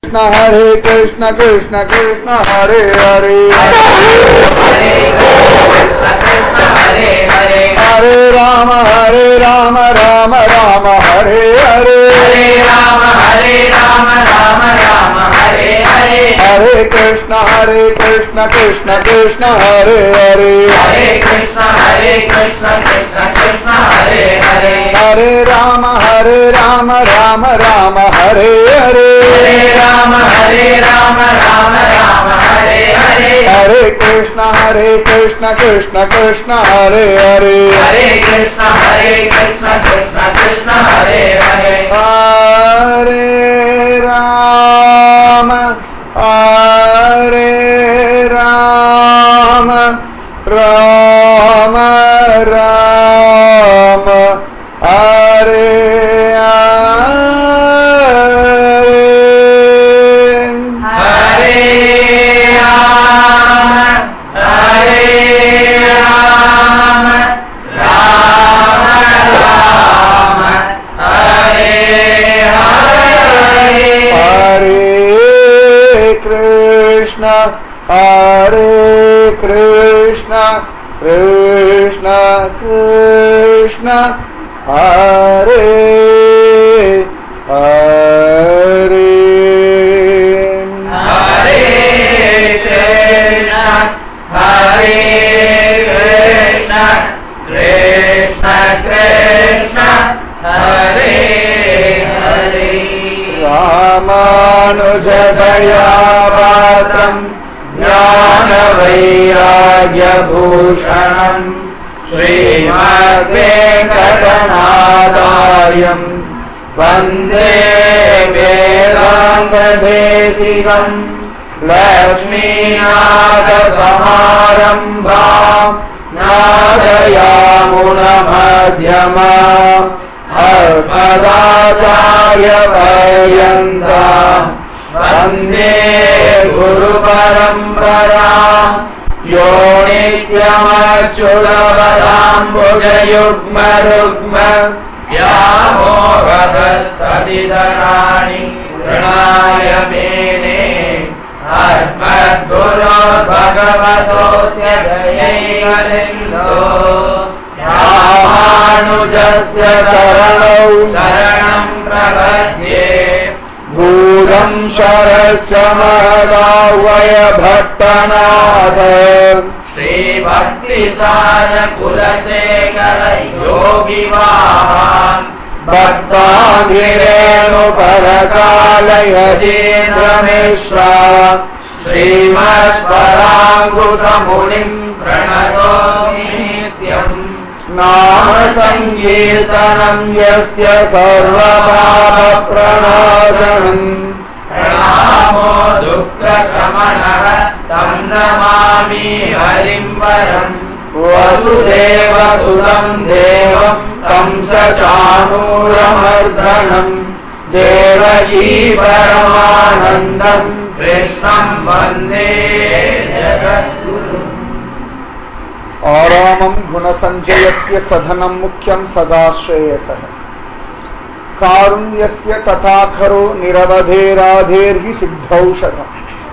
कृष्ण हरे कृष्ण कृष्ण कृष्ण हरे हरे हरे राम हरे राम राम राम हरे हरे हरे कृष्ण हरे कृष्ण कृष्ण कृष्ण हरे हरे हरे राम हरे राम राम राम हरे हरे हरे कृष्ण हरे कृष्ण कृष्ण कृष्ण हरे हरे हरे कृष्ण हरे कृष्ण कृष्ण कृष्ण हरे हरे हरे राम हरे राम राम राम हरे हरे हरे राम हरे राम राम राम हरे हरे हरे कृष्ण हरे कृष्ण कृष्ण कृष्ण हरे हरे हरे कृष्ण हरे कृष्ण कृष्ण कृष्ण हरे हरे रामानुजदयापात्रम् ज्ञानवैराग्यभूषणम् श्रीमद्वेङ्कटनादार्यम् वन्दे वेदान्तदेशिकम् लक्ष्मीनाथसमारम्भाम् नादयामुनमध्यमा अस्मदाचार्यपर्यन्ता वन्दे गुरुपरम्परा यो नित्यमच्युतपदाम्बुजयुग्मरुग्म व्यामोहदस्तदितराणि प्रणाय मेने अस्मद्गुरो भगवतोऽस्य दयैकलिन्दो रामानुजस्य शरणौ शरणम् प्रपद्ये भूरम् शरश्च महदावय भट्टनाथ श्रीभक्तिसारकुलशेखर योगिवाहान् भक्ताङ्गिरेणुपरकालयजेन्द्रमिश्रा श्रीमत्पराङ्कुतमुनिम् प्रणतोऽस्मि नित्यम् नाम सङ्कीर्तनम् यस्य सर्वपापप्रणाशनम् प्रणामो दुःखशमनः तं नमामि हरिम् वरम् वसुदेवसुतम् देवम् तं स चाणूरमर्दनम् देवकी परमानन्दम् कृष्णम् वन्दे जगद्गुरुम् आरामम् गुणसञ्चयत्य सधनम् मुख्यम् सदा श्रेयसः कारुण्यस्य तथाखरो निरवधेराधेर्हि सिद्धौषधम्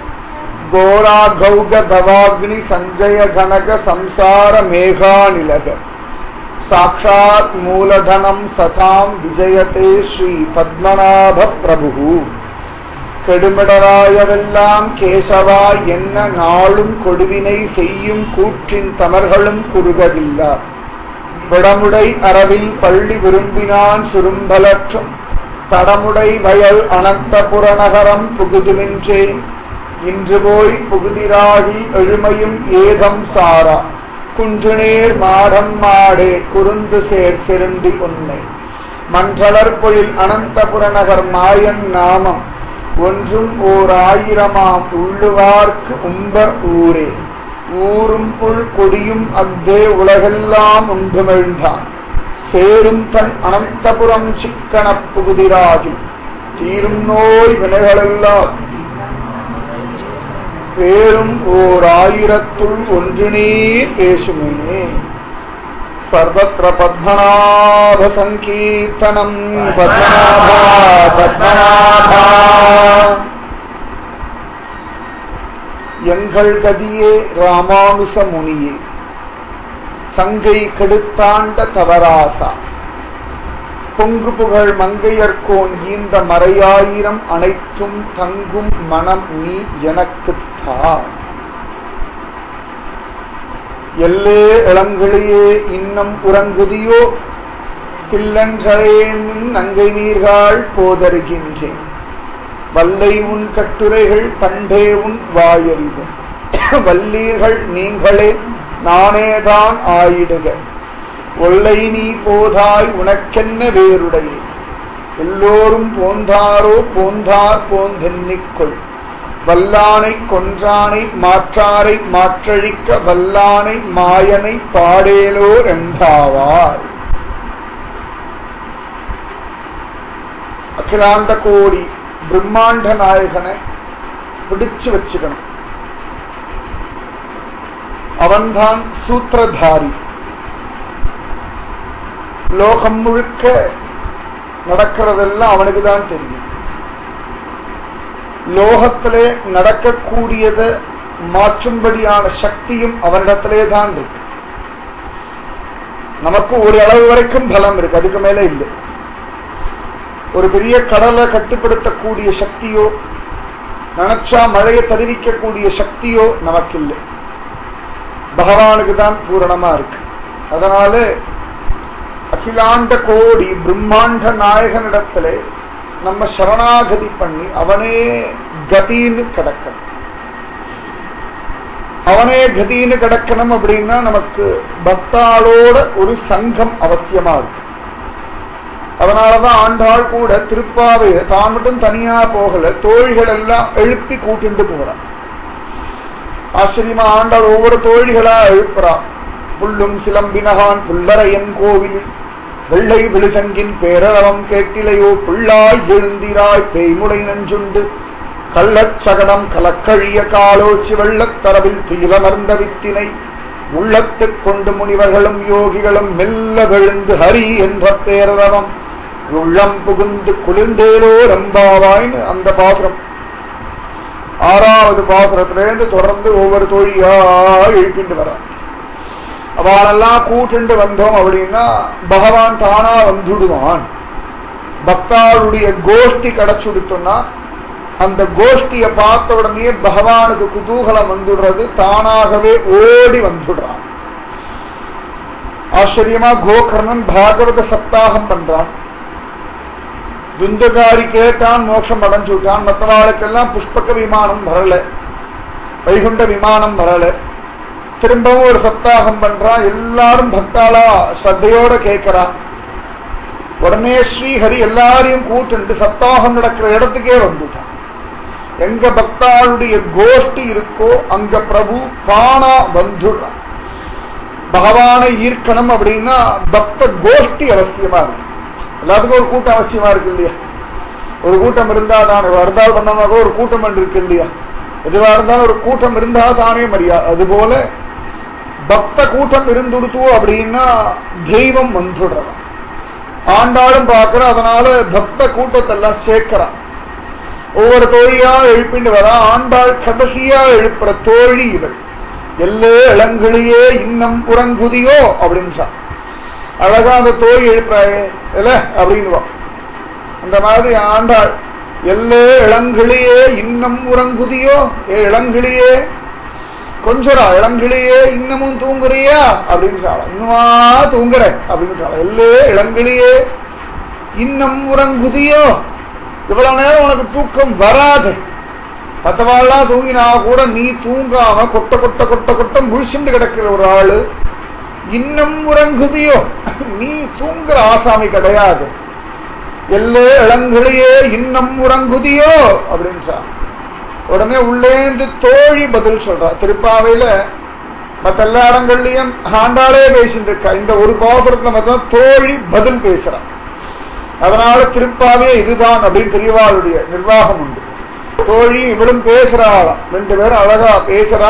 घोराघौगधवाग्नि सञ्जय घनक संसार मेघानिलग साक्षात् मूलधनम् सताम् विजयते श्री पद्मनाभ प्रभुः கெடுமிடராயவெல்லாம் கேசவா என்ன நாளும் கொடுவினை செய்யும் கூற்றின் தமர்களும் குறுகவில்லா விடமுடை அரவில் பள்ளி விரும்பினான் சுரும்பலற்றும் தடமுடை வயல் அனந்தபுர நகரம் புகுதுமின்றேன் இன்று போய் புகுதிராகி எழுமையும் ஏகம் சாரா குன்றுநேர் மாடம் மாடே குருந்து சேர் செருந்தி உன்னை மன்றளர் பொழில் அனந்தபுர நகர் மாயன் நாமம் ஒன்றும் ஓர் ஆயிரமாம் உள்ளுவார்க்கு உம்பர் ஊரே ஊரும் புல் கொடியும் அக்தே உலகெல்லாம் உண்டுமிழ்ந்தான் சேரும் தன் அனந்தபுரம் சிக்கனப் புகுதிராகி தீரும் நோய் வினைகளெல்லாம் பேரும் ஓர் ஆயிரத்துள் ஒன்றினே பேசுமினே सर्वत्र पद्मनाभसङ्कीर्तनम् पद्मनाभा पद्मनाभा எங்கள் கதியே ராமானுச முனியே சங்கை கெடுத்தாண்ட தவராசா பொங்கு புகழ் மங்கையர்கோன் ஈந்த மறையாயிரம் அனைத்தும் தங்கும் மனம் நீ எனக்குத்தா எல்லே இளங்கிளியே இன்னம் உறங்குதியோ சில்லன்றேன் நங்கை நீர்கள் போதருகின்றேன் வல்லை உன் கட்டுரைகள் பண்டே உன் வாயறிதும் வல்லீர்கள் நீங்களே நானேதான் ஆயிடுக ஒல்லை நீ போதாய் உனக்கென்ன வேறுடைய எல்லோரும் போந்தாரோ போந்தார் போந்தென்னிக்கொள் வல்லானை கொன்றானை மாற்றாரை மாற்றழிக்க வல்லானை மாயனை பாடேலோர் என்றாவாய் அகிலாண்ட கோடி பிரம்மாண்ட நாயகனை பிடிச்சு வச்சுக்கணும் அவன்தான் சூத்திரதாரி லோகம் முழுக்க நடக்கிறதெல்லாம் அவனுக்கு தான் தெரியும் லோகத்திலே நடக்கக்கூடியத மாற்றும்படியான சக்தியும் அவனிடத்திலே தான் இருக்கு நமக்கு ஒரு அளவு வரைக்கும் பலம் இருக்கு அதுக்கு மேல இல்லை ஒரு பெரிய கடலை கட்டுப்படுத்தக்கூடிய சக்தியோ நினைச்சா மழையை தெரிவிக்கக்கூடிய சக்தியோ நமக்கு இல்லை பகவானுக்கு தான் பூரணமா இருக்கு அதனால அகிலாண்ட கோடி பிரம்மாண்ட நாயகனிடத்துல நம்ம சரணாகதி பண்ணி அவனே கதின்னு கிடக்கணும் அவனே கதின்னு கிடக்கணும் அப்படின்னா நமக்கு பக்தாளோட ஒரு சங்கம் அவசியமா இருக்கு அதனாலதான் ஆண்டாள் கூட திருப்பாவை தான் மட்டும் தனியா போகல தோழிகள் எல்லாம் எழுப்பி கூட்டிட்டு போறான் ஆச்சரியமா ஆண்டாள் ஒவ்வொரு தோழிகளா எழுப்புறான் புல்லும் சிலம்பினகான் புல்லரையன் கோவில் வெள்ளை விழுசங்கின் பேரளவம் கேட்டிலையோ புள்ளாய் எழுந்திராய் பேய்முடை நஞ்சுண்டு கள்ளச் சகடம் கலக்கழிய காலோச்சி வெள்ளத் தரவில் தீலமர்ந்த வித்தினை உள்ளத்துக் கொண்டு முனிவர்களும் யோகிகளும் மெல்ல விழுந்து ஹரி என்ற பேரளவம் உள்ளம் புகுந்து குளிர்ந்தேலோ ரம்பாவாய்னு அந்த பாசுரம் ஆறாவது பாசுரத்திலேருந்து தொடர்ந்து ஒவ்வொரு தோழியா எழுப்பிட்டு வர அவளெல்லாம் கூட்டுண்டு வந்தோம் அப்படின்னா பகவான் தானா வந்துடுவான் பக்தாளுடைய கோஷ்டி கிடைச்சுடுத்தோம்னா அந்த கோஷ்டியை பார்த்த உடனே பகவானுக்கு குதூகலம் வந்துடுறது தானாகவே ஓடி வந்துடுறான் ஆச்சரியமா கோகர்ணன் பாகவத சப்தாகம் பண்றான் துந்தகாரி கேட்டான் மோட்சம் அடைஞ்சு விட்டான் மற்றவாளுக்கெல்லாம் புஷ்பக விமானம் வரல வைகுண்ட விமானம் வரல திரும்பவும் ஒரு சப்தாகம் பண்றான் எல்லாரும் பக்தாளா ஸ்ரத்தையோட கேட்கிறான் உடனே ஸ்ரீஹரி எல்லாரையும் கூட்டுண்டு சப்தாகம் நடக்கிற இடத்துக்கே வந்துட்டான் எங்க பக்தாளுடைய கோஷ்டி இருக்கோ அங்க பிரபு தானா வந்துடுறான் பகவானை ஈர்க்கணும் அப்படின்னா பக்த கோஷ்டி அவசியமா இருக்கு எல்லாத்துக்கும் ஒரு கூட்டம் அவசியமா இருக்கு இல்லையா ஒரு கூட்டம் இருந்தா தானே வருதால் பண்ணமாக ஒரு கூட்டம் இருக்கு இல்லையா எதுவா இருந்தாலும் ஒரு கூட்டம் இருந்தா தானே மரியாதை அதுபோல பக்த கூட்டம் இருந்துடுத்து அப்படின்னா தெய்வம் வந்துடுறவன் ஆண்டாளும் பார்க்கிற அதனால பக்த கூட்டத்தெல்லாம் சேர்க்கிறான் ஒவ்வொரு தோழியா எழுப்பிட்டு வர ஆண்டாள் கடைசியா எழுப்புற தோழி இவள் எல்லே இளங்கிளியே இன்னம் உறங்குதியோ அப்படின்னு அழகா அந்த தோழி எழுப்புறாயே இல்ல அப்படின்னு அந்த மாதிரி ஆண்டாள் எல்லே இளங்கிளியே இன்னம் உறங்குதியோ ஏ இளங்கிளியே கொஞ்சரா இளங்கிளியே இன்னமும் தூங்குறியா அப்படின்னு சொல்ல இன்னுமா தூங்குற அப்படின்னு சொல்ல எல்லே இளங்கிளியே இன்னும் உறங்குதியோ இவ்வளவு நேரம் உனக்கு தூக்கம் வராது மற்றவாள்லாம் தூங்கினா கூட நீ தூங்காம கொட்ட கொட்ட கொட்ட கொட்ட முழிச்சுண்டு கிடக்கிற ஒரு ஆளு இன்னும் உறங்குதியோ நீ தூங்குற ஆசாமி கிடையாது எல்லே இளங்கிளியே இன்னும் உறங்குதியோ அப்படின்னு சொன்ன உடனே உள்ளேந்து தோழி பதில் சொல்றா திருப்பாவையில மத்த எல்லா இடங்கள்லயும் ஆண்டாளே பேசிட்டு இருக்கா இந்த ஒரு பாசுரத்துல மட்டும் தோழி பதில் பேசுறான் அதனால திருப்பாவே இதுதான் அப்படின்னு பெரியவாளுடைய நிர்வாகம் உண்டு தோழி இவளும் பேசுறாளாம் ரெண்டு பேரும் அழகா பேசுறா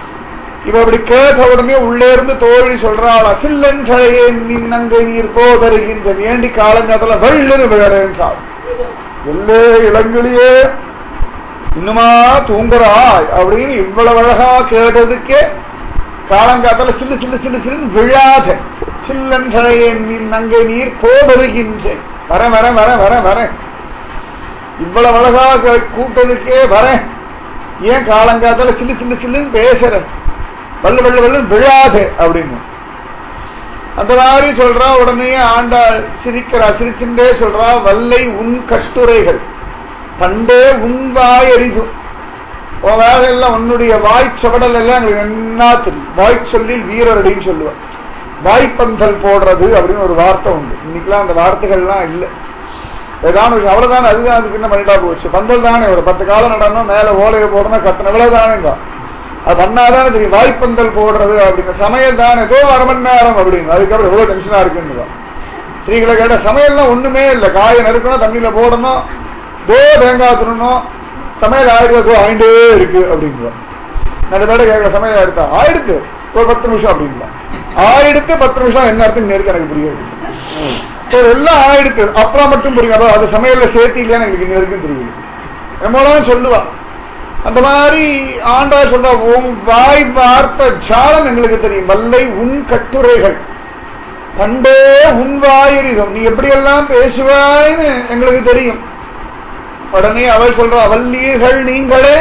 இவ அப்படி கேட்ட உடனே உள்ளே இருந்து தோழி சொல்றாளா சில்லஞ்சழையே நின்னங்கை நீர் போதருகின்ற வேண்டி காலங்கத்துல வெள்ளு விழறேன்றாள் எல்லே இளங்கிலேயே இன்னுமா தூங்குறாய் அப்படின்னு இவ்வளவு அழகா கேட்டதுக்கே காலங்காத்தால சில்லு சில்லு சில்லு சில்லுன்னு விழாத சில்லன்றையே நங்கை நீர் போடுகின்றேன் வர வர வர வர வர இவ்வளவு அழகா கே- கூப்பிட்டதுக்கே வரேன் ஏன் காலங்காத்தால சில்லு சில்லு சில்லுன்னு பேசுற வல்லு வல்லு வல்லு விழாது அப்படின்னு அந்த மாதிரி சொல்றா உடனே ஆண்டாள் சிரிக்கிறா சிரிச்சுட்டே சொல்றா வல்லை உன் கட்டுரைகள் பண்டே உன் வாய் எரிதும் உன் வேலை எல்லாம் உன்னுடைய வாய் சவடல் எல்லாம் எனக்கு என்ன தெரியும் வாய் சொல்லி வீரரடின்னு சொல்லுவேன் வாய்ப்பந்தல் போடுறது அப்படின்னு ஒரு வார்த்தை உண்டு இன்னைக்கெல்லாம் அந்த வார்த்தைகள்லாம் இல்லை ஏதாவது ஒரு அவ்வளவுதானே அதுதான் அதுக்கு என்ன பண்ணிட்டா போச்சு பந்தல் தானே ஒரு பத்து காலம் நடணும் மேல ஓலையை போடணும் கத்தன இவ்வளவுதானேங்க அது பண்ணாதானே தெரியும் வாய்ப்பந்தல் போடுறது அப்படின்னு சமையல் தானே ஏதோ அரை மணி நேரம் அப்படின்னு அதுக்கப்புறம் எவ்வளவு டென்ஷனா இருக்குன்னு ஸ்திரீகளை கேட்ட சமையல்லாம் ஒண்ணுமே இல்லை காயை நறுக்கணும் தண்ணியில போடணும் தோ தேங்காய் துணணும் சமையல் ஆயிடுறது ஆயிண்டே இருக்கு அப்படிங்களா நிறைய பேரை கேட்கிற சமையல் ஆயிடுத்தா ஆயிடுத்து ஒரு பத்து நிமிஷம் அப்படிங்களா ஆயிடுத்து பத்து நிமிஷம் என்ன அர்த்தம் இருக்கு எனக்கு புரியாது சரி, எல்லாம் ஆயிடுத்து அப்புறம் மட்டும் புரியும் அதாவது அது சமையல்ல சேர்த்து இல்லையான்னு எங்களுக்கு இன்ன வரைக்கும் தெரியுது நம்மளாம் சொல்லுவா அந்த மாதிரி ஆண்டா சொல்ற உன் வாய் வார்த்த ஜாலம் எங்களுக்கு தெரியும் வல்லை உன் கட்டுரைகள் பண்டே உன் வாயிரிதம் நீ எப்படியெல்லாம் பேசுவாய்ன்னு எங்களுக்கு தெரியும் உடனே அவள் சொல்றா வல்லீர்கள் நீங்களே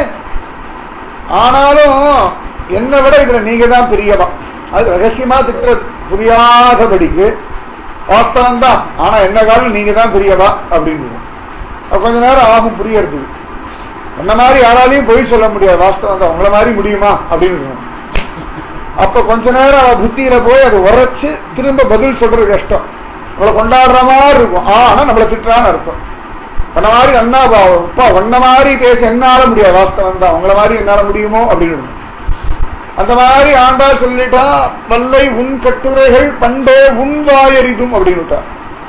ஆனாலும் என்னை விட இதுல நீங்க தான் பிரியவா அது ரகசியமா திட்ட புரியாதபடிக்கு வாஸ்தவம் தான் ஆனா என்ன காலம் நீங்க தான் பிரியவா அப்படின்னு அப்ப கொஞ்ச நேரம் ஆகும் புரியறது என்ன மாதிரி யாராலையும் பொய் சொல்ல முடியாது வாஸ்தவம் தான் உங்களை மாதிரி முடியுமா அப்படின்னு அப்ப கொஞ்ச நேரம் அவ புத்தியில போய் அது உரைச்சு திரும்ப பதில் சொல்றது கஷ்டம் நம்மளை கொண்டாடுற மாதிரி இருக்கும் ஆனா நம்மளை திட்டுறான்னு அர்த்தம் உன்ன மாதிரி அண்ணா அப்பா உன்ன மாதிரி பேச என்னால முடியாது வாஸ்தவம் தான் உங்களை மாதிரி என்னால முடியுமோ அப்படின்னு அந்த மாதிரி ஆண்டா சொல்லிட்டா வல்லை உன் கட்டுரைகள் பண்டே உன் வாயறிதும் அப்படின்னு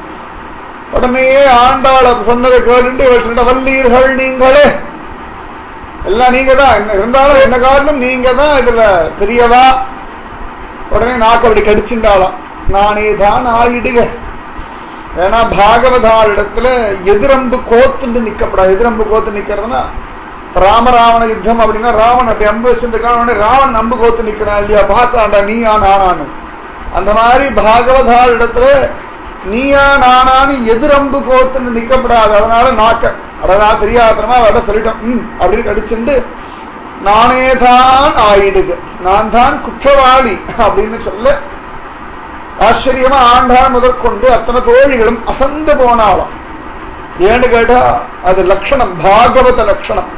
உடனே ஆண்டாள சொன்னதை கேட்டு இவள் சொல்லிட்ட வல்லீர்கள் நீங்களே எல்லாம் நீங்க தான் என்ன இருந்தாலும் என்ன காரணம் நீங்க தான் இதுல பெரியவா உடனே நாக்கு அப்படி கடிச்சுட்டாலாம் நானே தான் ஆயிடுக ஏன்னா பாகவதாள் இடத்துல எதிரம்பு கோத்துண்டு நிக்கப்படாது எதிரம்பு கோத்து நிக்கிறதுனா ராமராவண யுத்தம் அப்படின்னா ராவன் அப்படி அம்பு வச்சுருக்கான் ராவன் அம்பு கோத்து நிக்கிறான் இல்லையா பார்த்தாண்டா நீயா நானான்னு அந்த மாதிரி பாகவதாள் இடத்துல நீயா நானான்னு எதிரம்பு கோத்துன்னு நிக்கப்படாது அதனால நாக்க அடனா தெரியாதனமா வட சொல்லிட்டோம் ம் அப்படின்னு கடிச்சுண்டு நானே தான் ஆயிடுது நான் தான் குற்றவாளி அப்படின்னு சொல்ல ஆச்சரியமா ஆண்டாள் முதற்கொண்டு அத்தனை தோழிகளும் அசந்து போனாலும் ஏன்னு கேட்டா அது லட்சணம் பாகவத லட்சணம்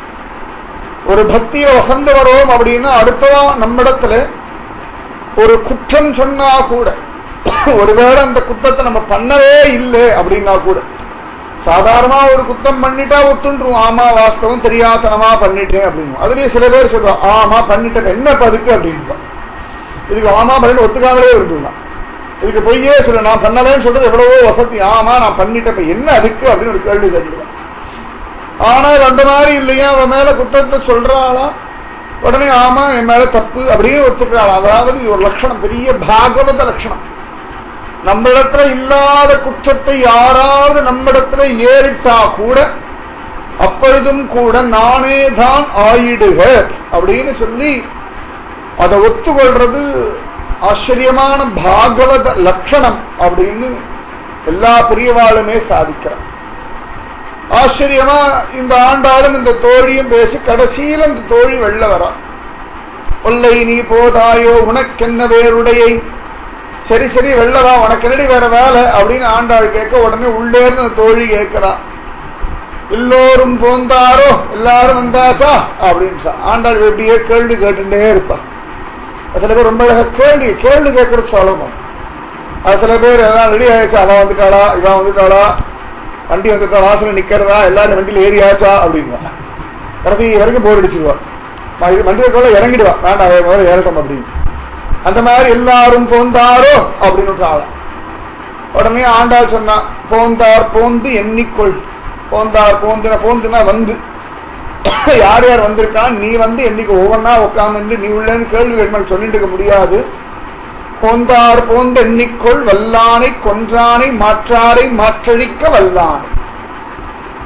ஒரு பக்தியை வசந்து வரோம் அப்படின்னா அடுத்ததா நம்மிடத்துல ஒரு குற்றம் சொன்னா கூட ஒருவேளை அந்த குற்றத்தை நம்ம பண்ணவே இல்லை அப்படின்னா கூட சாதாரணமா ஒரு குத்தம் பண்ணிட்டா ஒத்துன்றும் ஆமா வாஸ்தவம் தெரியாதனமா பண்ணிட்டேன் அப்படின்னு அதுலயே சில பேர் சொல்லுவாங்க ஆமா பண்ணிட்டேன் என்ன பதுக்கு அப்படின்னு இதுக்கு ஆமா பண்ணிட்டு ஒத்துக்காமலே இருந்துடலாம் இதுக்கு பொய்யே சொல்ல நான் பண்ணலேன்னு சொல்றது எவ்வளவோ வசதி ஆமா நான் பண்ணிட்டேன் இப்ப என்ன அதுக்கு அப்படின்னு ஒரு கேள்வி கேட்டுருவேன் ஆனால் அந்த மாதிரி இல்லையா அவன் மேல குத்தத்தை சொல்றாளா உடனே ஆமா என் மேல தப்பு அப்படியே ஒத்துக்கிறாள் அதாவது இது ஒரு லட்சணம் பெரிய பாகவத லட்சணம் நம்மிடத்துல இல்லாத குற்றத்தை யாராவது நம்மிடத்துல ஏறிட்டா கூட அப்பொழுதும் கூட நானே தான் ஆயிடுக அப்படின்னு சொல்லி அதை ஒத்துக்கொள்றது ஆச்சரியமான பாகவத லட்சணம் அப்படின்னு எல்லா பெரியவாளுமே சாதிக்கிறான் ஆச்சரியமா இந்த ஆண்டாலும் இந்த தோழியும் பேசி கடைசியில இந்த தோழி வெள்ள வரா கொல்லை நீ போதாயோ உனக்கென்ன வேறுடையை சரி சரி வெள்ளவா உனக்கு என்னடி வேற வேலை அப்படின்னு ஆண்டாள் கேட்க உடனே உள்ளே இருந்து அந்த தோழி கேட்கிறான் எல்லோரும் போந்தாரோ எல்லாரும் வந்தாச்சா அப்படின்னு ஆண்டாள் எப்படியே கேள்வி கேட்டுட்டே இருப்பா சில பேர் ரொம்ப அழகா கேள்வி கேள்வி கேட்கறது சொல்லணும் அது சில பேர் எல்லாம் ரெடி ஆயிடுச்சா அவன் வந்துட்டாளா இவன் வந்துட்டாளா வண்டி வந்துட்டா வாசல நிக்கிறதா எல்லாரும் வண்டியில ஏறியாச்சா அப்படின்னா கடைசி வரைக்கும் போர் அடிச்சிருவா வண்டியை இறங்கிடுவா வேண்டாம் முதல்ல ஏறட்டும் அப்படின்னு அந்த மாதிரி எல்லாரும் போந்தாரோ அப்படின்னு ஆளா உடனே ஆண்டாள் சொன்னா போந்தார் போந்து எண்ணிக்கொள் போந்தார் போந்துன போந்துனா வந்து யார் யார் வந்திருக்கான் நீ வந்து என்னைக்கு ஒவ்வொன்னா உட்கார்ந்து நீ உள்ளேன்னு கேள்வி கேட்கணும் சொல்லிட்டு இருக்க முடியாது போந்தார் போந்த எண்ணிக்கொள் வல்லானை கொன்றானை மாற்றாரை மாற்றழிக்க வல்லானை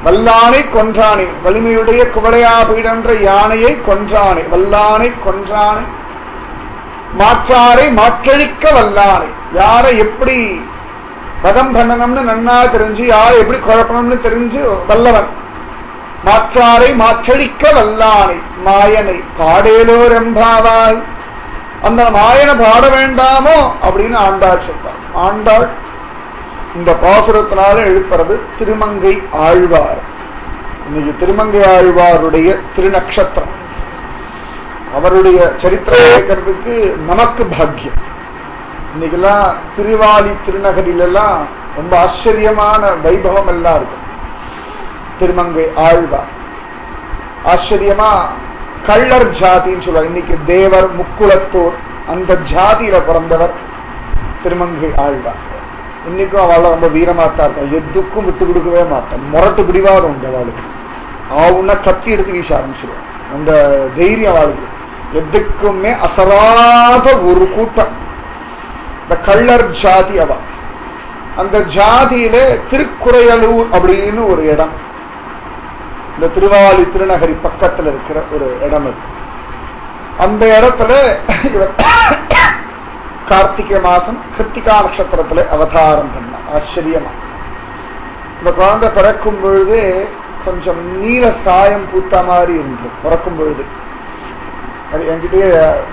வல்லானை கொன்றானே வலிமையுடைய குவளையாபீடன்ற யானையை கொன்றானே வல்லானை கொன்றானே மாற்றாரை மாற்றழிக்க வல்லானை யாரை எப்படி வதம் பண்ணணும்னு நன்னா தெரிஞ்சு யாரை எப்படி குழப்பணும்னு தெரிஞ்சு வல்லவன் மாற்றாரை மாற்றழிக்க வல்லானை மாயனை பாடேலோர் எம்பாவாய் அந்த மாயனை பாட வேண்டாமோ அப்படின்னு ஆண்டாள் சொல்றார் ஆண்டாள் இந்த பாசுரத்தினால எழுப்புறது திருமங்கை ஆழ்வார் இன்னைக்கு திருமங்கை ஆழ்வாருடைய திருநக்ஷத்திரம் அவருடைய சரித்திரம் கேட்கறதுக்கு நமக்கு பாக்கியம் இன்னைக்கெல்லாம் திருவாலி திருநகரில எல்லாம் ரொம்ப ஆச்சரியமான வைபவம் எல்லாம் இருக்கும் திருமங்கை ஆழ்வார் ஆச்சரியமா கள்ளர் ஜாதின்னு சொல்லுவாங்க இன்னைக்கு தேவர் முக்குளத்தூர் அந்த ஜாதியில பிறந்தவர் திருமங்கை ஆழ்வார் இன்னைக்கும் அவள ரொம்ப வீரமாத்தான் இருக்கும் எதுக்கும் விட்டு கொடுக்கவே மாட்டான் முரட்டு பிடிவாதம் உண்டு அவளுக்கு ஆவுன்னா கத்தி எடுத்து வீச ஆரம்பிச்சிருவான் அந்த தைரியம் அவளுக்கு எதுக்குமே அசராத ஒரு கூட்டம் இந்த கள்ளர் ஜாதி அவ அந்த ஜாதியில திருக்குறையலூர் அப்படின்னு ஒரு இடம் இந்த திருவாலி திருநகரி பக்கத்துல இருக்கிற ஒரு இடம் அது அந்த இடத்துல இவர் கார்த்திகை மாசம் கிருத்திகா நட்சத்திரத்துல அவதாரம் பண்ண ஆச்சரியமா இந்த குழந்தை பிறக்கும் பொழுது கொஞ்சம் நீல சாயம் பூத்த மாதிரி இருந்தது பிறக்கும் பொழுது அது என்கிட்டயே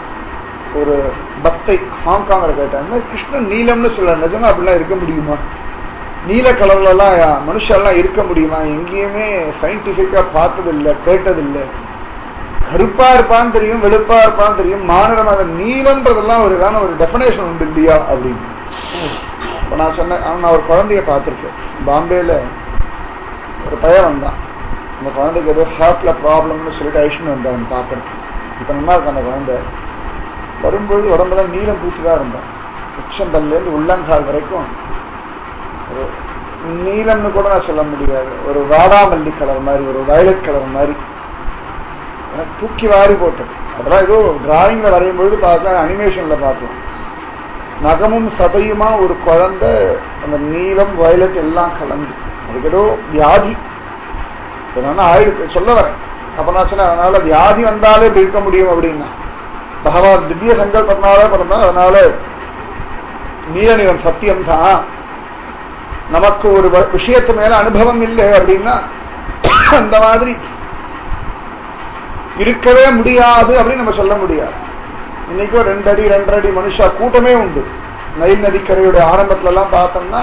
ஒரு பக்தை ஹாங்காங்ல கேட்டாங்க கிருஷ்ணன் நீலம்னு சொல்ல நிஜமா அப்படிலாம் இருக்க முடியுமா நீல கலர்ல எல்லாம் மனுஷெல்லாம் இருக்க முடியுமா எங்கேயுமே சயின்டிபிக்கா பார்த்தது இல்லை கேட்டது இல்லை கருப்பா இருப்பான்னு தெரியும் வெளுப்பா இருப்பான்னு தெரியும் மாநிலம் அந்த நீலன்றதெல்லாம் ஒரு இதான ஒரு டெபினேஷன் உண்டு இல்லையா அப்படின்னு இப்ப நான் சொன்னேன் ஆனா நான் ஒரு குழந்தைய பார்த்திருக்கேன் பாம்பேல ஒரு பையன் வந்தான் அந்த குழந்தைக்கு ஏதோ ஹார்ட்ல ப்ராப்ளம்னு சொல்லிட்டு ஐஷன் வந்தான் பார்க்கறேன் இப்ப நல்லா இருக்கு அந்த குழந்தை வரும்பொழுது உடம்புல நீலம் பூச்சிதான் இருந்தான் உச்சந்தல்ல இருந்து உள்ளங்கால் வரைக்கும் ஒரு நீலம்னு கூட நான் சொல்ல முடியாது ஒரு வாடாமல்லி கலர் மாதிரி ஒரு வயலட் கலர் மாதிரி எனக்கு தூக்கி வாரி போட்டது அதெல்லாம் ஏதோ டிராயிங்ல வரையும் பொழுது பார்க்கலாம் அனிமேஷன்ல பார்க்கலாம் நகமும் சதையுமா ஒரு குழந்தை அந்த நீலம் வயலட் எல்லாம் கலந்து அதுக்கு ஏதோ வியாதி என்னன்னா ஆயிடுச்சு சொல்ல வரேன் அப்ப நான் சொன்னேன் அதனால வியாதி வந்தாலே இப்படி இருக்க முடியும் அப்படின்னா பகவான் திவ்ய சங்கல்பத்தினாலே பிறந்தா அதனால நீல நிறம் சத்தியம் தான் நமக்கு ஒரு விஷயத்து மேல அனுபவம் இல்லை அப்படின்னா அந்த மாதிரி இருக்கவே முடியாது அப்படின்னு நம்ம சொல்ல முடியாது இன்னைக்கும் ரெண்டு அடி ரெண்டரை அடி மனுஷா கூட்டமே உண்டு நைல் நதிக்கரையுடைய ஆரம்பத்துல எல்லாம் பார்த்தோம்னா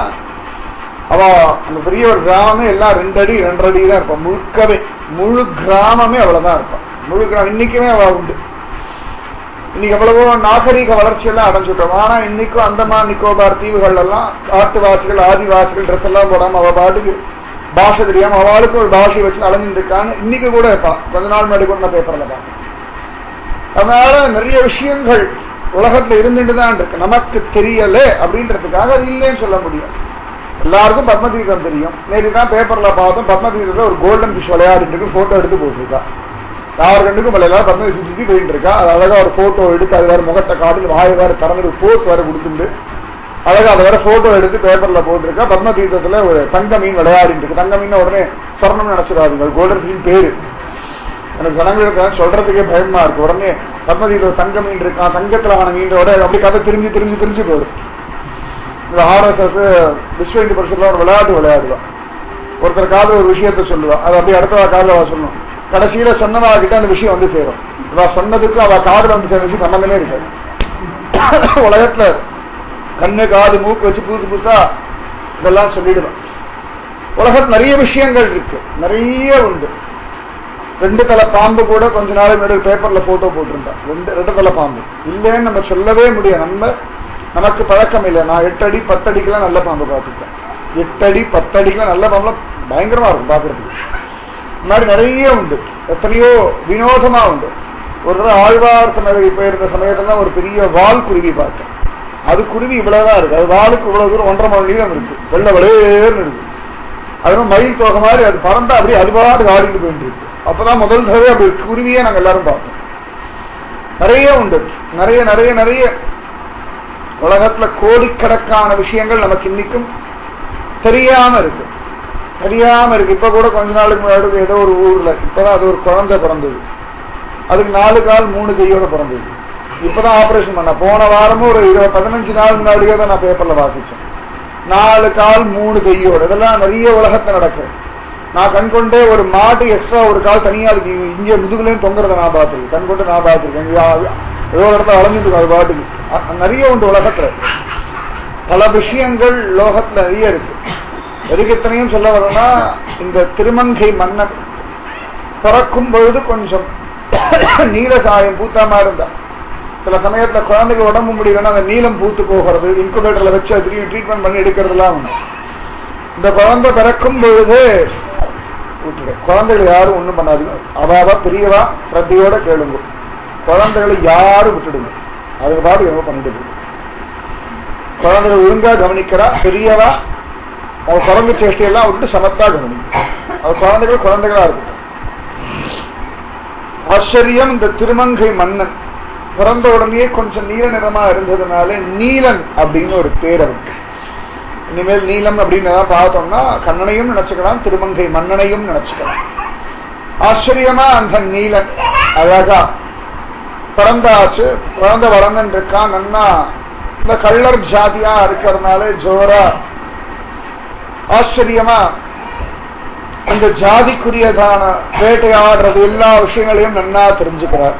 அவ அந்த பெரிய ஒரு கிராமமே எல்லாம் ரெண்டு அடி ரெண்டரை அடி தான் இருப்பான் முழுக்கவே முழு கிராமமே அவ்வளவுதான் இருப்பான் முழு கிராமம் இன்னைக்குமே அவ உண்டு இன்னைக்கு எவ்வளவோ நாகரீக வளர்ச்சி எல்லாம் அடைஞ்சுட்டோம் ஆனா இன்னைக்கும் அந்தமான் நிக்கோபார் தீவுகள் எல்லாம் காட்டுவாசிகள் ஆதிவாசிகள் ட்ரெஸ் எல்லாம் போடாம அவ பாட்டுக்கு பாஷை தெரியாம அவளுக்கு ஒரு பாஷை வச்சு அலைஞ்சிட்டு இருக்கான்னு இன்னைக்கு கூட இருப்பான் கொஞ்ச நாள் முன்னாடி கூட நான் பேப்பர்ல பார்த்தேன் அதனால நிறைய விஷயங்கள் உலகத்துல இருந்துட்டு தான் இருக்கு நமக்கு தெரியல அப்படின்றதுக்காக அது இல்லைன்னு சொல்ல முடியும் எல்லாருக்கும் பத்மதீதம் தெரியும் நேற்று தான் பேப்பர்ல பார்த்தோம் பத்மதீதத்துல ஒரு கோல்டன் ஃபிஷ் விளையாடிட்டு இருக்கு போட்டோ எடுத்து போட்டிருக்கா யார் ரெண்டுக்கும் மேல எல்லாரும் பத்மதி சுத்தி சுத்தி போயிட்டு இருக்கா அது அழகா ஒரு போட்டோ எடுத்து அது வேற முகத்தை காட்டில் வாய் வேற திறந்து போஸ் வேற கொடுத்துட்டு அழகா அதை வேற போட்டோ எடுத்து பேப்பர்ல போட்டிருக்கா பத்ம தீர்த்தத்துல ஒரு தங்க மீன் விளையாடிட்டு இருக்கு தங்க மீன் உடனே சொர்ணம் நினைச்சிடாதீங்க கோல்டன் மீன் பேரு எனக்கு ஜனங்களுக்கு சொல்றதுக்கே பயமா இருக்கு உடனே பத்மதீர்த்த தங்க மீன் இருக்கான் தங்கத்துல ஆன மீனோட அப்படி கதை திரிஞ்சு திரிஞ்சு திரிஞ்சு போகுது இந்த ஆர்எஸ்எஸ் விஸ்வ இந்து பரிசுல ஒரு விளையாட்டு விளையாடுவான் ஒருத்தர் காதல ஒரு விஷயத்த சொல்லுவா அது அப்படியே அடுத்த காதல அவ சொல்லணும் கடைசியில சொன்னவா கிட்ட அந்த விஷயம் வந்து சேரும் அவ சொன்னதுக்கு அவ காதல வந்து சேர்ந்து சம்பந்தமே இருக்காது உலகத்துல கண்ணு காது மூக்கு வச்சு புதுசு புதுசா இதெல்லாம் சொல்லிடுவேன் உலகத்துல நிறைய விஷயங்கள் இருக்கு நிறைய உண்டு ரெண்டு தலை பாம்பு கூட கொஞ்ச நாள் முன்னாடி பேப்பர்ல போட்டோ போட்டிருந்தேன் ரெண்டு ரெண்டு தலை பாம்பு இல்லைன்னு நம்ம சொல்லவே முடியும் நம்ம நமக்கு பழக்கம் இல்லை நான் எட்டு அடி பத்து அடிக்கெல்லாம் நல்ல பாம்பு பார்த்துருக்கேன் எட்டு அடி பத்து அடிக்கெல்லாம் நல்ல பாம்புலாம் பயங்கரமா இருக்கும் பாக்குறதுக்கு இந்த மாதிரி நிறைய உண்டு எத்தனையோ வினோதமா உண்டு ஒரு தடவை ஆழ்வார்த்த நகரி போயிருந்த சமயத்துல தான் ஒரு பெரிய வால் குருவி பார்த்தேன் அது குருவி இவ்வளவுதான் இருக்கு அது வாளுக்கு இவ்வளவு தூரம் ஒன்றரை மணி நேரம் இருக்கு வெள்ள வளேர்னு இருக்கு அதுவும் மயில் தோகை மாதிரி அது பறந்தா அப்படியே அது பாட்டுக்கு ஆடிட்டு போயிட்டு இருக்கு அப்பதான் முதல் தடவை அப்படி குருவியே நாங்க எல்லாரும் பார்த்தோம் நிறைய உண்டு நிறைய நிறைய நிறைய உலகத்துல கோடிக்கணக்கான விஷயங்கள் நமக்கு இன்னைக்கும் தெரியாம இருக்கு தெரியாம இருக்கு இப்ப கூட கொஞ்ச நாளுக்கு முன்னாடி ஏதோ ஒரு ஊர்ல இப்பதான் அது ஒரு குழந்தை பிறந்தது அதுக்கு நாலு கால் மூணு கையோட பிறந்தது இப்பதான் ஆபரேஷன் பண்ண போன வாரமும் ஒரு இருபது பதினஞ்சு நாள் முன்னாடியே தான் நான் பேப்பர்ல வாசிச்சேன் நாலு கால் மூணு கையோட இதெல்லாம் நிறைய உலகத்துல நடக்கும் நான் கண் கொண்டே ஒரு மாட்டு எக்ஸ்ட்ரா ஒரு கால் தனியா அதுக்கு இங்க முதுகுலையும் தொங்குறத நான் பார்த்திருக்கேன் கண் கொண்டு நான் பார்த்திருக்கேன் இங்க ஏதோ ஒரு இடத்துல வளைஞ்சிட்டு அது பாட்டுக்கு அ- நிறைய உண்டு உலகத்துல பல விஷயங்கள் லோகத்துல நிறைய இருக்கு எதுக்கு இத்தனையும் சொல்ல வரேன்னா இந்த திருமங்கை மன்னன் பிறக்கும் பொழுது கொஞ்சம் நீல சாயம் பூத்தாம இருந்தா சில சமயத்துல குழந்தைக்கு உடம்பு முடியலன்னா அந்த நீலம் பூத்து போகிறது இன்குபேட்டர்ல வச்சு அது திரும்பி ட்ரீட்மெண்ட் பண்ணி எடுக்கிறதுலாம் உண்டு இந்த குழந்தை பிறக்கும் பொழுது விட்டுடு குழந்தைகள் யாரும் ஒண்ணும் பண்ணாதீங்க அவாவா பெரியவா ஸ்ரத்தையோட கேளுங்க குழந்தைகளை யாரும் விட்டுடுங்க அதுக்கு பாட்டு என்னவோ பண்ணிட்டு போகுது. குழந்தைகள் ஒழுங்கா கவனிக்கிறா பெரியவா அவன் குரங்கு சேஷ்டையெல்லாம் விட்டு சமத்தா கவனிக்கும் அது குழந்தைகள் குழந்தைகளா இருக்கும் ஆச்சரியம் இந்த திருமங்கை மன்னன் பிறந்த உடனே கொஞ்சம் நீல நிறமா இருந்ததுனால நீலன் அப்படின்னு ஒரு பேர் அவருக்கு இனிமேல் நீலம் அப்படின்னு ஏதாவது பார்த்தோம்னா கண்ணனையும் நினைச்சுக்கலாம் திருமங்கை மன்னனையும் நினைச்சுக்கலாம் ஆச்சரியமா அந்த நீலன் அழகா பிறந்தாச்சு பிறந்த வளர்ந்துட்டு இருக்கான் நன்னா இந்த கள்ளர் ஜாதியா இருக்கிறதுனால ஜோரா ஆச்சரியமா அந்த ஜாதிக்குரியதான வேட்டையாடுறது எல்லா விஷயங்களையும் நன்னா தெரிஞ்சுக்கிறார்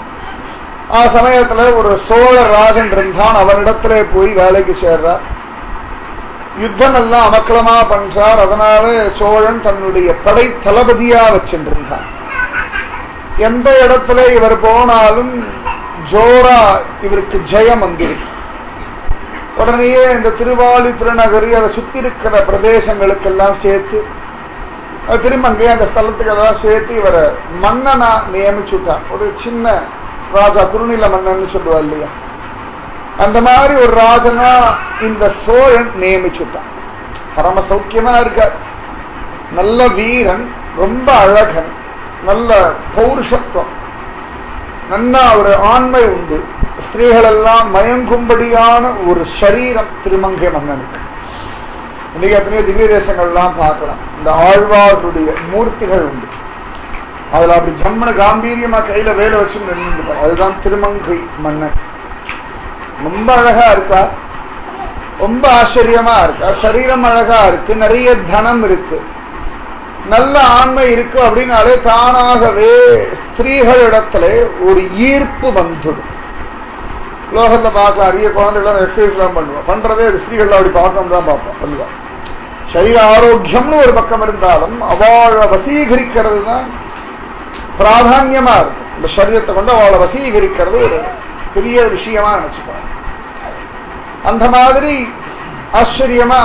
ஆ சமயத்துல ஒரு சோழ ராஜன் இருந்தான் அவனிடத்துல போய் வேலைக்கு சேர்றார் யுத்தம் எல்லாம் அமக்கலமா பண்றார் அதனால சோழன் தன்னுடைய படை தளபதியா வச்சிருந்தான் எந்த இடத்துல இவர் போனாலும் ஜோரா இவருக்கு ஜெயம் வந்திருக்கு உடனேயே இந்த திருவாலி திருநகரி அதை சுத்தி இருக்கிற பிரதேசங்களுக்கெல்லாம் சேர்த்து அது திரும்ப அங்கேயே அந்த ஸ்தலத்துக்கு எல்லாம் சேர்த்து இவரை மன்னனா நியமிச்சுட்டான் ஒரு சின்ன ராஜா குறுநில மன்னன் சொல்லுவா இல்லையா அந்த மாதிரி ஒரு ராஜனா இந்த சோழன் நியமிச்சுட்டான் பரம சௌக்கியமா இருக்கார் நல்ல வீரன் ரொம்ப அழகன் நல்ல பௌருஷத்துவம் நன்னா ஒரு ஆண்மை உண்டு ஸ்திரீகள் எல்லாம் மயங்கும்படியான ஒரு சரீரம் திருமங்கை மன்னனுக்கு இன்னைக்கு எத்தனையோ திவ்ய தேசங்கள்லாம் பார்க்கலாம் இந்த ஆழ்வார்களுடைய மூர்த்திகள் உண்டு அதுல அப்படி ஜம்மன காம்பீரியமா கையில வேலை வச்சு நின்று அதுதான் திருமங்கை மன்னன் ரொம்ப அழகா இருக்கா ரொம்ப ஆச்சரியமா இருக்கா சரீரம் அழகா இருக்கு நிறைய தனம் இருக்கு நல்ல ஆண்மை இருக்கு அப்படின்னாலே தானாகவே ஸ்திரீகளிடத்துல ஒரு ஈர்ப்பு வந்துடும் லோகத்தை பார்க்கலாம் நிறைய குழந்தைகள் எக்ஸசைஸ் எல்லாம் பண்ணுவோம் பண்றதே அது ஸ்திரீகள் அப்படி பார்க்கணும் தான் பார்ப்போம் பண்ணுவா சரீர ஆரோக்கியம்னு ஒரு பக்கம் இருந்தாலும் அவளை வசீகரிக்கிறது தான் பிராதான்யமா இருக்கும் இந்த சரீரத்தை கொண்டு அவளை வசீகரிக்கிறது ஒரு பெரிய விஷயமா நினைச்சுப்பாங்க அந்த மாதிரி ஆச்சரியமா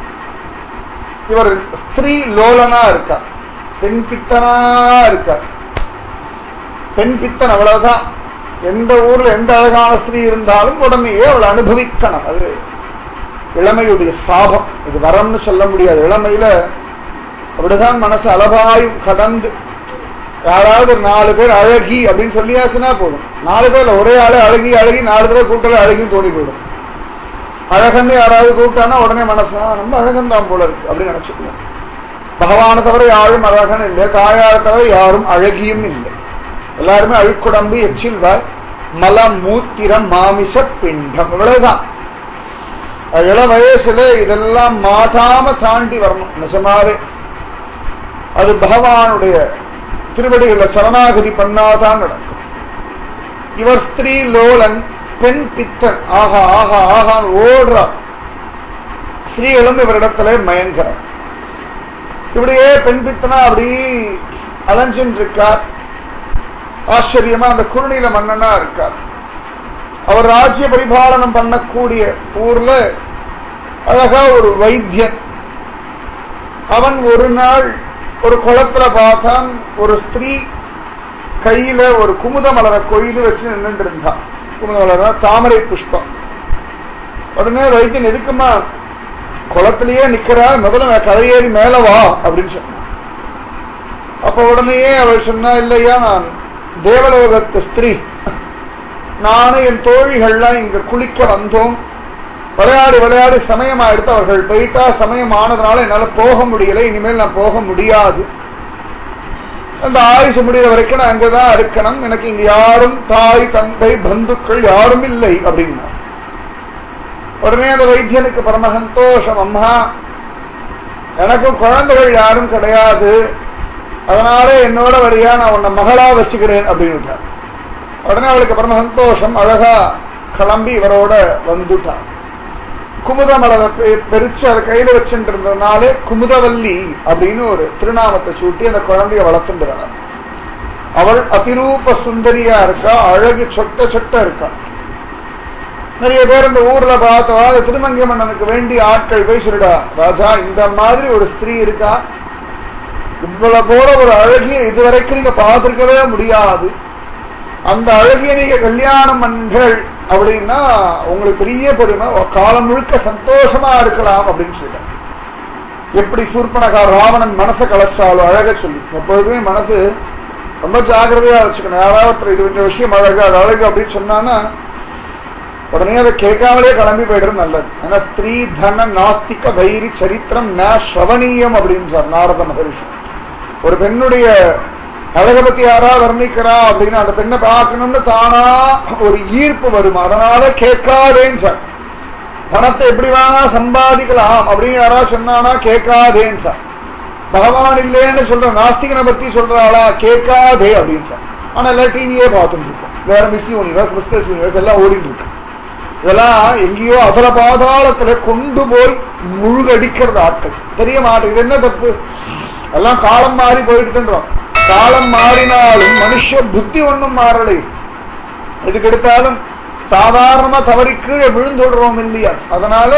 இவர் ஸ்திரீ லோலனா இருக்கா பெண் பித்தனா இருக்கா பெண் பித்தன் அவ்வளவுதான் எந்த ஊர்ல எந்த அழகான ஸ்திரீ இருந்தாலும் உடனேயே அவளை அனுபவிக்கணும் அது இளமையுடைய சாபம் இது வரம்னு சொல்ல முடியாது இளமையில அப்படிதான் மனசு அளவாயும் கடந்து யாராவது ஒரு நாலு பேர் அழகி அப்படின்னு சொல்லியாச்சுன்னா போதும் நாலு பேர்ல ஒரே ஆளு அழகி அழகி நாலு தடவை கூட்டல அழகின்னு தோணி போயிடும் அழகன்னு யாராவது கூப்பிட்டானா உடனே மனசு "ஆ, ரொம்ப அழகன் தான் போல இருக்கு அப்படின்னு நினைச்சுக்கணும் பகவானை தவிர யாரும் அழகன் இல்லை தாயாரை தவிர யாரும் அழகியும் இல்லை எல்லாருமே அழுக்குடம்பு எச்சில் வாய் மலம் மூத்திரம் மாமிச பிண்டம் இவ்வளவுதான் அது இள வயசுல இதெல்லாம் மாட்டாம தாண்டி வரணும் நிஜமாவே அது பகவானுடைய திருவடிகளை சரணாகதி பண்ணாதான் நடக்கும் இவர் ஸ்திரீ லோலன் பெண் பித்தன் ஆஹா ஆஹா ஆஹான்னு ஓடுறார் ஸ்திரீகளும் இவரிடத்துல மயங்குறார் இப்படியே பெண் பித்தனா அப்படி அலைஞ்சுட்டு இருக்கார் ஆச்சரியமா அந்த குறுநில மன்னனா இருக்கார் அவர் ராஜ்ய பரிபாலனம் பண்ணக்கூடிய ஊர்ல அழகா ஒரு வைத்தியன் அவன் ஒரு நாள் ஒரு குளத்துல பார்த்தான் ஒரு ஸ்திரீ கையில ஒரு குமுத மலரை கொய்து வச்சு நின்றுட்டு இருந்தான் குமுத மலர்னா தாமரை புஷ்பம் உடனே வைத்தியன் எதுக்குமா குளத்திலேயே நிக்கிறா முதல்ல நான் கரையேறி மேல வா அப்படின்னு சொன்னான் அப்ப உடனேயே அவள் சொன்னா இல்லையா நான் தேவலோகத்து ஸ்திரீ நானும் என் தோழிகள்லாம் இங்க குளிக்க வந்தோம் விளையாடி விளையாடி சமயம் ஆயிடுத்து அவர்கள் போயிட்டா சமயம் ஆனதுனால என்னால போக முடியல இனிமேல் நான் போக முடியாது அந்த ஆயுசு முடிகிற வரைக்கும் நான் அங்கதான் இருக்கணும் எனக்கு இங்க யாரும் தாய் தந்தை பந்துக்கள் யாரும் இல்லை அப்படின்னா உடனே அந்த வைத்தியனுக்கு பரம சந்தோஷம் அம்மா எனக்கும் குழந்தைகள் யாரும் கிடையாது அதனால என்னோட வரியா நான் உன்னை மகளா வச்சுக்கிறேன் அப்படின்னு உடனே அவளுக்கு பரம சந்தோஷம் அழகா கிளம்பி இவரோட வந்துட்டான் குமுத மலரை பெ- பெருச்சு அதை கையில வச்சுட்டு இருந்ததுனாலே குமுதவல்லி அப்படின்னு ஒரு திருநாமத்தை சூட்டி அந்த குழந்தைய வளர்த்துட்டு அவள் அதிரூப சுந்தரியா இருக்கா அழகு சொட்ட சொட்ட இருக்கா நிறைய பேர் இந்த ஊர்ல பார்த்தவா அந்த திருமங்கை மன்னனுக்கு வேண்டிய ஆட்கள் போய் சொல்லிடா ராஜா இந்த மாதிரி ஒரு ஸ்திரீ இருக்கா இவ்வளவு போல ஒரு அழகிய இதுவரைக்கும் நீங்க பார்த்திருக்கவே முடியாது அந்த அழகிய நீங்க கல்யாணம் பண்கள் அப்படின்னா உங்களுக்கு பெரிய பெருமை காலம் முழுக்க சந்தோஷமா இருக்கலாம் அப்படின்னு சொல்லிட்டாங்க எப்படி சூர்பனகார் ராவணன் மனசை கலைச்சாலும் அழக சொல்லி எப்பொழுதுமே மனசு ரொம்ப ஜாக்கிரதையா வச்சுக்கணும் யாராவது ஒருத்தர் இது இந்த விஷயம் அழகு அது அழகு அப்படின்னு சொன்னான்னா உடனே அதை கேட்காமலே கிளம்பி போயிடுறது நல்லது ஏன்னா ஸ்திரீ தன நாஸ்திக வைரி சரித்திரம் ந ஸ்ரவணீயம் அப்படின்றார் நாரத மகரிஷி ஒரு பெண்ணுடைய அழகை பத்தி யாரா வர்ணிக்கிறா அப்படின்னு அந்த பெண்ணை பார்க்கணும்னு தானா ஒரு ஈர்ப்பு வரும் அதனால கேட்காதேன்னு சார் பணத்தை எப்படி வேணா சம்பாதிக்கலாம் அப்படின்னு யாராவது சொன்னானா கேட்காதேன்னு சார் பகவான் இல்லைன்னு சொல்ற நாஸ்திகனை பத்தி சொல்றாளா கேட்காதே அப்படின்னு சார் ஆனா எல்லாம் டிவியே பார்த்துட்டு இருக்கோம் வேற மிஸ் யூனிவர்ஸ் மிஸ்டர்ஸ் யூனிவர்ஸ் எல்லாம் ஓடிட்டு இருக்கு இதெல்லாம் எங்கேயோ அதல பாதாளத்துல கொண்டு போய் முழுகடிக்கிறது ஆட்கள் தெரிய மாட்டேங்குது இது என்ன தப்பு எல்லாம் காலம் மாறி போயிட்டுன்றோம் காலம் மாறினாலும் மனுஷ புத்தி ஒண்ணும் மாறலை எதுக்கு எடுத்தாலும் சாதாரணமா தவறி கீழே விழுந்துடுறோம் இல்லையா அதனால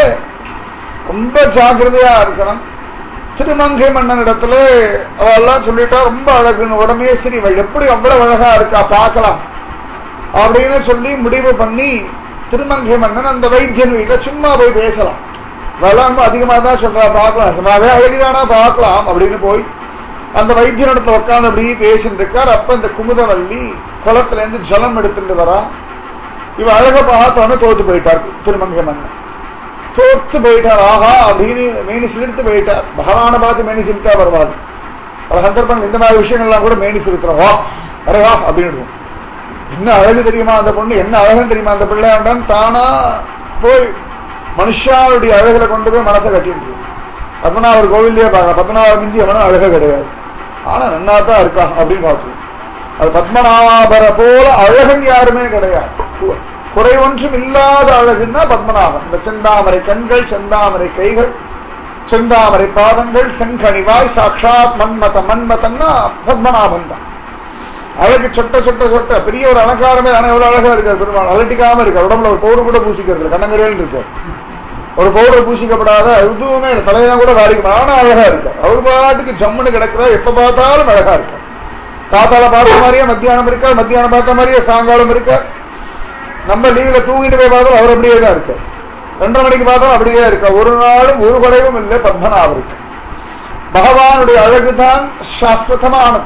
ரொம்ப ஜாக்கிரதையா இருக்கணும் திருமங்கை மன்னன் இடத்துல அவெல்லாம் சொல்லிட்டா ரொம்ப அழகுன்னு உடனே சரி இவள் எப்படி அவ்வளவு அழகா இருக்கா பார்க்கலாம் அப்படின்னு சொல்லி முடிவு பண்ணி திருமங்கை மன்னன் அந்த வைத்தியன் வீட்டை சும்மா போய் பேசலாம் வளம் அதிகமா தான் சொல்றா பார்க்கலாம் சும்மாவே அழகுதானா பார்க்கலாம் அப்படின்னு போய் அந்த வைத்தியனிடத்துல உட்காந்து அப்படியே பேசிட்டு இருக்கார் அப்ப இந்த குமுதவல்லி குளத்துல இருந்து ஜலம் எடுத்துட்டு வரா இவ அழக பார்த்தோன்னு தோத்து போயிட்டார் திருமங்கை மன்னன் தோத்து போயிட்டார் ஆஹா அப்படின்னு மேனி சிலிர்த்து போயிட்டார் பகவானை பார்த்து மேனி சிலித்தா வருவார் பல சந்தர்ப்பங்கள் இந்த மாதிரி விஷயங்கள்லாம் கூட மேனி சிலித்துறோம் வா அரே வா அப்படின்னு என்ன அழகு தெரியுமா அந்த பொண்ணு என்ன அழகுன்னு தெரியுமா அந்த பிள்ளையாண்டான் தானா போய் மனுஷாவுடைய அழகுல கொண்டு போய் மனசை கட்டிட்டு பத்மநாபர் கோவிலே பார்க்க பத்மநாபர் மிஞ்சி எவனும் அழக கிடையாது ஆனா நன்னா தான் இருக்கா அப்படின்னு பார்த்து அது பத்மநாபரை போல அழகன் யாருமே கிடையாது கு- குறை ஒன்றும் இல்லாத அழகுன்னா பத்மநாபன் இந்த செந்தாமரை கண்கள் செந்தாமரை கைகள் செந்தாமரை பாதங்கள் செங்கனிவாய் சாட்சாத் மன்மத மன்மதன்னா பத்மநாபன் தான் அழகு சொட்ட சொட்ட சொட்ட பெரிய ஒரு அலங்காரமே ஆனா எவ்வளவு அழகா இருக்காரு பெருமாள் அலட்டிக்காம இருக்காரு உடம்புல ஒரு பவுடர் கூட பூசிக்கிறது கண்ணங்கரையில் இருக்கு ஒரு பவுடர் பூசிக்கப்படாத எதுவுமே இல்லை. தலையெல்லாம் கூட வாரிக்கும் ஆனா அழகா இருக்கு அவர் பாட்டுக்கு ஜம்முன்னு கிடக்குறா எப்ப பார்த்தாலும் அழகா இருக்கு தாத்தால பார்த்த மாதிரியே மத்தியானம் இருக்கா மத்தியானம் பார்த்த மாதிரியே சாயங்காலம் இருக்கா நம்ம லீவ்ல தூங்கிட்டு போய் பார்த்தாலும் அவர் அப்படியே தான் இருக்கு ரெண்டரை மணிக்கு பார்த்தாலும் அப்படியே இருக்கா ஒரு நாளும் ஒரு குறைவும் இல்லை பத்மநாபருக்கு பகவானுடைய அழகுதான் சாஸ்வதமானது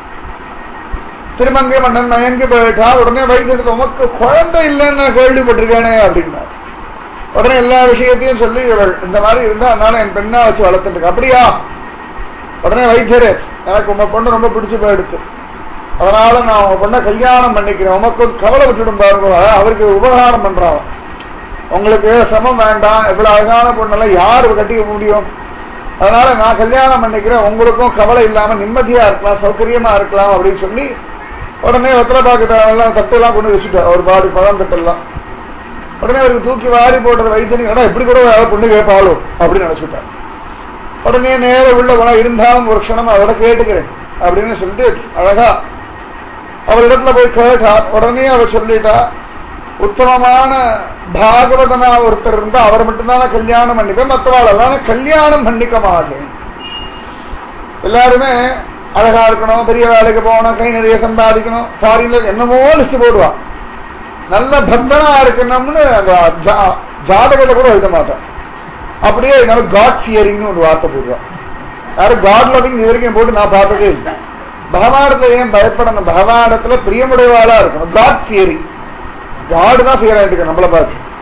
திருமங்கை மன்னன் மயங்கி போயிட்டா உடனே வைத்தியருக்கு உமக்கு குழந்தை இல்லைன்னு நான் கேள்விப்பட்டிருக்கேனே அப்படின்னா உடனே எல்லா விஷயத்தையும் சொல்லி இவள் இந்த மாதிரி இருந்தா அதனால என் பெண்ணா வச்சு வளர்த்துட்டு இருக்கா. அப்படியா உடனே வைத்தியரே எனக்கு உங்க பொண்ணு ரொம்ப பிடிச்சு போயிடுச்சு அதனால நான் உங்க பொண்ணை கல்யாணம் பண்ணிக்கிறேன் உமக்கு ஒரு கவலை விட்டுடும் பாருங்க அதான் அவருக்கு உபகாரம் பண்றான் உங்களுக்கு சமம் வேண்டாம் இவ்வளவு அழகான பொண்ணெல்லாம் யாரு கட்டிக்க முடியும் அதனால நான் கல்யாணம் பண்ணிக்கிறேன் உங்களுக்கும் கவலை இல்லாம நிம்மதியா இருக்கலாம் சௌகரியமா இருக்கலாம் அப்படின்னு சொல்லி உடனே வெத்தலைப்பாக்கு எல்லாம் தட்டெல்லாம் கொண்டு வச்சுட்டார் அவர் பாடி பழம் தட்டெல்லாம் உடனே அவருக்கு தூக்கி வாரி போட்டது வைத்தியனி "அடா, இப்படி கூட யாராவது பொண்ணு கேட்பாளோ அப்படின்னு நினைச்சுட்டார் உடனே நேர உள்ள போனா இருந்தாலும் ஒரு க்ஷணம் அவரோட கேட்டுக்கிறேன் அப்படின்னு சொல்லிட்டு அழகா அவரிடத்துல போய் கேட்டார் உடனே அவர் சொல்லிட்டா உத்தமமான பாகவதனா ஒருத்தர் இருந்தா அவர் மட்டும்தான் நான் கல்யாணம் பண்ணிப்பேன் மற்றவாள் எல்லாம் நான் கல்யாணம் பண்ணிக்க மாட்டேன் எல்லாருமே அழகா இருக்கணும் பெரிய வேலைக்கு போகணும் கை நிறைய சம்பாதிக்கணும் ஃபாரின்ல என்னமோ லிஸ்ட் போடுவான் நல்ல பக்தனா இருக்கணும்னு அந்த ஜா- ஜாதகத்தை கூட எழுத மாட்டான் அப்படியே என்னால காட் ஃபியரிங்னு ஒரு வார்த்தை போடுவான் யாரும் காட் லவிங் இது வரைக்கும் போட்டு நான் பார்த்ததே இல்லை பகவானத்துல ஏன் பயப்படணும் பகவானத்துல பிரியமுடையவாளா இருக்கணும் காட் ஃபியரிங் காடு தான் ஃபியர் ஆயிட்டு நம்மளை பார்த்து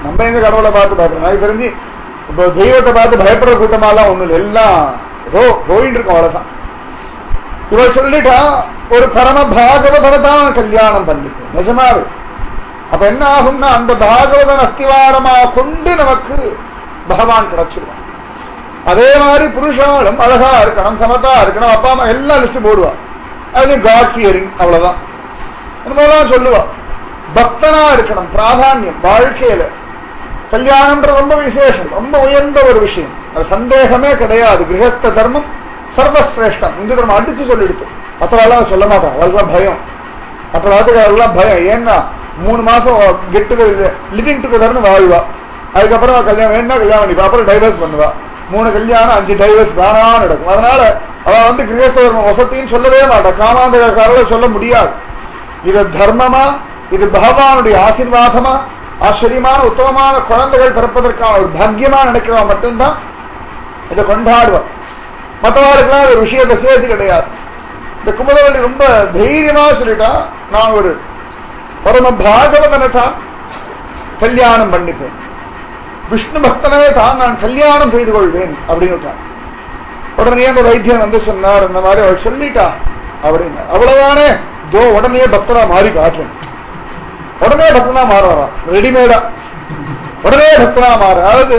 நம்ம எங்க கடவுளை பார்த்து பயப்படுறோம் எனக்கு தெரிஞ்சு இப்போ தெய்வத்தை பார்த்து பயப்படுற கூட்டமாலாம் ஒண்ணும் இல்லை எல்லாம் ஏதோ போயிட்டு இருக்கோம் அவ்வளவுதான் இவர் சொல்லிட்டா ஒரு பரம பாகவதனை தான் கல்யாணம் பண்ணிக்கும் நிஜமாவே அப்ப என்ன ஆகும்னா அந்த பாகவதன் அஸ்திவாரமா கொண்டு நமக்கு பகவான் கிடைச்சிருவான் அதே மாதிரி புருஷாலும் அழகா இருக்கணும் சமத்தா இருக்கணும் அப்பா அம்மா எல்லாம் லிஸ்ட் போடுவா அது காட் ஹியரிங் அவ்வளவுதான் என்னமோலாம் சொல்லுவா பக்தனா இருக்கணும் பிராதானியம் வாழ்க்கையில கல்யாணம்ன்ற ரொம்ப விசேஷம் ரொம்ப உயர்ந்த ஒரு விஷயம் அது சந்தேகமே கிடையாது கிரகஸ்த தர்மம் சர்வசிரேஷ்டம் இந்து தர்மம் அடிச்சு சொல்லிடுத்து மற்றவெல்லாம் சொல்ல மாட்டான் அவளுக்குலாம் பயம் மற்ற எல்லாம் பயம் ஏன்னா மூணு மாசம் கெட் டுகெதர் லிவிங் டுகெதர்னு வாழ்வா அதுக்கப்புறம் கல்யாணம் வேணா கல்யாணம் பண்ணிப்பா அப்புறம் டைவர்ஸ் பண்ணுவா மூணு கல்யாணம் அஞ்சு டைவர்ஸ் தானா நடக்கும் அதனால அவ வந்து கிரகஸ்த தர்மம் வசத்தின்னு சொல்லவே மாட்டா காமாந்தகாரால சொல்ல முடியாது இது தர்மமா இது பகவானுடைய ஆசீர்வாதமா ஆச்சரியமான உத்தமமான குழந்தைகள் பிறப்பதற்கான ஒரு பாக்கியமா நினைக்கிறவா மட்டும்தான் இதை கொண்டாடுவா மற்றவர்களுக்கெல்லாம் ஒரு விஷயத்தை சேர்த்து கிடையாது இந்த குமுதவள்ளி ரொம்ப தைரியமா சொல்லிட்டா நான் ஒரு பரம பாகவதனை தான் கல்யாணம் பண்ணிப்பேன் விஷ்ணு பக்தனே தான் நான் கல்யாணம் செய்து கொள்வேன் அப்படின்னு விட்டான். உடனே அந்த வைத்தியன் வந்து சொன்னார் இந்த மாதிரி அவள் சொல்லிட்டா அப்படின்னு அவ்வளவுதானே தோ உடனே பக்தரா மாறி காட்டுறேன் உடனே பக்தனா மாறுறான் ரெடிமேடா உடனே பக்தனா மாற அதாவது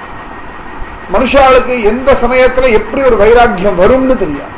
மனுஷாளுக்கு எந்த சமயத்துல எப்படி ஒரு வைராக்கியம் வரும்னு தெரியாது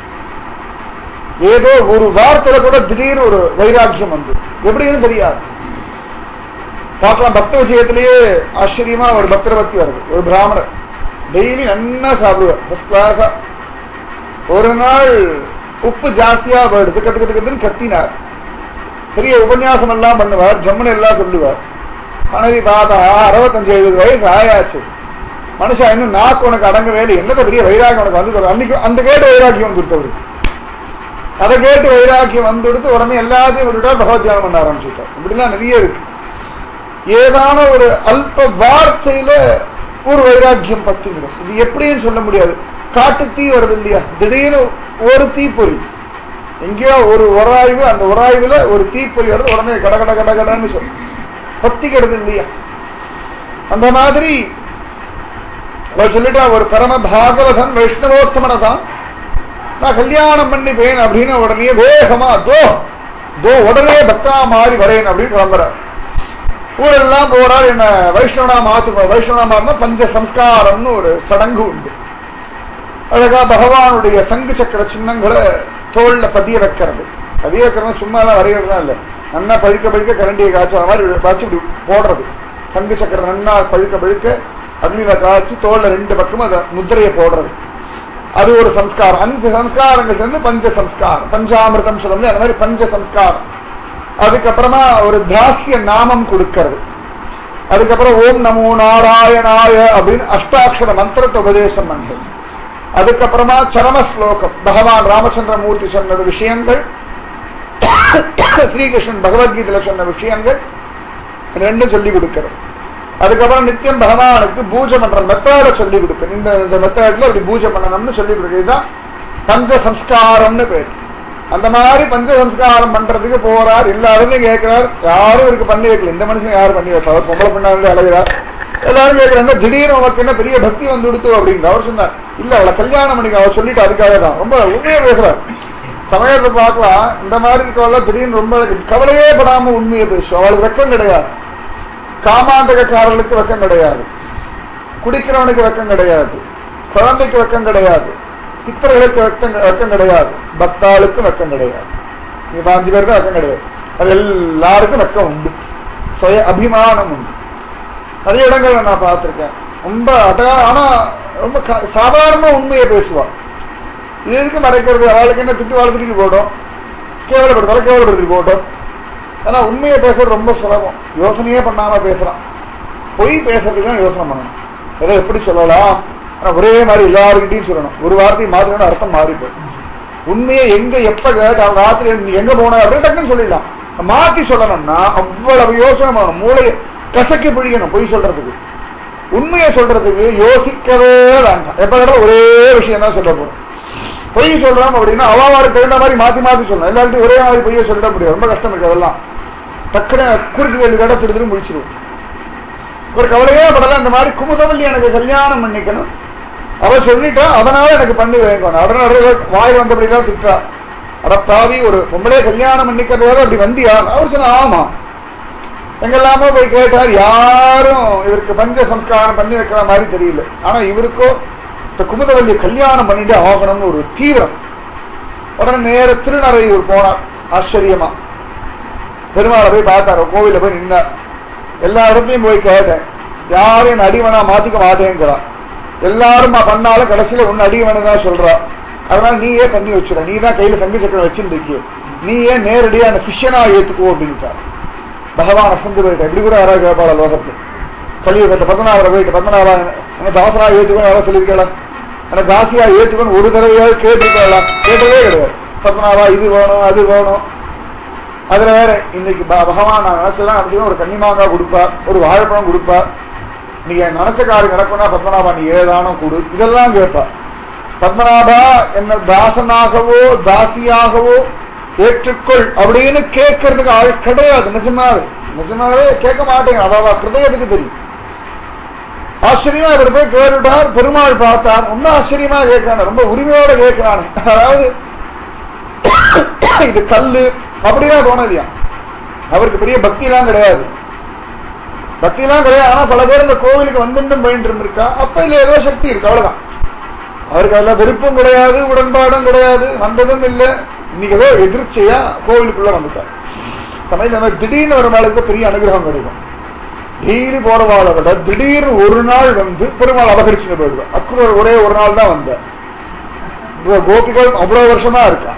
ஏதோ ஒரு வார்த்தையில கூட திடீர்னு ஒரு வைராக்கியம் வந்து எப்படின்னு தெரியாது பார்க்கலாம் பக்த விஷயத்திலேயே ஆச்சரியமா ஒரு பக்தர பக்தி வருது ஒரு பிராமணர் டெய்லி நன்னா சாப்பிடுவார் ஃபர்ஸ்ட் கிளாஸா ஒரு நாள் உப்பு ஜாஸ்தியா போயிடுது கத்து கத்து கத்துன்னு கத்தினார் பெரிய உபன்யாசம் எல்லாம் பண்ணுவார் ஜம்முன்னு எல்லாம் சொல்லுவார் மனைவி பார்த்தா அறுபத்தஞ்சு எழுபது வயசு ஆயாச்சு மனுஷா இன்னும் நாக்கு உனக்கு அடங்கவே இல்லை என்னத்த பெரிய வைராகியம் உனக்கு வந்து சொல்ற அன்னைக்கு அந்த கேட்டு வைராக்கியம் வந்து கொடுத்தவரு அதை கேட்டு வைராக்கியம் வந்து கொடுத்து உடனே எல்லாத்தையும் விட்டுட்டா பகவத் தியானம் பண்ண ஆரம்பிச்சுட்டார் இப்படிலாம் நிறைய இருக்கு ஏதான ஒரு அல்ப வார்த்தையில ஒரு வைராக்கியம் பத்திவிடும் இது எப்படின்னு சொல்ல முடியாது காட்டு தீ வருது இல்லையா திடீர்னு ஒரு தீப்பொறி எங்கேயோ ஒரு உராய்வு அந்த உராய்வுல ஒரு தீப்பொறி வருது உடனே கட கட கட கடன்னு சொல்லும் பத்திக்கிறது இல்லையா அந்த மாதிரி அவர் சொல்லிட்டா ஒரு பரம பாகவதன் வைஷ்ணவோத்தமனை தான் நான் கல்யாணம் பண்ணிப்பேன் அப்படின்னு உடனே வேகமா தோ தோ உடனே பக்தா மாறி வரேன் அப்படின்னு கிளம்புறார் ஊரெல்லாம் போறார் என்ன வைஷ்ணவனா மாத்துக்கோ வைஷ்ணவனா மாறினா பஞ்ச சம்ஸ்காரம்னு ஒரு சடங்கு உண்டு அழகா பகவானுடைய சங்கு சக்கர சின்னங்களை தோல்ல பதிய வைக்கிறது பதிய வைக்கிறது சும்மா எல்லாம் வரைகிறதுலாம் இல்ல நன்னா பழுக்க பழுக்க கரண்டியை காய்ச்ச மாதிரி காய்ச்சி இப்படி போடுறது சங்கு சக்கரம் நன்னா பழுக்க பழுக்க அக்னியில காய்ச்சி தோல்ல ரெண்டு பக்கமும் அதை முத்திரையை போடுறது அது ஒரு சம்ஸ்காரம் அஞ்சு சம்ஸ்காரங்கள் சேர்ந்து பஞ்ச சம்ஸ்காரம் பஞ்சாமிர்தம் சொல்லும்போது அந்த மாதிரி பஞ்ச சம்ஸ்காரம் அதுக்கப்புறமா ஒரு தாசிய நாமம் கொடுக்கிறது அதுக்கப்புறம் ஓம் நமோ நாராயணாய அப்படின்னு அஷ்டாட்சர மந்திரத்தை உபதேசம் பண்றது அதுக்கப்புறமா சரம ஸ்லோகம் பகவான் ராமச்சந்திரமூர்த்தி சொன்ன விஷயங்கள் ஸ்ரீகிருஷ்ணன் பகவத்கீதையில சொன்ன விஷயங்கள் ரெண்டும் சொல்லி கொடுக்கிறது அதுக்கப்புறம் நித்தியம் பகவானுக்கு பூஜை பண்ற மெத்தட சொல்லி கொடுக்கணும் இந்த இந்த மெத்தட்ல இப்படி பூஜை பண்ணணும்னு சொல்லி கொடுக்குறது இதுதான் பஞ்ச சம்ஸ்காரம்னு பேர் அந்த மாதிரி பஞ்ச சம்ஸ்காரம் பண்றதுக்கு போறார் எல்லாருமே கேட்கிறார் யாரும் இருக்கு பண்ணி வைக்கல இந்த மனுஷன் யாரும் பண்ணி வைப்பா அவர் பொம்பளை பண்ணாங்க அழகிறார் எல்லாரும் கேட்கிறாங்க திடீர்னு உனக்கு என்ன பெரிய பக்தி வந்து கொடுத்து அப்படின்னு அவர் சொன்னார் இல்ல அவளை கல்யாணம் பண்ணிக்க அவர் சொல்லிட்டு அதுக்காக தான் ரொம்ப உண்மையா பேசுறார் சமயத்தை பார்க்கலாம் இந்த மாதிரி இருக்கவள திடீர்னு ரொம்ப கவலையே படாம உண்மையை பேசும் அவளுக்கு வெக்கம் கிடையாது காமாண்டகக்காரர்களுக்கு வெக்கம் கிடையாது குடிக்கிறவனுக்கு வெக்கம் கிடையாது குழந்தைக்கு வெக்கம் கிடையாது பித்தர்களுக்கு வெக்கம் வெக்கம் கிடையாது பக்தாளுக்கு வெக்கம் கிடையாது இது பாஞ்சு பேருக்கு வெக்கம் கிடையாது அது எல்லாருக்கும் வெக்கம் உண்டு சுய அபிமானம் உண்டு நிறைய இடங்கள்ல நான் பார்த்திருக்கேன் ரொம்ப அட்டகா ஆனா ரொம்ப க- சாதாரண உண்மையை பேசுவா இது எதுக்கு மறைக்கிறது அவளுக்கு என்ன திட்டு வாழ்த்துட்டு போட்டோம் கேவலப்படுத்தாலும் கேவலப்படுத்திட்டு போட்டோம் ஆனா உண்மையை பேசுறது ரொம்ப சுலபம் யோசனையே பண்ணாம பேசலாம் பொய் பேசுறதுக்கு தான் யோசனை பண்ணணும் எதை எப்படி சொல்லலாம் ஆனா ஒரே மாதிரி எல்லாருக்கிட்டையும் சொல்லணும் ஒரு வார்த்தை மாத்திரம் அர்த்தம் மாறி போயிடும் உண்மையை எங்க எப்ப கேட்டு அவங்க ராத்திரி நீ எங்க போன அப்படின்னு டக்குன்னு சொல்லிடலாம் மாத்தி சொல்லணும்னா அவ்வளவு யோசனை பண்ணணும் மூளையை கசக்கி பிடிக்கணும் பொய் சொல்றதுக்கு உண்மையை சொல்றதுக்கு யோசிக்கவே வேண்டாம் எப்ப கேட்டாலும் ஒரே விஷயம் தான் சொல்ல போறோம் பொய் சொல்றோம் அப்படின்னா அவாவாருக்கு தகுந்த மாதிரி மாத்தி மாத்தி சொல்லணும் எல்லார்ட்டையும் ஒரே மாதிரி பொய்யை சொல்லிட முடியாது ரொம்ப கஷ்டம் இருக்கு அதெல்லாம் டக்குனு குறுக்கு கேள்வி கேட்ட திரு திரு முடிச்சிருவோம் ஒரு கவலையே படல இந்த மாதிரி குமுதவல்லி எனக்கு கல்யாணம் பண்ணிக்கணும் அவ சொல்லிட்டா அதனால எனக்கு பண்ணி வைக்கணும் உடனே வாய் வந்தபடிதான் திட்டா அடப்பாவி ஒரு பொம்பளே கல்யாணம் பண்ணிக்கிறதோட அப்படி வந்தியா அவர் சொன்ன ஆமா எங்கெல்லாமோ போய் கேட்டார் யாரும் இவருக்கு பஞ்ச சம்ஸ்காரம் பண்ணி வைக்கிற மாதிரி தெரியல ஆனா இவருக்கோ இந்த குமுதவல்லி கல்யாணம் பண்ணிட்டு ஆகணும்னு ஒரு தீவிரம் உடனே நேர திருநறையூர் போனார் ஆச்சரியமா பெருமாளை போய் பார்த்தாரு கோவில போய் நின்னார் எல்லா இடத்துலயும் போய் கேட்டேன் யாரும் என்ன அடிவனா மாத்திக்க மாட்டேங்கிறா எல்லாரும் பண்ணாலும் கடைசியில ஒன்னு அடிவனு தான் சொல்றா அதனால நீ ஏன் பண்ணி வச்சுட நீ தான் கையில சங்கு சக்கரம் வச்சிருந்திருக்கிய நீ ஏன் நேரடியா அந்த பிஷனா ஏத்துக்கோ அப்படின்ட்டார் பகவான் அசந்து போயிட்ட இப்படி கூட யாராவது கேட்பாளா லோகத்தில் கலியுகத்தை பத்மநாபரை போயிட்டு பத்மநாபா எனக்கு தாசனா ஏத்துக்கணும் யாராவது சொல்லியிருக்கலாம் எனக்கு தாசியா ஏத்துக்கணும் ஒரு தடவையாவது கேட்டுக்கலாம் கேட்டதே கிடையாது பத்மநாபா இது வேணும் அது வேணும் அதுல வேற இன்னைக்கு ப- பகவான் நான் நினைச்சதான் நடத்தினா ஒரு கன்னிமாங்கா கொடுப்பார் ஒரு வாழைப்பழம் கொடுப்பார் நீ என் நினைச்ச காரியம் நடக்கும்னா பத்மநாபா நீ ஏதானும் கொடு இதெல்லாம் கேட்பா பத்மநாபா என்ன தாசனாகவோ தாசியாகவோ ஏற்றுக்கொள் அப்படின்னு கேட்கறதுக்கு ஆள் கிடையாது நிஜமாவே நிஜமாவே கேட்க மாட்டேங்க அதாவது ஹிருதயத்துக்கு தெரியும் ஆச்சரியமா இவர் போய் கேட்டுட்டார் பெருமாள் பார்த்தார் இன்னும் ஆச்சரியமா கேட்கிறான் ரொம்ப உரிமையோட கேட்கிறான் அதாவது இது கல்லு அப்படிலாம் தோணலையா அவருக்கு பெரிய பக்தி எல்லாம் கிடையாது பக்தி எல்லாம் கிடையாது ஆனா பல பேர் இந்த கோவிலுக்கு வந்துட்டும் போயிட்டு இருக்கா அப்ப இதுல ஏதோ சக்தி இருக்கு அவ்வளவுதான் அவருக்கு அதுல விருப்பம் கிடையாது உடன்பாடும் கிடையாது வந்ததும் இல்லை இன்னைக்கு ஏதோ எதிர்ச்சையா கோவிலுக்குள்ள வந்துட்டார் சமயம் நம்ம திடீர்னு ஒரு நாளுக்கு பெரிய அனுகிரகம் கிடைக்கும் டெய்லி போறவாளை விட திடீர்னு ஒரு நாள் வந்து பெருமாள் அபகரிச்சுட்டு போயிடுவார் அக்குவர் ஒரே ஒரு நாள் தான் வந்தார் இப்ப கோபிகள் அவ்வளவு வருஷமா இருக்கா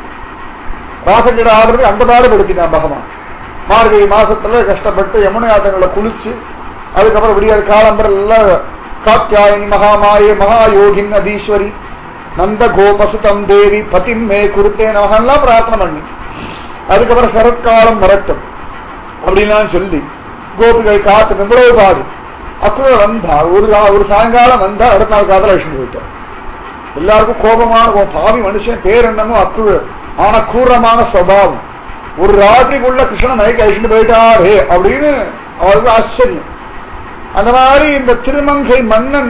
ராசகிட ஆடுறது அந்த பாடுபடுத்தினான் பகவான் மார்கழி மாசத்துல கஷ்டப்பட்டு யமுனை ஆத்தங்களை குளிச்சு அதுக்கப்புறம் விடியார் காலம்பரம் எல்லாம் காத்தியாயனி மகாமாயே மகாயோகின் அதீஸ்வரி நந்த கோபசுதம் தேவி பதிம் மே குருத்தே நமகெல்லாம் பிரார்த்தனை பண்ணி அதுக்கப்புறம் சரத்காலம் வரட்டும் அப்படின்லாம் சொல்லி கோபிகள் காத்து நின்றவு பாடு அக்குள்ள வந்தார் ஒரு கா- ஒரு சாயங்காலம் வந்தா அடுத்த நாள் காதல அழிச்சுட்டு போயிட்டார் எல்லாருக்கும் கோபமான கோ- பாவி மனுஷன் பேர் என்னமோ அக்குழு ஆனா கூரமான சுவாவம் ஒரு ராத்திரிக்குள்ள கிருஷ்ணன் மயக்க அழிச்சுட்டு போயிட்டாரே அப்படின்னு அவருக்கு ஆச்சரியம் அந்த மாதிரி இந்த திருமங்கை மன்னன்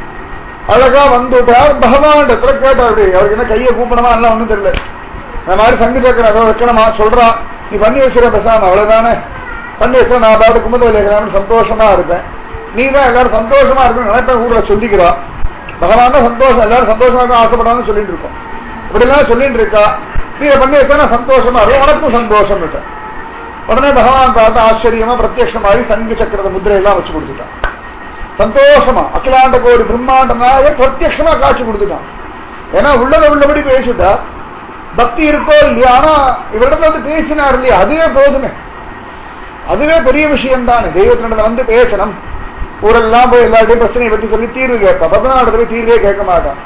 அழகா வந்துட்டார் பகவான் இடத்துல கேட்டார் அப்படி அவருக்கு என்ன கையை கூப்பிடமா எல்லாம் ஒண்ணும் தெரியல இந்த மாதிரி சங்கு சக்கரம் ஏதோ வைக்கணுமா சொல்றான் நீ பண்ணி வச்சுற பேசாம அவ்வளவுதானே பண்ணி வச்சா நான் பாட்டு கும்பத்தில் வைக்கிறான்னு சந்தோஷமா இருப்பேன் நீ தான் எல்லாரும் சந்தோஷமா இருக்கணும் நினைப்பேன் ஊர்ல சொல்லிக்கிறா பகவான் தான் சந்தோஷம் எல்லாரும் சந்தோஷமா இருக்க ஆசைப்படான்னு சொல்லிட்டு இருக்கோம் இப்படிலாம் சொல்லிட்டு இருக்கா நீ இதை பண்ணி வச்சா நான் சந்தோஷமா இருக்கும் உனக்கும் சந்தோஷம் விட்டேன் உடனே பகவான் பார்த்து ஆச்சரியமா பிரத்யட்சமாகி சங்கு சக்கரத முத்திரையெல்லாம் வச்சு கொடுத்துட்டான் சந்தோஷமா அகிலாண்ட கோடி பிரம்மாண்ட நாயகர் பிரத்யட்சமா காட்சி கொடுத்துட்டான் ஏன்னா உள்ளத உள்ளபடி பேசிட்டா பக்தி இருக்கோ இல்லையா ஆனா இவரிடத்துல வந்து பேசினார் இல்லையா அதுவே போதுமே அதுவே பெரிய விஷயம் தானே தெய்வத்தினிடத்துல வந்து பேசணும் ஊரெல்லாம் போய் எல்லாருடையும் பிரச்சனையை பத்தி சொல்லி தீர்வு கேட்பான் பதினாலு போய் தீர்வே கேட்க மாட்டான்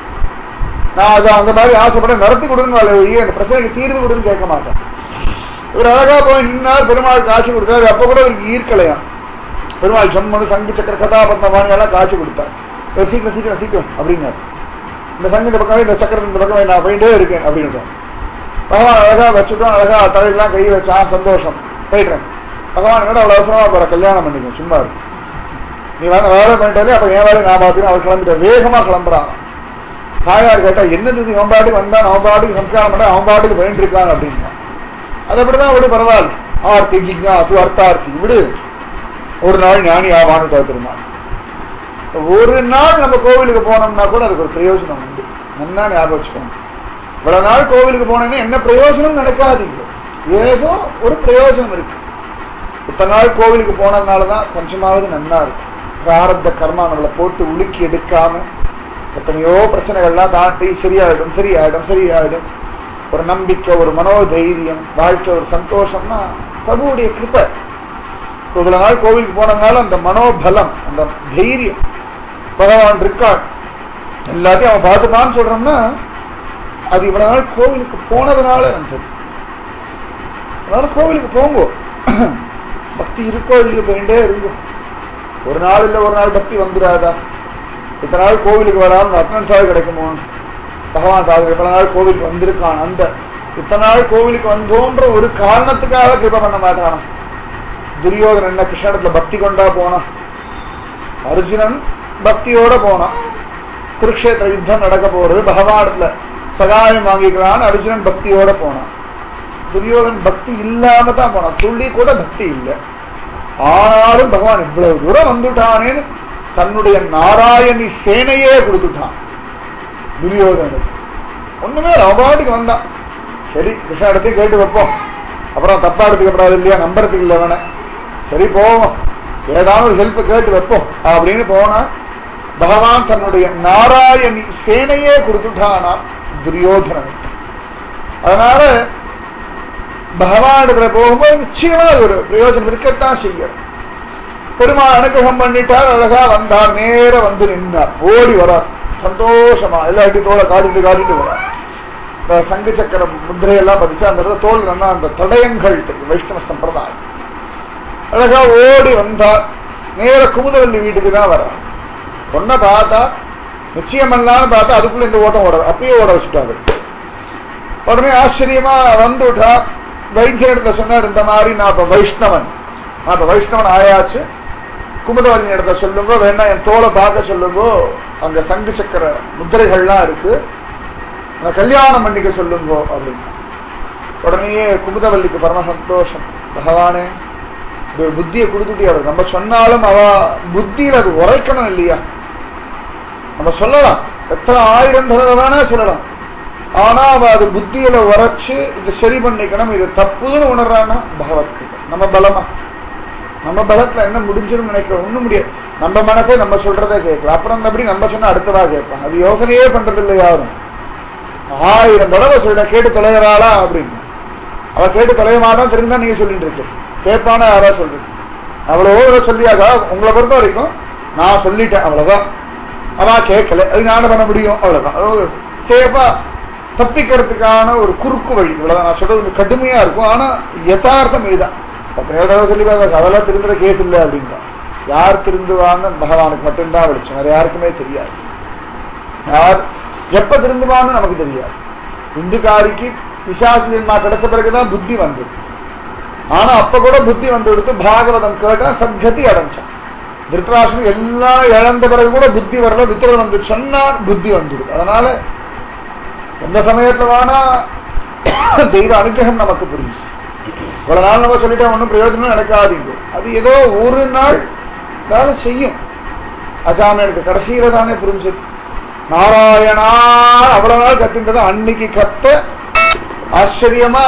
நான் அதை அந்த மாதிரி ஆசைப்பட நடத்தி கொடுங்க ஒழிய அந்த பிரச்சனைக்கு தீர்வு கொடுன்னு கேட்க மாட்டேன் இவர் அழகா போய் நின்னார் பெருமாள் காட்சி கொடுத்தாரு அப்ப கூட அவருக்கு ஈர்க்கலையாம் பெருமாள் ஜம்மனு சங்கு சக்கர கதாபத்மவாணி எல்லாம் காட்சி கொடுத்தார் இவர் சீக்கிரம் சீக்கிரம் சீக்கிரம் அப்படின்னார் இந்த சங்கு இந்த பக்கம் இந்த சக்கரத்து இந்த பக்கம் நான் போயிட்டே இருக்கேன் அப்படின்னு பகவான் அழகா வச்சுட்டோம் அழகா தலையெல்லாம் கை வச்சான் சந்தோஷம் போயிடுறேன் பகவான் கூட அவ்வளவு அவசரமா போற கல்யாணம் பண்ணிக்கோ சும்மா இருக்கு நீ வேணா வேலை பண்ணிட்டாலே அப்ப என் வேலை நான் பார்த்துக்கிறேன் அவர் கிளம்பிட்ட வேகமா கிளம்புறான் தாயார் கேட்டா என்னது இது அவன் பாட்டுக்கு வந்தான் அவன் பாட்டுக்கு சம்ஸ்காரம் பண்ண அவன் பாட்டுக்கு போயிட்டு இருக்கான் அப்படின்னா அது அப்படிதான் விடு பரவாயில்ல ஆர்த்தி ஜிக்னாசு அர்த்தார்த்தி விடு ஒரு நாள் ஞானி ஆவான்னு தவிர்த்திருந்தான் ஒரு நாள் நம்ம கோவிலுக்கு போனோம்னா கூட அதுக்கு ஒரு பிரயோஜனம் உண்டு நல்லா ஞாபகம் வச்சுக்கணும் இவ்வளவு நாள் கோவிலுக்கு போனேன்னா என்ன பிரயோஜனம் நடக்காதீங்க ஏதோ ஒரு பிரயோஜனம் இருக்கு இத்தனை நாள் கோவிலுக்கு போனதுனாலதான் கொஞ்சமாவது நன்னா இருக்கும் பிராரப்த கர்மா நம்மளை போட்டு உலுக்கி எடுக்காம எத்தனையோ பிரச்சனைகள்லாம் தாண்டி சரியாயிடும் சரியாயிடும் சரியாயிடும் ஒரு நம்பிக்கை ஒரு மனோதைரியம் வாழ்க்கை ஒரு சந்தோஷம்னா பிரபுவுடைய கிருப்பை இவ்வளவு நாள் கோவிலுக்கு போனதுனால அந்த மனோபலம் அந்த தைரியம் பகவான் இருக்கான் எல்லாத்தையும் அவன் பார்த்துப்பான்னு சொல்றோம்னா அது இவ்வளவு நாள் கோவிலுக்கு போனதுனால வந்தது அதனால கோவிலுக்கு போங்கோ பக்தி இருக்கோ இல்லையோ போயிட்டே இருங்கோ ஒரு நாள் இல்ல ஒரு நாள் பக்தி வந்துடாதா இத்தனை நாள் கோவிலுக்கு வராமல் அட்னன்ஸ் ஆக கிடைக்குமோ பகவான் சாகர் இவ்வளவு நாள் கோவிலுக்கு வந்திருக்கான் அந்த இத்தனை நாள் கோவிலுக்கு வந்தோன்ற ஒரு காரணத்துக்காக கிருப பண்ண மாட்டானா துரியோதனன் என்ன கிருஷ்ணத்துல பக்தி கொண்டா போனான் அர்ஜுனன் பக்தியோட போனான் குருக்ஷேத்திர யுத்தம் நடக்க போறது பகவானத்துல சகாயம் வாங்கிக்கிறான் அர்ஜுனன் பக்தியோட போனான் துரியோதன் பக்தி இல்லாம தான் போனான் துள்ளி கூட பக்தி இல்லை ஆனாலும் பகவான் இவ்வளவு தூரம் வந்துட்டானேன்னு தன்னுடைய நாராயணி சேனையே கொடுத்துட்டான் துரியோதனுக்கு ஒண்ணுமே அவபாட்டுக்கு வந்தான் சரி கிருஷ்ண இடத்தை கேட்டு வைப்போம் அப்புறம் தப்பா எடுத்துக்கப்படாது இல்லையா நம்புறதுக்கு இல்லை வேணே சரி போவோம் ஏதாவது ஒரு ஹெல்ப் கேட்டு வைப்போம் அப்படின்னு போனா பகவான் தன்னுடைய நாராயணி சேனையே கொடுத்துட்டானா துரியோதனனுக்கு அதனால பகவானிடத்துல போகும்போது நிச்சயமா அது ஒரு பிரயோஜனம் இருக்கத்தான் செய்யும் பெருமாள் அனுகிரகம் பண்ணிட்டார் அழகா வந்தார் நேர வந்து நின்றார் ஓடி வரார் சந்தோஷமா எல்லாட்டி தோலை காட்டிட்டு காட்டிட்டு வரார் இந்த சங்கு சக்கரம் முத்திரையெல்லாம் பதிச்சு அந்த இடத்துல தோல் நல்லா அந்த தடயங்கள் தெரியும் வைஷ்ணவ சம்பிரதாயம் அழகா ஓடி வந்தார் நேர குமுதவல்லி வீட்டுக்கு தான் வர பொண்ணை பார்த்தா நிச்சயம் பண்ணலான்னு பார்த்தா அதுக்குள்ள இந்த ஓட்டம் ஓட அப்பயே ஓட வச்சுட்டாங்க உடனே ஆச்சரியமா வந்துட்டா வைத்தியனிடத்துல சொன்னார் இந்த மாதிரி நான் இப்ப வைஷ்ணவன் நான் இப்ப வைஷ்ணவன் ஆயாச்சு குமுதவல்லி இடத்த சொல்லுங்க வேணா என் தோலை பார்க்க சொல்லுங்க அங்க சங்கு சக்கர முத்திரைகள்லாம் இருக்கு நான் கல்யாணம் பண்ணிக்க சொல்லுங்க அப்படின்னு உடனேயே குமுதவல்லிக்கு பரம சந்தோஷம் பகவானே ஒரு புத்தியை கொடுத்துட்டே அவர் நம்ம சொன்னாலும் அவ புத்தியில அது உரைக்கணும் இல்லையா நம்ம சொல்லலாம் எத்தனை ஆயிரம் தடவை வேணா சொல்லலாம் ஆனா அவ அது புத்தியில உரைச்சு இது சரி பண்ணிக்கணும் இது தப்புன்னு உணர்றான்னா பகவத்கிட்ட நம்ம பலமா நம்ம பலத்துல என்ன முடிஞ்சிடும் நினைக்கிறோம் ஒண்ணும் முடியாது நம்ம மனசே நம்ம சொல்றதே கேட்கலாம் அப்புறம் அப்படி நம்ம சொன்னா அடுத்ததா கேட்பாங்க அது யோசனையே பண்றது இல்லை யாரும் ஆயிரம் தடவை சொல்ற கேட்டு தொலைகிறாளா அப்படின்னு அவ கேட்டு தொலைய மாட்டான் தெரிஞ்சா நீங்க சொல்லிட்டு இருக்கு கேட்பானா யாரா சொல்றது அவ்வளவு சொல்லியாக்கா உங்களை பொறுத்த வரைக்கும் நான் சொல்லிட்டேன் அவ்வளவுதான் அவ கேட்கல அது ஞானம் பண்ண முடியும் அவ்வளவுதான் சேஃபா தப்பிக்கிறதுக்கான ஒரு குறுக்கு வழி இவ்வளவுதான் நான் சொல்றது கடுமையா இருக்கும் ஆனா யதார்த்தம் இதுதான் பத்து தடவை சொல்லி பார்க்க அதெல்லாம் திருந்துற கேஸ் இல்லை அப்படின்னா யார் திருந்துவாங்க பகவானுக்கு மட்டும்தான் வெளிச்சம் வேற யாருக்குமே தெரியாது யார் எப்ப திருந்துவான்னு நமக்கு தெரியாது இந்துக்காரிக்கு பிசாசியன்மா கிடைச்ச பிறகுதான் புத்தி வந்தது ஆனா அப்ப கூட புத்தி வந்து எடுத்து பாகவதம் கேட்டா சத்கதி அடைஞ்சான் திருத்தராசனுக்கு எல்லாம் இழந்த பிறகு கூட புத்தி வரல வித்திரன் வந்து சொன்னார் புத்தி வந்துடுது அதனால எந்த சமயத்துல வேணா தெய்வ அனுகிரகம் நமக்கு புரியும் இவ்வளவு நாள் நம்ம சொல்லிட்டா ஒன்றும் பிரயோஜனம் நடக்காதீங்க அது ஏதோ ஒரு நாள் வேலை செய்யும் அதான் எனக்கு கடைசியில தானே புரிஞ்சது நாராயணா அவ்வளவு நாள் கத்தின்றது அன்னைக்கு கத்த ஆச்சரியமா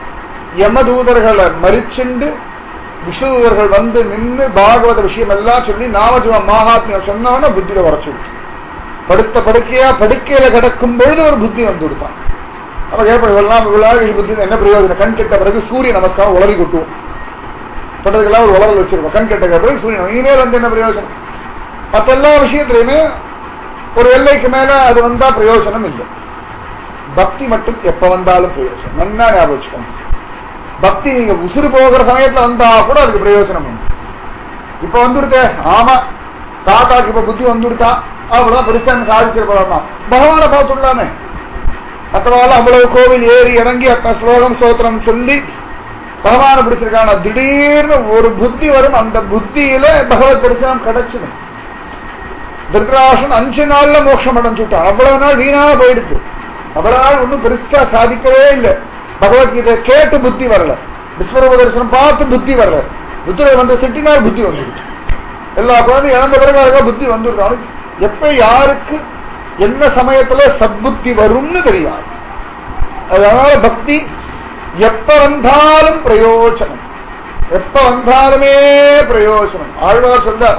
யமதூதர்களை மறிச்சுண்டு விஷ்ணுதூதர்கள் வந்து நின்று பாகவத விஷயம் எல்லாம் சொல்லி நாமஜிவ மகாத்மியம் சொன்னவன புத்தியில வரைச்சு படுத்த படுக்கையா படுக்கையில கிடக்கும் பொழுது ஒரு புத்தி வந்து கொடுத்தான் நம்ம கேட்போம் இவெல்லாம் இவ்வளவு புத்தி என்ன பிரயோஜனம் கண் கெட்ட பிறகு சூரிய நமஸ்காரம் உளறி கொட்டுவோம் தொட்டதுக்கெல்லாம் ஒரு உலகம் வச்சிருக்கோம் கண் கெட்ட பிறகு சூரியன் இனிமேல் வந்து என்ன பிரயோஜனம் மற்ற எல்லா விஷயத்திலையுமே ஒரு எல்லைக்கு மேல அது வந்தா பிரயோஜனம் இல்லை பக்தி மட்டும் எப்ப வந்தாலும் பிரயோஜனம் நல்லா ஞாபகம் வச்சுக்கோங்க பக்தி நீங்க உசுறு போகிற சமயத்துல வந்தா கூட அதுக்கு பிரயோஜனம் உண்டு இப்ப வந்துடுதே ஆமா தாத்தாக்கு இப்ப புத்தி வந்துடுதா அவ்வளவுதான் பெருசா சாதிச்சிருப்பா பகவானை பார்த்துடலாமே மற்றவாள் அவ்வளவு கோவில் ஏறி இறங்கி அத்தனை ஸ்லோகம் சோத்திரம் சொல்லி பகவானை பிடிச்சிருக்கான திடீர்னு ஒரு புத்தி வரும் அந்த புத்தியில பகவத் தரிசனம் கிடைச்சிடும் திருத்தராசன் அஞ்சு நாள்ல மோட்சம் அடைஞ்சுட்டான் அவ்வளவு நாள் வீணா போயிடுச்சு அவ்வளவு நாள் ஒன்றும் பெருசா சாதிக்கவே இல்லை பகவத்கீதை கேட்டு புத்தி வரல விஸ்வரூப தரிசனம் பார்த்து புத்தி வரல புத்திரை வந்து சிட்டினார் புத்தி வந்துடுச்சு எல்லா குழந்தை இழந்த பிறகு அழகா புத்தி வந்துடுது அவனுக்கு எப்ப யாருக்கு என்ன சமயத்துல சத்புத்தி வரும்னு தெரியாது அதனால பக்தி எப்ப வந்தாலும் பிரயோஜனம் எப்ப வந்தாலுமே பிரயோஜனம் ஆழ்வார் சொல்றார்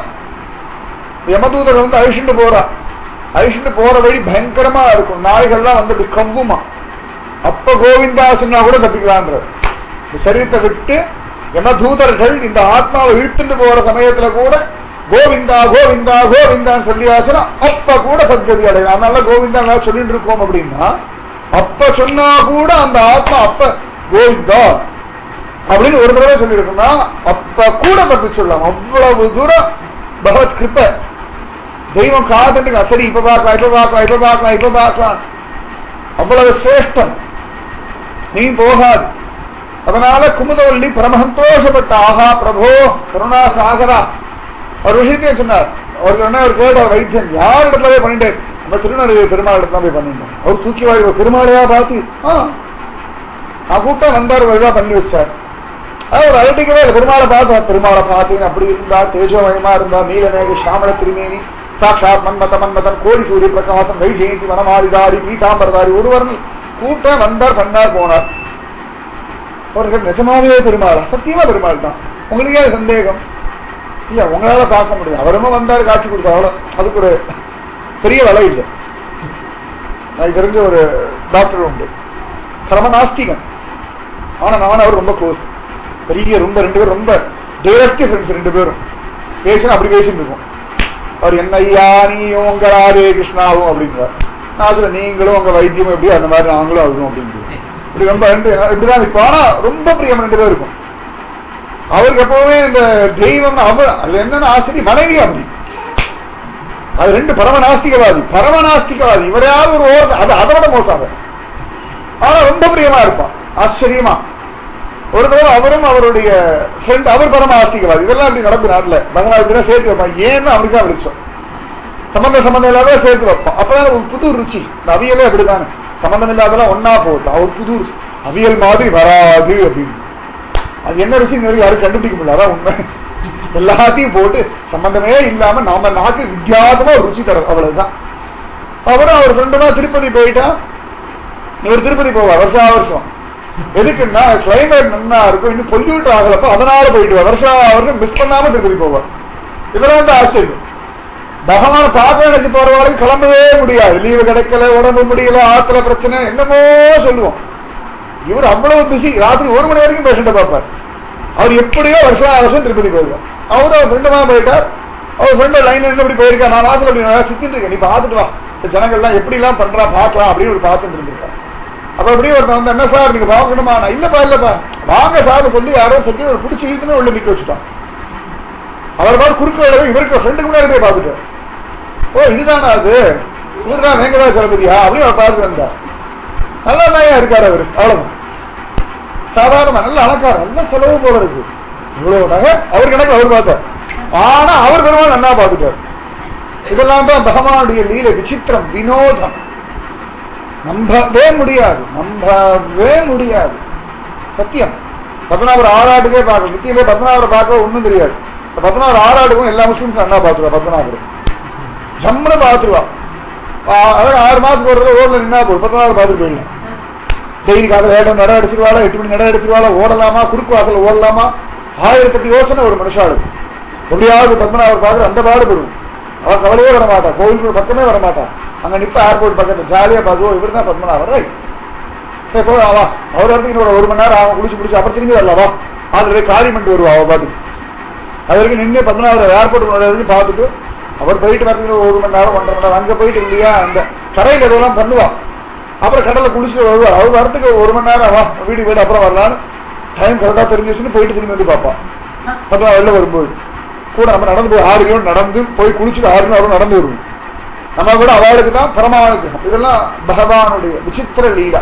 யமதூதர் வந்து அழிச்சுட்டு போறா அழிச்சுட்டு போற வழி பயங்கரமா இருக்கும் நாய்கள்லாம் வந்து அப்படி கவ்வுமா அப்ப கோவிந்தா சொன்னா கூட தப்பிக்கலான்ற இந்த சரீரத்தை விட்டு யமதூதர்கள் இந்த ஆத்மாவை இழுத்துட்டு போற சமயத்துல கூட கோவிந்தா கோவிந்தா கோவிந்தான்னு சொல்லியாச்சுன்னா அப்ப கூட சத்கதி அடையும் அதனால கோவிந்தா நல்லா சொல்லிட்டு இருக்கோம் அப்படின்னா அப்ப சொன்னா கூட அந்த ஆத்மா அப்ப கோவிந்தா அப்படின்னு ஒரு தடவை சொல்லியிருக்கோம்னா அப்ப கூட தப்பி சொல்லலாம் அவ்வளவு தூரம் பகவத் கிருப்ப தெய்வம் காத்துட்டு சரி இப்ப பார்க்கலாம் இப்ப பார்க்கலாம் இப்ப பார்க்கலாம் இப்ப பார்க்கலாம் அவ்வளவு சிரேஷ்டம் நீ போகாது அதனால குமுதவல்லி பரமசந்தோஷப்பட்ட ஆகா பிரபோ கருணா சாகரா ஒரு விஷயத்தையும் சொன்னார் அவர் சொன்னா அவர் கேட்டார் வைத்தியன் யார் இடத்துல போய் பண்ணிட்டேன் நம்ம திருநெல்வேலி பெருமாள் இடத்துல போய் பண்ணிட்டோம் அவர் தூக்கி வாங்கி பெருமாளையா பார்த்து ஆ நான் கூப்பிட்டா வந்தார் வருவா பண்ணி வச்சார் அவர் அழட்டிக்கவே இல்லை பெருமாளை பார்த்தா பெருமாளை பார்த்தேன் அப்படி இருந்தா தேஜோமயமா இருந்தா நீலமேக சாமல திருமேனி சாட்சாத் மன்மத மன்மதன் கோடி சூரிய பிரகாசம் வை ஜெயந்தி வனமாளிதாரி பீதாம்பரதாரி ஒருவர் கூப்பிட்டா வந்தார் பண்ணார் போனார் அவர்கள் நிஜமாவே பெருமாள் சத்தியமா பெருமாள் தான் உங்களுக்கே அது சந்தேகம் இல்ல உங்களால பார்க்க முடியாது அவருமா வந்தார் காட்சி கொடுத்தார் அவ்வளவு அதுக்கு ஒரு பெரிய விலை இல்லை எனக்கு தெரிஞ்ச ஒரு டாக்டர் உண்டு பரம நாஸ்திகன் ஆனா நான் அவர் ரொம்ப க்ளோஸ் பெரிய ரொம்ப ரெண்டு பேரும் ரொம்ப டைரக்ட் ஃப்ரெண்ட்ஸ் ரெண்டு பேரும் பேசினா அப்படி பேசிட்டு இருக்கோம் அவர் என்ன ஐயா நீயும் உங்க ராதே கிருஷ்ணாவும் அப்படிங்கிறார் நான் சொல்ல நீங்களும் உங்க வைத்தியம் எப்படி அந்த மாதிரி நாங்களும் ஆகும் அப்படின்னு இப்படி ரொம்ப ரெண்டு இப்படிதான் இருக்கும் ஆனா ரொம்ப பிரியம் ரெண்டு பேரும் இருக்கும் அவருக்கு எப்பவுமே இந்த தெய்வம் அவர் அது என்னன்னு ஆசிரியர் மனைவி அப்படி அது ரெண்டு பரமநாஸ்திகவாதி பரமநாஸ்திகவாதி இவரையாவது ஒரு ஓரம் அது அதை விட மோசம் அவர். ஆனா ரொம்ப பிரியமா இருப்பான் ஆச்சரியமா ஒரு தடவை அவரும் அவருடைய ஃப்ரெண்ட் அவர் பரம ஆஸ்திகவாதி இதெல்லாம் அப்படி நடந்து நாட்டில் பகவான் சேர்த்து வைப்பான் ஏன்னு அப்படிதான் விழிச்சோம் சம்பந்த சம்பந்தம் இல்லாத சேர்த்து வைப்பான் அப்பதான் ஒரு புது ருச்சி இந்த அவியலே அப்படிதானே சம்பந்தம் இல்லாதெல்லாம் ஒன்னா போகட்டும் அவர் புது ருச்சி அவியல் மாதிரி வராது அப்படின்னு அது என்ன ருசி இன்ன வரைக்கும் யாரும் கண்டுபிடிக்க முடியல அதான் உண்மை எல்லாத்தையும் போட்டு சம்பந்தமே இல்லாம நாம நாக்கு வித்தியாசமா ஒரு ருச்சி தரும் அவ்வளவுதான் அவரும் அவர் ஃப்ரெண்டுமா திருப்பதி போயிட்டா இவர் திருப்பதி போவார் வருஷா வருஷம் எதுக்குன்னா கிளைமேட் நல்லா இருக்கும் இன்னும் பொல்யூட் ஆகலப்ப அதனால போயிட்டு வருஷா வருஷம் மிஸ் பண்ணாம திருப்பதி போவார் இதெல்லாம் தான் ஆச்சரியம் பகவான் பார்க்க நினைச்சு போறவங்களுக்கு கிளம்பவே முடியாது லீவு கிடைக்கல உடம்பு முடியல ஆத்துல பிரச்சனை என்னமோ சொல்லுவோம் இவர் அவ்வளவு பிஸி ராத்திரி ஒரு மணி வரைக்கும் பேஷண்ட பார்ப்பார் அவர் எப்படியோ வருஷம் வருஷம் திருப்பதி போயிருக்கார் அவரும் அவர் ஃப்ரெண்டுமா போயிட்டார் அவர் ஃப்ரெண்டு லைன் இப்படி போயிருக்கா நான் வாசல் அப்படி நல்லா சுத்திட்டு இருக்கேன் நீ பார்த்துட்டு வா இந்த ஜனங்கள்லாம் எப்படி எல்லாம் பண்றா பார்க்கலாம் அப்படின்னு ஒரு பார்த்துட்டு இருந்திருக்கார் அப்ப அப்படியே ஒருத்தன் வந்து என்ன சார் நீங்க பார்க்கணுமா நான் இல்லப்பா இல்லப்பா வாங்க சார் சொல்லி யாரோ செஞ்சு ஒரு பிடிச்சி இழுத்துன்னு உள்ள நிக்க வச்சுட்டான் அவர் பாட்டு குறுக்கு வேலை இவருக்கு ஃப்ரெண்டுக்கு முன்னாடி போய் பார்த்துட்டார் ஓ இதுதானா அது இவர்தான் வெங்கடாச்சலபதியா அப்படின்னு அவர் பார்த்து வந்தார் நல்லா தான் இருக்காரு அவரு அவ்வளவுதான் சாதாரணமா நல்ல அலங்காரம் நல்ல செலவு போல இருக்கு இவ்வளவு நகை அவர் கணக்கு அவர் பார்த்தார் ஆனா அவர் பெருமாள் நல்லா பார்த்துட்டார் இதெல்லாம் தான் பகவானுடைய லீல விசித்திரம் வினோதம் நம்பவே முடியாது நம்பவே முடியாது சத்தியம் பத்மநாபர் ஆறாட்டுக்கே பார்க்க நித்தியமே பத்மநாபரை பார்க்க ஒண்ணும் தெரியாது இந்த பத்மநாபர் ஆறாட்டுக்கும் எல்லா முஸ்லிம்ஸும் அண்ணா பார்த்துருவா பத்மநாபர் ஜம்முன்னு பார்த்துருவா அதாவது ஆறு மாசத்துக்கு ஒரு தடவை ஓடல நின்னா போதும் பத்மநாபர் பார்த்துட்டு போயிடலாம் டெய்லி காலையில் வேடம் நட அடிச்சிருவாளா எட்டு மணி நட அடிச்சிருவாளா ஓடலாமா குறுக்கு வாசல் ஓடலாமா ஆயிரத்தெட்டு யோசனை ஒரு மனுஷாளுக்கு எப்படியாவது பத்மநாபர் பார்க்குற அந்த பாடுபடும் அவன் கவலையே வர மாட்டா கோவிலுக்கு பக்கமே வர மாட்டான் அங்க நிப்ப ஏர்போர்ட் பக்கத்துல ஜாலியா பார்த்துவோம் இவர் தான் பத்மநாபர் ரைட் சரி போ அவா அவர் இடத்துக்கு ஒரு ஒரு மணி நேரம் அவன் குளிச்சு குடிச்சு அப்புறம் திரும்பி வரலாவா அதுல காலி பண்ணிட்டு வருவா அவ பாட்டு அது வரைக்கும் நின்று பத்மநாபர் ஏர்போர்ட் வரைக்கும் பார்த்துட்டு அவர் போயிட்டு வரதுக்கு ஒரு மணி நேரம் ஒன்றரை மணி நேரம் அங்க போயிட்டு இல்லையா அந்த கரையில் இதெல்லாம் பண்ணுவா அப்புறம் கடலை குளிச்சுட்டு வருவார் அவர் வரத்துக்கு ஒரு மணி நேரம் வா வீடு வீடு அப்புறம் வரலான்னு டைம் கரெக்டா தெரிஞ்சிச்சுன்னு போயிட்டு திரும்பி வந்து பார்ப்பான் பத்மா வெளில வரும்போது கூட நம்ம நடந்து போய் ஆறு கிலோ நடந்து போய் குளிச்சுட்டு ஆறு கிலோ நடந்து வருவோம் நம்ம கூட அவளுக்கு தான் பரமானுக்கு இதெல்லாம் பகவானுடைய விசித்திர லீலா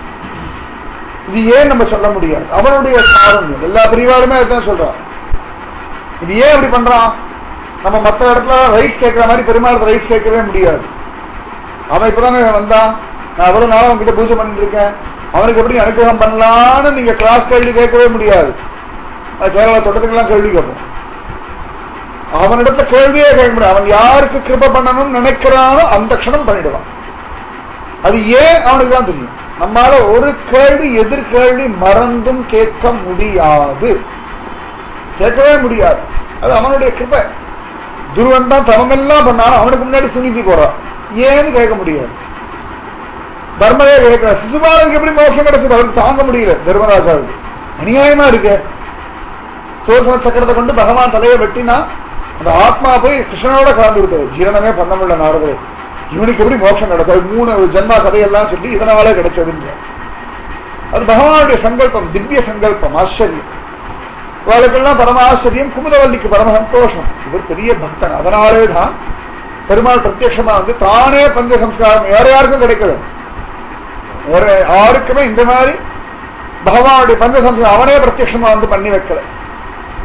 இது ஏன் நம்ம சொல்ல முடியாது அவனுடைய காரணம் எல்லா பிரிவாலுமே அதுதான் சொல்றான் இது ஏன் இப்படி பண்றான் நம்ம மற்ற இடத்துல ரைட் கேட்கிற மாதிரி பெருமாள் ரைட் கேட்கவே முடியாது அவன் இப்பதானே வந்தான் நான் எவ்வளவு நாள் அவன்கிட்ட பூஜை பண்ணிட்டு இருக்கேன் அவனுக்கு எப்படி அனுகிரகம் பண்ணலான்னு நீங்க கிளாஸ் கேள்வி கேட்கவே முடியாது அது கேரளா தோட்டத்துக்கெல்லாம் கேள்வி கேட்போம் அவனிடத்துல கேள்வியே கேட்க முடியாது அவன் யாருக்கு கிருப பண்ணணும்னு நினைக்கிறானோ அந்த க்ஷணம் பண்ணிடுவான் அது ஏன் அவனுக்கு தான் தெரியும் நம்மால ஒரு கேள்வி எதிர்கேள்வி மறந்தும் கேட்க முடியாது கேட்கவே முடியாது அது அவனுடைய கிருபை துருவன் தான் தவமெல்லாம் பண்ணாலும் அவனுக்கு முன்னாடி சுனிதி போறான் ஏன்னு கேட்க முடியாது தர்மரே கேட்கிற சிசுபாலனுக்கு எப்படி மோட்சம் கிடைச்சது அவருக்கு தாங்க முடியல தர்மராஜாவுக்கு அநியாயமா இருக்கு சோர்சன சக்கரத்தை கொண்டு பகவான் தலையை வெட்டினா அந்த ஆத்மா போய் கிருஷ்ணனோட கலந்து விடுத்தது ஜீரணமே பண்ண முடியல நாரதே இவனுக்கு எப்படி மோட்சம் கிடைச்சது மூணு ஜென்மா கதையெல்லாம் சொல்லி இதனால கிடைச்சதுன்ற அது பகவானுடைய சங்கல்பம் திவ்ய சங்கல்பம் ஆச்சரியம் இவளுக்கெல்லாம் பரம ஆச்சரியம் குமுதவல்லிக்கு பரம சந்தோஷம் இவர் பெரிய பக்தன் அதனாலே தான் பெருமாள் பிரத்யட்சமா வந்து தானே பஞ்ச சம்ஸ்காரம் வேற யாருக்கும் கிடைக்கல வேற யாருக்குமே இந்த மாதிரி பகவானுடைய பஞ்ச சம்ஸ்காரம் அவனே பிரத்யட்சமா வந்து பண்ணி வைக்கல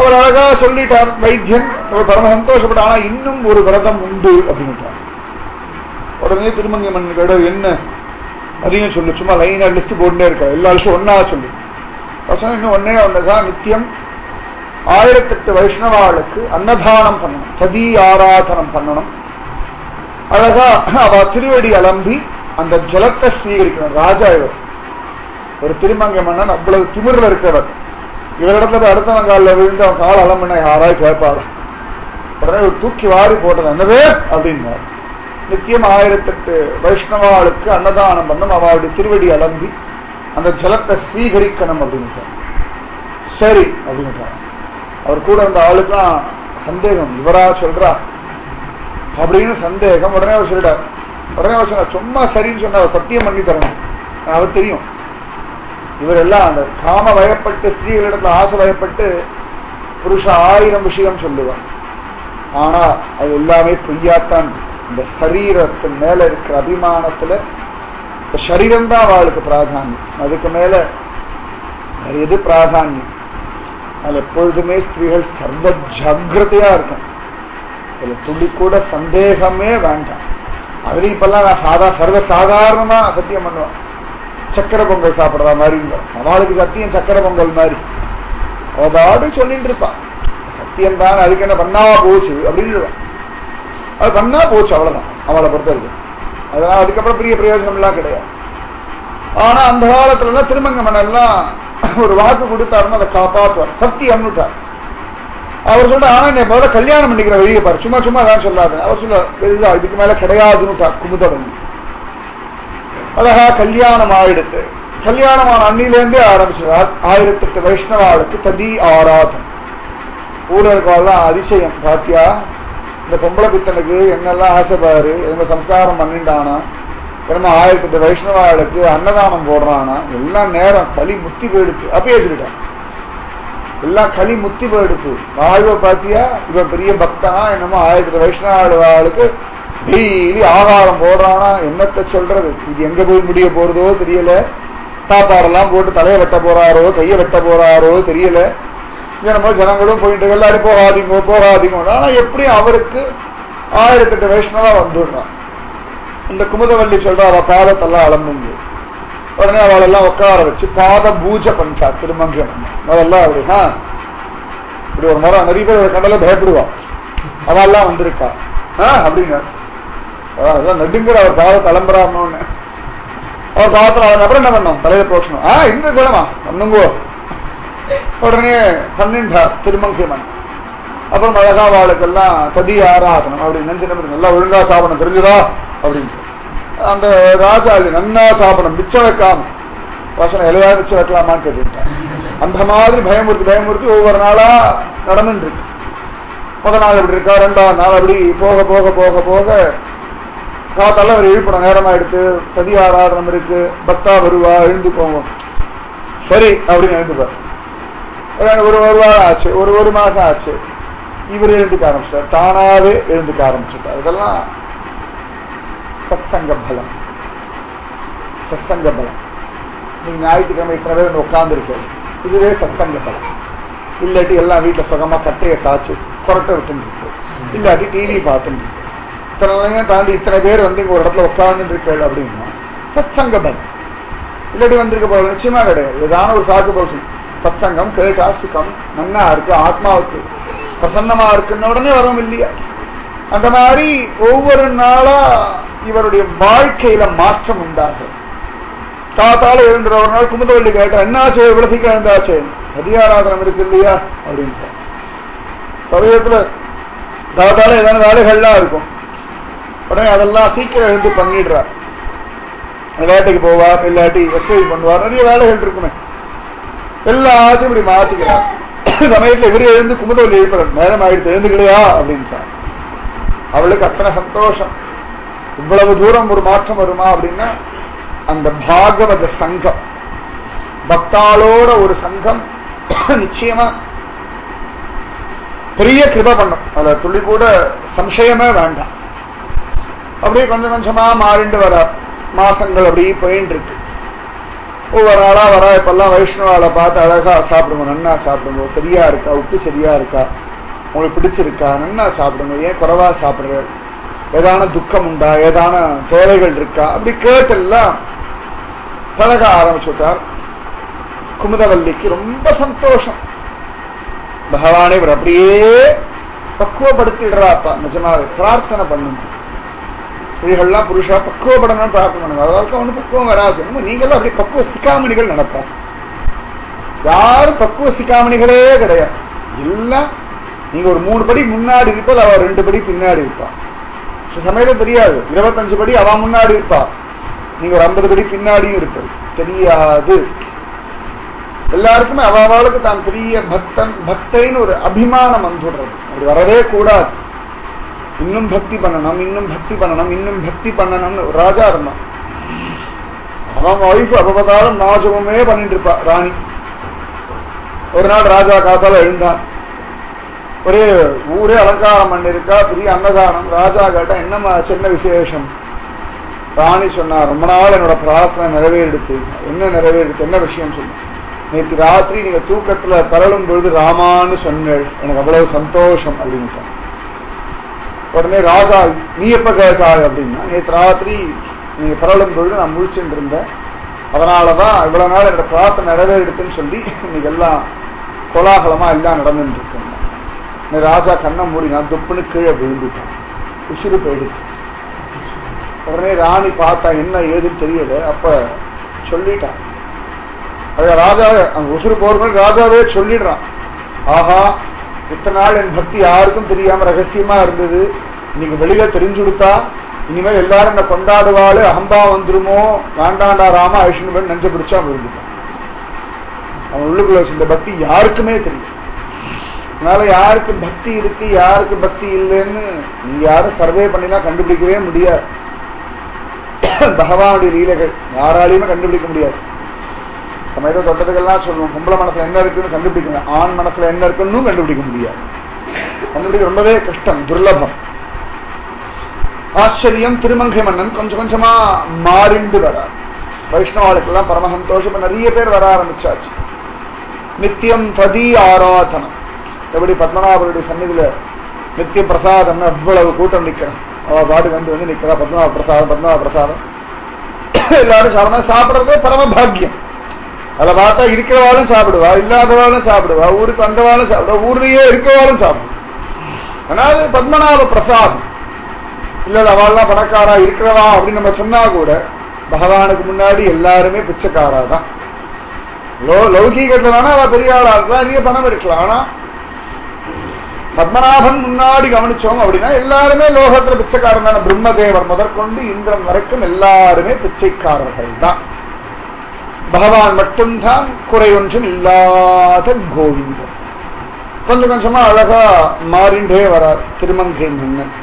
அவர் அழகா சொல்லிட்டார் வைத்தியன் அவர் பரம சந்தோஷப்பட்ட ஆனா இன்னும் ஒரு விரதம் உண்டு அப்படின்ட்டார் உடனே திருமங்கை மன்னன் கேட்டார் என்ன அதையும் சொல்லு சும்மா லைனா லிஸ்ட் போட்டுட்டே இருக்கா எல்லா லிஸ்டும் ஒன்னா சொல்லு அவர் சொன்னா, இன்னும் ஒன்னே ஒண்ணுதான் நித்தியம் ஆயிரத்தெட்டு வைஷ்ணவாளுக்கு அன்னதானம் பண்ணணும் சதி ஆராதனம் பண்ணணும் அழகா அவ திருவடி அலம்பி அந்த ஜலத்தை ஸ்வீகரிக்கணும் ராஜா இவர் ஒரு திருமங்கை மன்னன் அவ்வளவு திமிர்ல இருக்கிறவர் இவரிடத்துல போய் அடுத்தவன் காலில் விழுந்து அவன் கால் அலம்பின யாராவது கேட்பாரு உடனே ஒரு தூக்கி வாரி போட்டது என்னது அப்படின்னார் நித்தியம் ஆயிரத்தெட்டு வைஷ்ணவாளுக்கு அன்னதானம் பண்ணும் அவளுடைய திருவடி அலம்பி அந்த ஜலத்தை ஸ்வீகரிக்கணும் அப்படின்ட்டார் சரி அப்படின்ட்டார் அவர் கூட இருந்த ஆளுக்கெல்லாம் சந்தேகம் இவரா சொல்றா அப்படின்னு சந்தேகம் உடனே அவர் சொல்லிட்டார் உடனே அவர் சொன்னார் சும்மா சரின்னு சொன்ன அவர் சத்தியம் பண்ணி தரணும் அவர் தெரியும் இவர் எல்லாம் அந்த காம வயப்பட்டு ஸ்திரீகளிடத்துல ஆசை வயப்பட்டு புருஷன் ஆயிரம் விஷயம் சொல்லுவான் ஆனா அது எல்லாமே பொய்யாத்தான் இந்த சரீரத்தின் மேல இருக்கிற அபிமானத்துல இந்த சரீரம் தான் அவளுக்கு பிராதானியம் அதுக்கு மேல வேற எது பிராதானியம் அது எப்பொழுதுமே ஸ்திரீகள் சர்வ ஜாகிரதையா இருக்கும் இதுல துளி கூட சந்தேகமே வேண்டாம் அதுலயும் இப்பெல்லாம் நான் சாதா சர்வ சாதாரணமா சத்தியம் பண்ணுவேன் சக்கரை பொங்கல் சாப்பிடுற மாதிரி அவளுக்கு சத்தியம் சக்கரை பொங்கல் மாதிரி அவதாடு சொல்லிட்டு இருப்பான் சத்தியம் தான் அதுக்கு என்ன பண்ணா போச்சு அப்படின்னு அது பண்ணா போச்சு அவ்வளவுதான் அவளை பொறுத்தவரைக்கும் அதனால அதுக்கப்புறம் பெரிய பிரயோஜனம் எல்லாம் கிடையாது ஆனா அந்த காலத்துல எல்லாம் திருமங்க மன்னெல்லாம் ஒரு வாக்கு கொடுத்தாருன்னு அதை காப்பாற்றுவார் சத்தியம்னுட்டார் அவர் சொல்ற ஆனா நீ முதல்ல கல்யாணம் பண்ணிக்கிற வெளியே பாரு சும்மா சும்மா தான் சொல்லாது அவர் சொல்ல இதுதான் இதுக்கு மேல கிடையாதுன்னுட்டார் குமுதவன் அழகா கல்யாணம் ஆயிடுத்து கல்யாணமான அன்னிலேருந்தே ஆரம்பிச்சார் ஆயிரத்தெட்டு வைஷ்ணவாளுக்கு ததி ஆராதம் ஊரர்கள்லாம் அதிசயம் பாத்தியா இந்த பொம்பளை பித்தனுக்கு என்னெல்லாம் ஆசைப்பாரு என்ன சம்ஸ்காரம் பண்ணிட்டானா என்னமோ ஆயிரத்தெட்டு வைஷ்ணவாளுக்கு அன்னதானம் போடுறானா எல்லாம் நேரம் களி முத்தி போயிடுச்சு அப்பயே சொல்லிட்டான் எல்லாம் களி முத்தி போயிடுச்சு வாழ்வை பாத்தியா இவன் பெரிய பக்தனா என்னமோ ஆயிரத்தி வைஷ்ணவாளுக்கு டெய்லி ஆகாரம் போடுறானா என்னத்தை சொல்றது இது எங்க போய் முடிய போறதோ தெரியல சாப்பாடெல்லாம் போட்டு தலையை வெட்ட போறாரோ கையை வெட்ட போறாரோ தெரியல நம்ம ஜனங்களும் போயிட்டு எல்லாரும் போகாதீங்க போகாதீங்க ஆனா எப்படி அவருக்கு ஆயிரத்தெட்டு வைஷ்ணவா வந்துடுறான் இந்த குமுதவல்லி சொல்ற அவ பாதத்தெல்லாம் அளந்துங்க உடனே அவளெல்லாம் உட்கார வச்சு பாத பூஜை பண்ணிட்டா திருமங்கலம் அதெல்லாம் அப்படி ஆ இப்படி ஒரு முறை நிறைய பேர் கண்டல பயப்படுவா அவெல்லாம் வந்திருக்கா ஆ அப்படின்னு அதான் நடுங்கிற அவர் பாத கிளம்புறான்னு அவர் பாதத்தில் அவன் அப்புறம் என்ன பண்ணோம் தலையை போட்டணும் ஆ இந்த கிழமா பண்ணுங்கோ உடனே பன்னெண்டார் திருமங்கமன் அப்புறம் அழகா வாளுக்கெல்லாம் ததி ஆராதனம் அப்படின்னு நினைச்சு நல்லா ஒழுங்கா சாப்பிடணும் தெரிஞ்சுதா அப்படின்னு அந்த ராஜா இது நன்னா சாப்பிடணும் மிச்சம் வைக்காம வாசனை இலையா மிச்சம் வைக்கலாமான்னு கேட்டுட்டேன் அந்த மாதிரி பயமுறுத்தி பயமுறுத்தி ஒவ்வொரு நாளா நடந்துட்டு இருக்கு முதல் நாள் இப்படி இருக்கா ரெண்டாவது நாள் அப்படி போக போக போக போக காத்தால அவர் எழுப்புற நேரமா எடுத்து ததி ஆராதனம் இருக்கு பக்தா வருவா எழுந்துக்கோங்க சரி அப்படின்னு எழுந்துப்பார் ஒரு ஒரு வாரம் ஆச்சு ஒரு ஒரு மாசம் ஆச்சு இவர் எழுந்துக்க ஆரம்பிச்சிட்டார் தானாவே எழுந்துக்க ஆரம்பிச்சுட்டார் இதெல்லாம் சத்சங்க பலம் சத்சங்க பலம் நீங்க ஞாயிற்றுக்கிழமை இத்தனை பேர் வந்து உட்கார்ந்து இருக்கேன் இதுவே சத்சங்க பலம் இல்லாட்டி எல்லாம் வீட்டுல சுகமா கட்டையை சாச்சு கொரட்டை விட்டு இருக்கு இல்லாட்டி டிவி பார்த்துட்டு இருக்கு இத்தனை நேரம் தாண்டி இத்தனை பேர் வந்து இங்க ஒரு இடத்துல உட்கார்ந்து இருக்கேள் அப்படின்னா சத்சங்க பலம் இல்லாட்டி வந்திருக்க போற நிச்சயமா கிடையாது ஏதான ஒரு சாக்கு போச்சு சத்சங்கம் கேட்டா சுகம் நன்னா இருக்கு ஆத்மாவுக்கு பிரசன்னமா இருக்குன்னு உடனே வரும் இல்லையா அந்த மாதிரி ஒவ்வொரு நாளா இவருடைய வாழ்க்கையில மாற்றம் உண்டாகும் காத்தால எழுந்துற ஒரு நாள் குமுதவள்ளி கேட்டா என்னாச்சு இவ்வளவு சீக்கிரம் எழுந்தாச்சு அதிகாராதனம் இருக்கு இல்லையா அப்படின்ட்டு சமயத்துல காத்தால ஏதாவது வேலைகள்லாம் இருக்கும் உடனே அதெல்லாம் சீக்கிரம் எழுந்து பண்ணிடுறார் வேட்டைக்கு போவார் இல்லாட்டி எக்ஸசைஸ் பண்ணுவார் நிறைய வேலைகள் இருக்குமே எல்லாத்தையும் இப்படி மாத்திக்கிறார் சமயத்துல இவரு எழுந்து குமுதவள்ளி எழுப்புறார் நேரம் ஆயிடுத்து எழுந்துக்கலையா அப்படின்னு சார் அவளுக்கு அத்தனை சந்தோஷம் இவ்வளவு தூரம் ஒரு மாற்றம் வருமா அப்படின்னா அந்த பாகவத சங்கம் பக்தாளோட ஒரு சங்கம் நிச்சயமா பெரிய கிருப பண்ணும் அதுல துளி கூட சம்சயமே வேண்டாம் அப்படியே கொஞ்சம் கொஞ்சமா மாறிண்டு வர மாசங்கள் அப்படியே போயிட்டு இருக்கு ஒவ்வொரு நாளா வர இப்பெல்லாம் வைஷ்ணவால பார்த்து அழகா சாப்பிடுங்க நன்னா சாப்பிடுங்க சரியா இருக்கா உப்பு சரியா இருக்கா உங்களுக்கு பிடிச்சிருக்கா நன்னா சாப்பிடுங்க ஏன் குறைவா சாப்பிடுற ஏதான துக்கம் உண்டா ஏதான தேவைகள் இருக்கா அப்படி கேட்டெல்லாம் பழக ஆரம்பிச்சுட்டார் குமுதவல்லிக்கு ரொம்ப சந்தோஷம் பகவானே இவர் அப்படியே பக்குவப்படுத்திடுறாப்பா நிஜமாவே பிரார்த்தனை பண்ணுங்க ஸ்திரீகள்லாம் புருஷா பக்குவப்படணும்னு பிரார்த்தனை பண்ணுங்க அதற்கு ஒண்ணு பக்குவம் வராது நம்ம நீங்களும் அப்படி பக்குவ சிக்காமணிகள் நடப்பா யாரும் பக்குவ சிக்காமணிகளே கிடையாது எல்லாம் நீங்க ஒரு மூணு படி முன்னாடி இருப்பால் அவ ரெண்டு படி பின்னாடி இருப்பா சில சமயத்துல தெரியாது இருபத்தஞ்சு படி அவ முன்னாடி இருப்பா நீங்க ஒரு ஐம்பது படி பின்னாடியும் இருப்பது தெரியாது எல்லாருக்குமே அவளுக்கு தான் பெரிய பக்தன் பக்தைன்னு ஒரு அபிமானம் வந்துடுறது அப்படி வரவே கூடாது இன்னும் பக்தி பண்ணணும் இன்னும் பக்தி பண்ணணும் இன்னும் பக்தி பண்ணணும்னு ஒரு ராஜா இருந்தான் அவன் ஒய்ஃப் அப்பதாலும் நாஜகமே பண்ணிட்டு இருப்பா ராணி ஒரு நாள் ராஜா காத்தால எழுந்தான் ஒரே ஊரே அலங்காரம் பண்ணிருக்கா பெரிய அன்னதானம் ராஜா கேட்டா என்னம்மா சின்ன விசேஷம் ராணி சொன்னா ரொம்ப நாள் என்னோட பிரார்த்தனை நிறைவேறிடுத்து என்ன நிறைவேறிடுத்து என்ன விஷயம் சொல்லு நேற்று ராத்திரி நீங்க தூக்கத்துல பரலும் பொழுது ராமான்னு சொன்னேள் எனக்கு அவ்வளவு சந்தோஷம் அப்படின்னு உடனே ராஜா நீ எப்ப கேட்டாய் அப்படின்னா நேற்று ராத்திரி நீங்க பரலும் பொழுது நான் முழிச்சுட்டு இருந்தேன் அதனாலதான் இவ்வளவு நாள் என்னோட பிரார்த்தனை நிறைவேறிடுதுன்னு சொல்லி இன்னைக்கு எல்லாம் கோலாகலமா எல்லாம் நடந்துட்டு இருக்கேன் ராஜா கண்ணை மூடி நான் துப்புன்னு கீழே விழுந்துட்டான் உசுறு போயிடுச்சு உடனே ராணி பார்த்தா என்ன ஏதுன்னு தெரியல அப்ப சொல்லிட்டான் அது ராஜா அங்க உசுறு போறது ராஜாவே சொல்லிடுறான் ஆஹா இத்தனை நாள் என் பக்தி யாருக்கும் தெரியாம ரகசியமா இருந்தது இன்னைக்கு வெளியில தெரிஞ்சு கொடுத்தா இனிமேல் எல்லாரும் என்ன கொண்டாடுவாள் அகம்பா வந்துருமோ வேண்டாண்டா ராமா ஐஷ்ணு நெஞ்ச பிடிச்சா விழுந்துட்டான் அவன் உள்ளுக்குள்ள இந்த பக்தி யாருக்குமே தெரியும் அதனால யாருக்கு பக்தி இருக்கு யாருக்கு பக்தி இல்லைன்னு நீ யாரும் சர்வே பண்ணிலாம் கண்டுபிடிக்கவே முடியாது பகவானுடைய லீலைகள் யாராலையுமே கண்டுபிடிக்க முடியாது நம்ம ஏதோ தொட்டதுக்கெல்லாம் சொல்லுவோம் பொம்பளை மனசுல என்ன இருக்குன்னு கண்டுபிடிக்கணும் ஆண் மனசுல என்ன இருக்குன்னு கண்டுபிடிக்க முடியாது கண்டுபிடிக்க ரொம்பவே கஷ்டம் துர்லபம் ஆச்சரியம் திருமங்கை மன்னன் கொஞ்சம் கொஞ்சமா மாறிண்டு வரார் வைஷ்ணவாளுக்கெல்லாம் பரம சந்தோஷம் நிறைய பேர் வர ஆரம்பிச்சாச்சு நித்தியம் ததி ஆராதனம் எப்படி பத்மநாபருடைய சன்னிதியில நித்திய பிரசாதம் அவ்வளவு கூட்டம் நிக்கிறேன் அவ பாடு வந்து வந்து நிக்கிறா பத்மநாப பிரசாதம் பத்மநாப பிரசாதம் எல்லாரும் சாப்பிட சாப்பிடுறதே பரம பாக்கியம் அதில் பார்த்தா இருக்கிறவாளும் சாப்பிடுவா இல்லாதவாளும் சாப்பிடுவா ஊருக்கு வந்தவாளும் சாப்பிடுவா ஊர்லயே இருக்கிறவாளும் சாப்பிடுவா ஆனால் பத்மநாப பிரசாதம் இல்ல அவள்லாம் பணக்காரா இருக்கிறவா அப்படின்னு நம்ம சொன்னா கூட பகவானுக்கு முன்னாடி எல்லாருமே பிச்சைக்காரா தான் லௌகீகத்துல வேணா அவ பெரிய ஆளா இருக்கலாம் நிறைய பணம் இருக்கலாம் ஆனா பத்மநாபன் முன்னாடி கவனிச்சோம் அப்படின்னா எல்லாருமே லோகத்துல பிச்சைக்காரன் தானே பிரம்மதேவர் முதற்கொண்டு இந்திரன் வரைக்கும் எல்லாருமே பிச்சைக்காரர்கள் தான் பகவான் மட்டும்தான் குறை ஒன்றும் இல்லாத கோவிந்தன் கொஞ்சம் கொஞ்சமா அழகா மாறிண்டே வரார் திருமங்கை மன்னன்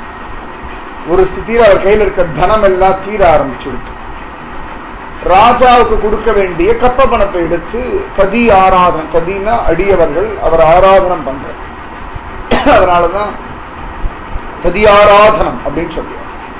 ஒரு ஸ்திதியில் அவர் கையில் இருக்க தனம் எல்லாம் தீர ஆரம்பிச்சுடுச்சு ராஜாவுக்கு கொடுக்க வேண்டிய கப்ப பணத்தை எடுத்து கதி ஆராதனை கதினா அடியவர்கள் அவர் ஆராதனம் பண்ற அதனாலதான் கதி ஆராதனம் அப்படின்னு சொல்லுவார்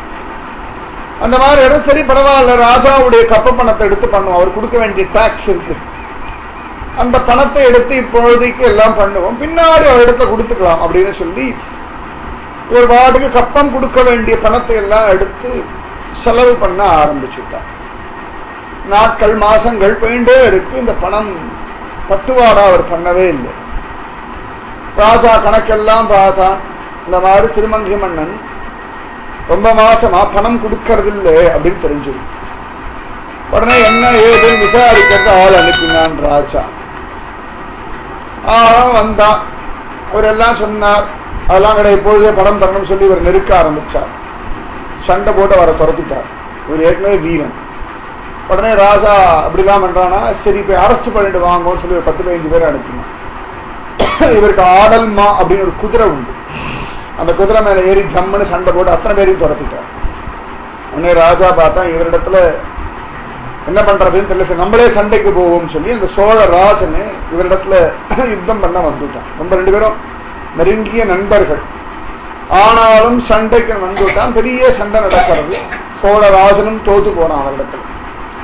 அந்த மாதிரி இடம் சரி பரவாயில்ல ராஜாவுடைய கப்ப பணத்தை எடுத்து பண்ணுவோம் அவர் கொடுக்க வேண்டிய டாக்ஸ் இருக்கு அந்த பணத்தை எடுத்து இப்பொழுதைக்கு எல்லாம் பண்ணுவோம் பின்னாடி அவர் இடத்துல கொடுத்துக்கலாம் அப்படின்னு சொல்லி ஒரு பாட்டுக்கு கப்பம் கொடுக்க வேண்டிய பணத்தை எல்லாம் எடுத்து செலவு பண்ண ஆரம்பிச்சுட்டார் நாட்கள் மாசங்கள் போயிட்டே இருக்கு இந்த பணம் பட்டுவாடா அவர் பண்ணவே இல்லை ராஜா கணக்கெல்லாம் பார்த்தான் இந்த மாதிரி திருமங்கை மன்னன் ரொம்ப மாசமா பணம் கொடுக்கறது இல்லை அப்படின்னு தெரிஞ்சது உடனே என்ன ஏது விசாரிக்கிறது ஆள் அனுப்பினான் ராஜா ஆஹ் வந்தான் அவர் எல்லாம் சொன்னார் அதெல்லாம் கிடையாது இப்பொழுதே படம் தரணும்னு சொல்லி இவர் நெருக்க ஆரம்பிச்சார் சண்டை போட்டு அவரை துரத்திட்டார் இவர் ஏற்கனவே வீரன் உடனே ராஜா அப்படிலாம் பண்றானா சரி போய் அரெஸ்ட் பண்ணிட்டு வாங்கன்னு சொல்லி ஒரு பத்து பதினஞ்சு பேர் அனுப்பினான் இவருக்கு ஆடல்மா அப்படின்னு ஒரு குதிரை உண்டு அந்த குதிரை மேல ஏறி ஜம்முன்னு சண்டை போட்டு அத்தனை பேரையும் துரத்திட்டார் உடனே ராஜா பார்த்தா இவரிடத்துல என்ன பண்றதுன்னு தெரியல சரி, நம்மளே சண்டைக்கு போவோம்னு சொல்லி அந்த சோழ ராஜனு இவரிடத்துல யுத்தம் பண்ண வந்துட்டான் நம்ம ரெண்டு பேரும் நெருங்கிய நண்பர்கள் ஆனாலும் சண்டைக்கு வந்துட்டான் பெரிய சண்டை நடக்கிறது சோழ ராஜனும் தோத்து போனான் அவரிடத்துல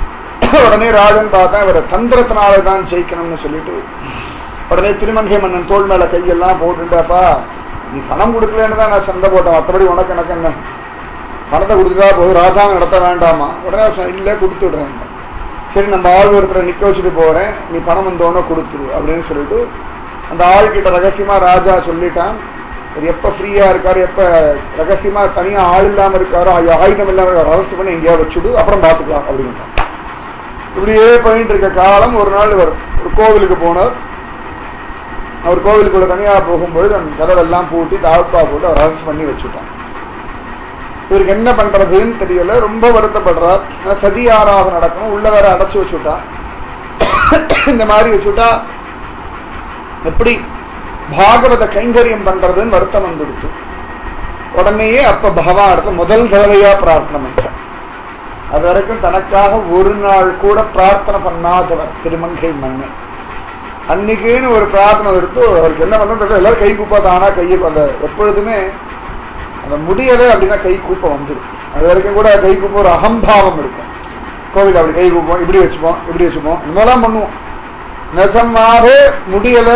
உடனே ராஜன் பார்த்தா இவரை தந்திரத்தினால தான் ஜெயிக்கணும்னு சொல்லிட்டு உடனே திருமங்கை மன்னன் தோல் மேல கையெல்லாம் போட்டுட்டாப்பா நீ பணம் கொடுக்கலன்னு தான் நான் சண்டை போட்டேன் மற்றபடி உனக்கு எனக்கு என்ன பணத்தை கொடுத்துட்டா போதும் ராசாங்கம் நடத்த வேண்டாமா உடனே அவர் சொன்னார், இல்ல கொடுத்து விடுறேன் சரி நம்ம ஆள் ஒருத்தரை நிக்க வச்சுட்டு போறேன் நீ பணம் வந்தோடனே கொடுத்துரு அப்படின்னு சொல்லிட்டு அந்த ஆள் கிட்ட ரகசியமா ராஜா சொல்லிட்டான் அவர் எப்ப ஃப்ரீயா இருக்காரு எப்ப ரகசியமா தனியா ஆள் இல்லாம இருக்காரோ ஆயு- ஆயுதம் இல்லாம இருக்காரோ அரசு பண்ணி எங்கேயா வச்சுடு அப்புறம் பாத்துக்கலாம் அப்படின்ட்டான் இப்படியே போயிட்டு இருக்க காலம் ஒரு நாள் இவர் ஒரு கோவிலுக்கு போனார் அவர் கோவிலுக்குள்ள தனியா போகும்பொழுது அந்த கதவெல்லாம் பூட்டி தாழ்பா போட்டு அவர் அரசு பண்ணி வச்சுட்டான் இவருக்கு என்ன பண்றதுன்னு தெரியல ரொம்ப வருத்தப்படுறார் ஏன்னா சதி ஆறாக நடக்கணும் உள்ள வேற அடைச்சு வச்சுட்டா இந்த மாதிரி வச்சுட்டா எப்படி பாகவத கைங்கரியம் பண்றதுன்னு வருத்தம் வந்துடுச்சு உடனேயே அப்ப பகவான் இடத்துல முதல் தடவையா பிரார்த்தனை பண்றார் அது வரைக்கும் தனக்காக ஒரு நாள் கூட பிரார்த்தனை பண்ணாதவர் திருமங்கை மன்னன் அன்னைக்குன்னு ஒரு பிரார்த்தனை எடுத்து அவருக்கு என்ன பண்ண எல்லாரும் கை கூப்பா தானா கையை அந்த எப்பொழுதுமே அந்த முடியலை அப்படின்னா கை கூப்ப வந்துடும் அது வரைக்கும் கூட கை கூப்ப ஒரு அகம்பாவம் இருக்கும் கோவில் அப்படி கை கூப்போம் இப்படி வச்சுப்போம் இப்படி வச்சுப்போம் இந்த மாதிரிலாம் பண்ணுவோம் நிஜமாவே முடியல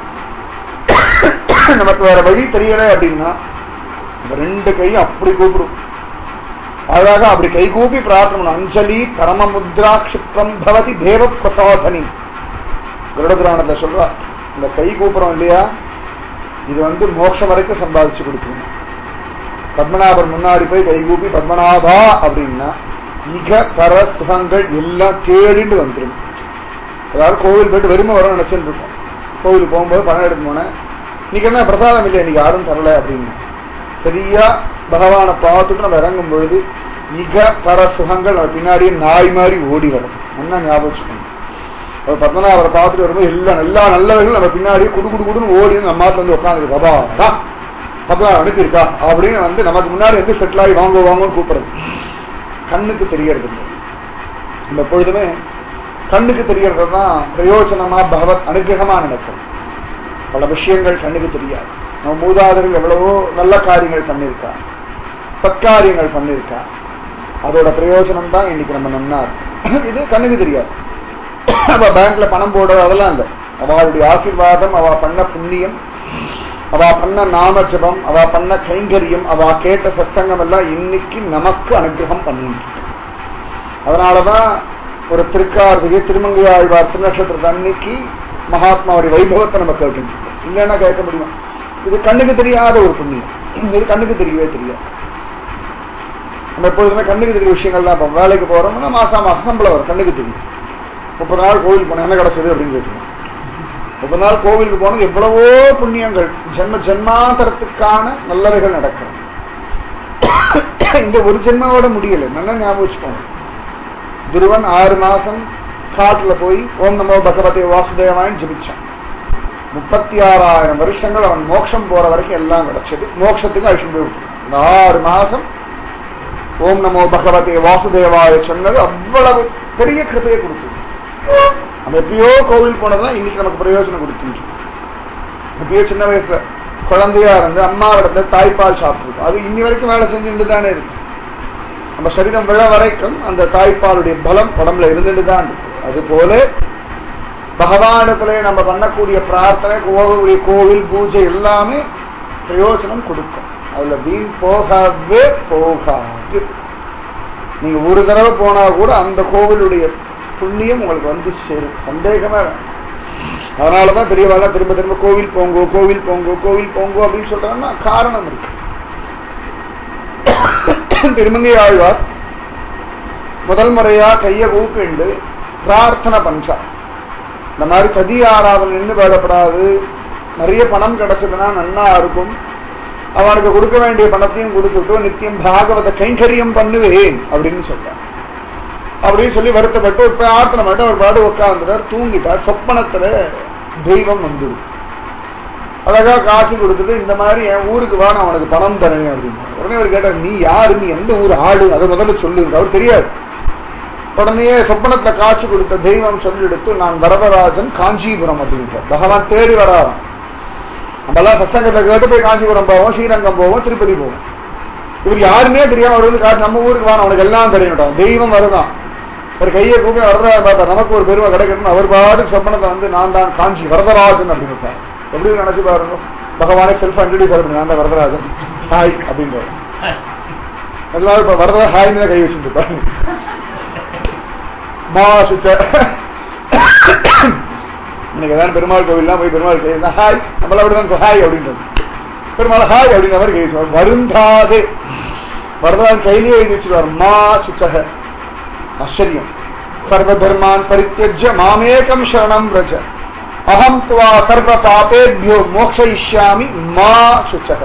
நமக்கு வேற வழி தெரியல அப்படின்னா இந்த ரெண்டு கையும் அப்படி கூப்பிடும் அழகாக அப்படி கை கூப்பி பிரார்த்தனை பண்ணணும். அஞ்சலி பரமமுத்ரா கஷிப்ரம் பவதி தேவ பிரசாதனி கருட புராணத்தை சொல்றா இந்த கை கூப்புறோம் இல்லையா இது வந்து மோட்சம் வரைக்கும் சம்பாதிச்சு கொடுக்கணும் பத்மநாபர் முன்னாடி போய் கை கூப்பி பத்மநாபா அப்படின்னா இக பர சுகங்கள் எல்லாம் தேடிட்டு வந்துடும் அதாவது கோவில் போயிட்டு வெறுமை வர நினைச்சுட்டு இருக்கோம் கோவிலுக்கு போகும்போது பணம் எடுத்து போனேன் இன்னைக்கு என்ன பிரசாதம் இல்லை இன்னைக்கு யாரும் தரல அப்படின்னு சரியா பகவானை பார்த்துட்டு நம்ம இறங்கும் பொழுது இக பர சுகங்கள் நம்ம பின்னாடியே நாய் மாதிரி ஓடி வரும் என்ன ஞாபகம் வச்சுக்கணும் அவர் பத்மநாபரை பார்த்துட்டு வரும்போது எல்லா எல்லா நல்லவர்களும் நம்ம பின்னாடியே குடு குடு குடுன்னு ஓடி வந்து நம்ம மாத்திரம் வந்து உட்காந்து பாபா தா பத்மநாபர் அனுப்பியிருக்கா அப்படின்னு வந்து நமக்கு முன்னாடி வந்து செட்டில் ஆகி வாங்க வாங்கன்னு கூப்பிடுறது கண்ணுக்கு தெரியறது இல்லை நம்ம எப்பொழுதுமே கண்ணுக்கு தெரியறது தான் பிரயோஜனமா பகவத் அனுகிரகமா நினைக்கும் பல விஷயங்கள் கண்ணுக்கு தெரியாது நம்ம மூதாதைகள் எவ்வளவோ நல்ல காரியங்கள் பண்ணியிருக்கா சத்காரியங்கள் பண்ணியிருக்கா அதோட பிரயோஜனம் தான் இன்னைக்கு நம்ம நன்னா இருக்கு இது கண்ணுக்கு தெரியாது அவ பேங்க்ல பணம் போடுறது அதெல்லாம் இல்லை அவளுடைய ஆசீர்வாதம் அவ பண்ண புண்ணியம் அவ பண்ண நாம ஜபம் அவ பண்ண கைங்கரியம் அவ கேட்ட சத்சங்கம் எல்லாம் இன்னைக்கு நமக்கு அனுகிரகம் பண்ணிட்டு இருக்கு. அதனாலதான் ஒரு திருக்கார்த்திகை திருமங்கை ஆழ்வார் திருநட்சத்திரத்தை அன்னைக்கு மகாத்மாவுடைய வைபவத்தை நம்ம கேட்டு இல்லைன்னா கேட்க முடியும் இது கண்ணுக்கு தெரியாத ஒரு புண்ணியம் இது கண்ணுக்கு தெரியவே தெரியாது நம்ம எப்பொழுதுமே கண்ணுக்கு தெரிய விஷயங்கள்லாம் இப்போ வேலைக்கு போறோம்னா மாசம் மாசம் சம்பளம் வரும் கண்ணுக்கு தெரியும் முப்பது நாள் கோவில் போனேன் என்ன கிடைச்சது அப்படின்னு கேட்கணும் முப்பது நாள் கோவிலுக்கு போனது எவ்வளவோ புண்ணியங்கள் ஜென்ம ஜென்மாந்தரத்துக்கான நல்லவைகள் நடக்கும் இந்த ஒரு ஜென்மாவோட முடியல நல்லா ஞாபகம் வச்சுக்கோங்க துருவன் ஆறு மாசம் காட்டுல போய் ஓம் நமோ பகவதே வாசுதேவான்னு ஜபிச்சான் முப்பத்தி ஆறாயிரம் வருஷங்கள் அவன் மோட்சம் போற வரைக்கும் எல்லாம் கிடைச்சது மோட்சத்துக்கு அழிச்சு போய் விட்டான். இந்த ஆறு மாசம் ஓம் நமோ பகவதே வாசுதேவாய சொன்னது அவ்வளவு பெரிய கிருப்பையை கொடுத்தது நம்ம எப்பயோ கோவில் போனதுதான் இன்னைக்கு நமக்கு பிரயோஜனம் கொடுத்துட்டு எப்பயோ சின்ன வயசுல குழந்தையா இருந்து அம்மாவிடத்துல தாய்ப்பால் சாப்பிட்டுருக்கோம் அது இன்னி வரைக்கும் வேலை செஞ்சுட்டு தானே இருக்கு நம்ம சரீரம் விழ வரைக்கும் அந்த தாய்ப்பாலுடைய பலம் உடம்புல இருந்துட்டு தான் இருக்கு அது போல பகவானிடத்துல நம்ம பண்ணக்கூடிய பிரார்த்தனை போகக்கூடிய கோவில் பூஜை எல்லாமே பிரயோஜனம் கொடுக்கும் அதுல வீண் போகவே போகாது நீங்க ஒரு தடவை போனா கூட அந்த கோவிலுடைய புண்ணியம் உங்களுக்கு வந்து சேரும் சந்தேகமே வேண்டாம். அதனாலதான் பெரியவாள் திரும்ப திரும்ப கோவில் போங்கோ கோவில் போங்கோ கோவில் போங்கோ அப்படின்னு சொல்றாங்கன்னா காரணம் இருக்கு திருமங்கை ஆழ்வார் முதல் முறையா கைய கூப்பிண்டு பிரார்த்தனை பண்றா இந்த மாதிரி கதி ஆறாவல் நின்று வேடப்படாது நிறைய பணம் கிடைச்சதுன்னா நன்னா இருக்கும் அவனுக்கு கொடுக்க வேண்டிய பணத்தையும் கொடுத்துட்டு நித்தியம் பாகவத கைங்கரியம் பண்ணுவேன் அப்படின்னு சொல்றான் அப்படின்னு சொல்லி வருத்தப்பட்டு இப்ப ஆர்த்தனை மட்டும் ஒரு பாடு உட்காந்துட்டார் தூங்கிட்டார் சொப்பனத்துல தெய்வம் வந்துடும் அழகா காட்சி கொடுத்துட்டு இந்த மாதிரி என் ஊருக்கு வா நான் உனக்கு பணம் தரேன் அப்படின்னு உடனே அவர் கேட்டார் நீ யாரு நீ எந்த ஊர் ஆடு அதை முதல்ல சொல்லு அவர் தெரியாது உடனே சொப்பனத்துல காட்சி கொடுத்த தெய்வம் சொல்லி எடுத்து நான் வரதராஜன் காஞ்சிபுரம் அப்படின்றார் பகவான் தேடி வராராம் நம்மளாம் சத்சங்கத்தை கேட்டு போய் காஞ்சிபுரம் போவோம் ஸ்ரீரங்கம் போவோம் திருப்பதி போவோம் இவர் யாருமே தெரியாம அவர் வந்து காட்டு நம்ம ஊருக்கு வா நான் உனக்கு எல்லாம் தெரியும் தெய்வம் வருதான் ஒரு கையை கூப்பி வரதராஜன் பார்த்தா நமக்கு ஒரு பெருமை கிடைக்கணும்னு அவர் பாட்டு சொப்பனத்தை வந்து நான் தான் காஞ்சி வரதராஜன் அப்படின்னு இருப்பார். எப்படி நினைச்சு பாருங்க பகவானே செல்ஃப் இன்ட்ரடியூஸ் பண்ணி நான் தான் வரதராஜன் ஹாய் அப்படின்றார் அதனால இப்ப வரதா ஹாய்னு கை வச்சுட்டு இருப்பாரு மா சுச்ச இன்னைக்கு ஏதாவது பெருமாள் கோவில்லாம் போய் பெருமாள் கை ஹாய் நம்மள அப்படிதான் ஹாய் அப்படின்றது பெருமாள் ஹாய் அப்படின்ற மாதிரி கை வச்சுருவார் வருந்தாது வரதான் கையிலேயே எழுதி வச்சிருவார் மா சுச்சக ஆச்சரியம் சர்வ தர்மான் பரித்தியஜ்ய மாமேகம் சரணம் ரஜ அகம் துவா சர்வ பாபேபியோ மோக்ஷயிஷ்யாமி மா சுச்சக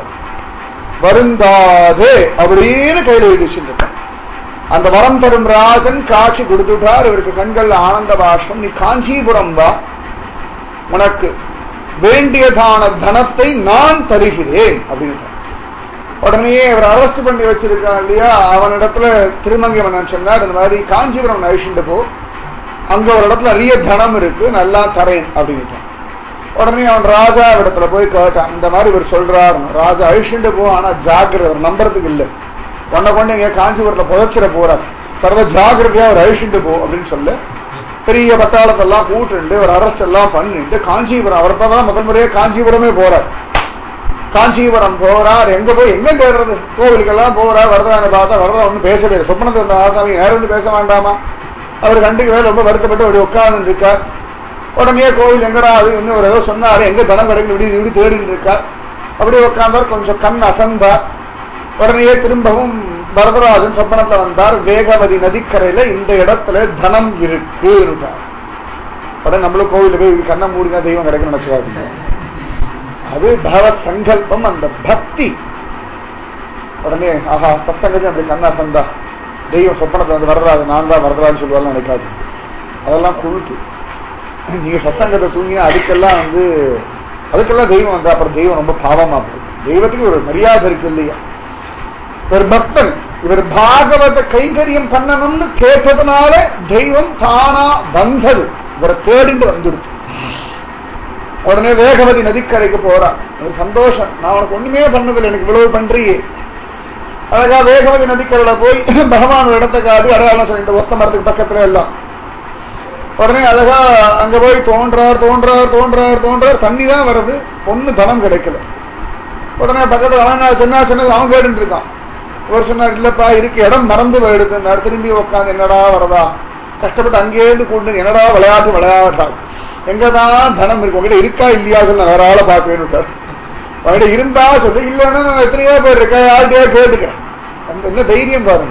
வருந்தாதே அப்படின்னு கையில எழுதி வச்சிருக்கார் அந்த வரம் தரும் ராஜன் காட்சி கொடுத்துட்டார் இவருக்கு கண்கள் ஆனந்த பாஷம் நீ காஞ்சிபுரம் வா உனக்கு வேண்டியதான தனத்தை நான் தருகிறேன் அப்படின்னு உடனே அவர் அரெஸ்ட் பண்ணி வச்சிருக்கான் இல்லையா அவனிடத்துல திருமங்கவன் சொன்னார் இந்த மாதிரி காஞ்சிபுரம் அழிச்சுட்டு போ அங்க ஒரு இடத்துல நிறைய தனம் இருக்கு நல்லா தரேன் அப்படின்ட்டான் உடனே அவன் ராஜா இடத்துல போய் கேட்டான் இந்த மாதிரி இவர் சொல்றாரு ராஜா அழிச்சுட்டு போ ஆனா ஜாக்கிரதை அவர் நம்புறதுக்கு இல்லை உன்னை கொண்டு எங்க காஞ்சிபுரத்துல புதைச்சிட போறார் சர்வ ஜாகிரதையா அவர் அழிச்சுட்டு போ அப்படின்னு சொல்லு பெரிய பட்டாளத்தெல்லாம் கூட்டுண்டு ஒரு அரெஸ்ட் எல்லாம் பண்ணிட்டு காஞ்சிபுரம் அவர் தான் முதல் முறையே காஞ்சிபுரமே போறார் காஞ்சிபுரம் போறார் எங்க போய் எங்க தேடுறது கோவிலுக்கெல்லாம் போறார் வரதான பார்த்தா வரதா ஒன்றும் பேசவே இல்லை சொப்பனத்தை இருந்த ஆசாமி நேரம் வந்து பேச வேண்டாமா அவர் கண்டுக்கவே ரொம்ப வருத்தப்பட்டு அப்படி உட்கார்ந்து இருக்கார் உடனே கோவில் எங்கடா அது இன்னும் ஒரு ஏதோ சொன்னாரு எங்க தனம் கிடைக்கும் இப்படி இப்படி தேடிட்டு இருக்கார் அப்படியே உட்கார்ந்தார் கொஞ்சம் கண் அசந்தார் உடனே திரும்பவும் வரதராஜன் சொப்பனத்துல வந்தார் வேகவதி நதிக்கரையில இந்த இடத்துல தனம் இருக்கு உடனே நம்மளும் கோவில போய் கண்ணை மூடினா தெய்வம் கிடைக்கும் நினைச்சுவாங்க அது பகவத் சங்கல்பம் அந்த பக்தி உடனே ஆஹா சத்சங்கத்தையும் அப்படி கண்ணா சந்தா தெய்வம் சொப்பனத்தை வந்து வரராது நான் தான் வரராஜ் சொல்லுவாங்க நினைக்காது அதெல்லாம் குழுட்டு நீங்க சத்சங்கத்தை தூங்கினா அதுக்கெல்லாம் வந்து அதுக்கெல்லாம் தெய்வம் வந்தா அப்புறம் தெய்வம் ரொம்ப பாவமா போகுது தெய்வத்துக்கு ஒரு மரியாதை இருக்கு இல்லையா இவர் பக்தன் இவர் பாகவத கைங்கரியம் பண்ணணும்னு கேட்டதுனால தெய்வம் தானா வந்தது இவரை தேடிண்டு வந்துடுச்சு உடனே வேகவதி நதிக்கரைக்கு போறான் ஒரு சந்தோஷம் நான் உனக்கு ஒண்ணுமே பண்ணதில்லை எனக்கு இவ்வளவு பண்றியே அழகா வேகவதி நதிக்கரையில போய் பகவான் ஒரு இடத்தை காட்டி அடையாளம் சொல்லி இந்த ஒத்த மரத்துக்கு பக்கத்துல எல்லாம் உடனே அழகா அங்க போய் தோன்றார் தோன்றார் தோன்றார் தோன்றார் தண்ணி தான் வருது ஒண்ணு தனம் கிடைக்கல உடனே பக்கத்துல அவன் சொன்னா சொன்னது அவன் கேட்டு இருக்கான் இவர் சொன்னார் இல்லப்பா இருக்கு இடம் மறந்து போயிடுது திரும்பி உட்காந்து என்னடா வரதா கஷ்டப்பட்டு அங்கேருந்து கூண்டு என்னடா விளையாட்டு விளையாட்டா எங்கதான் தனம் இருக்கு உங்ககிட்ட இருக்கா இல்லையா சொல்லி வேற ஆளை பார்க்க வேணும் அவங்ககிட்ட இருந்தா சொல்லு இல்லைன்னா நான் எத்தனையோ பேர் இருக்கேன் யார்கிட்டயோ கேட்டுக்கிறேன் அந்த என்ன தைரியம் பாருங்க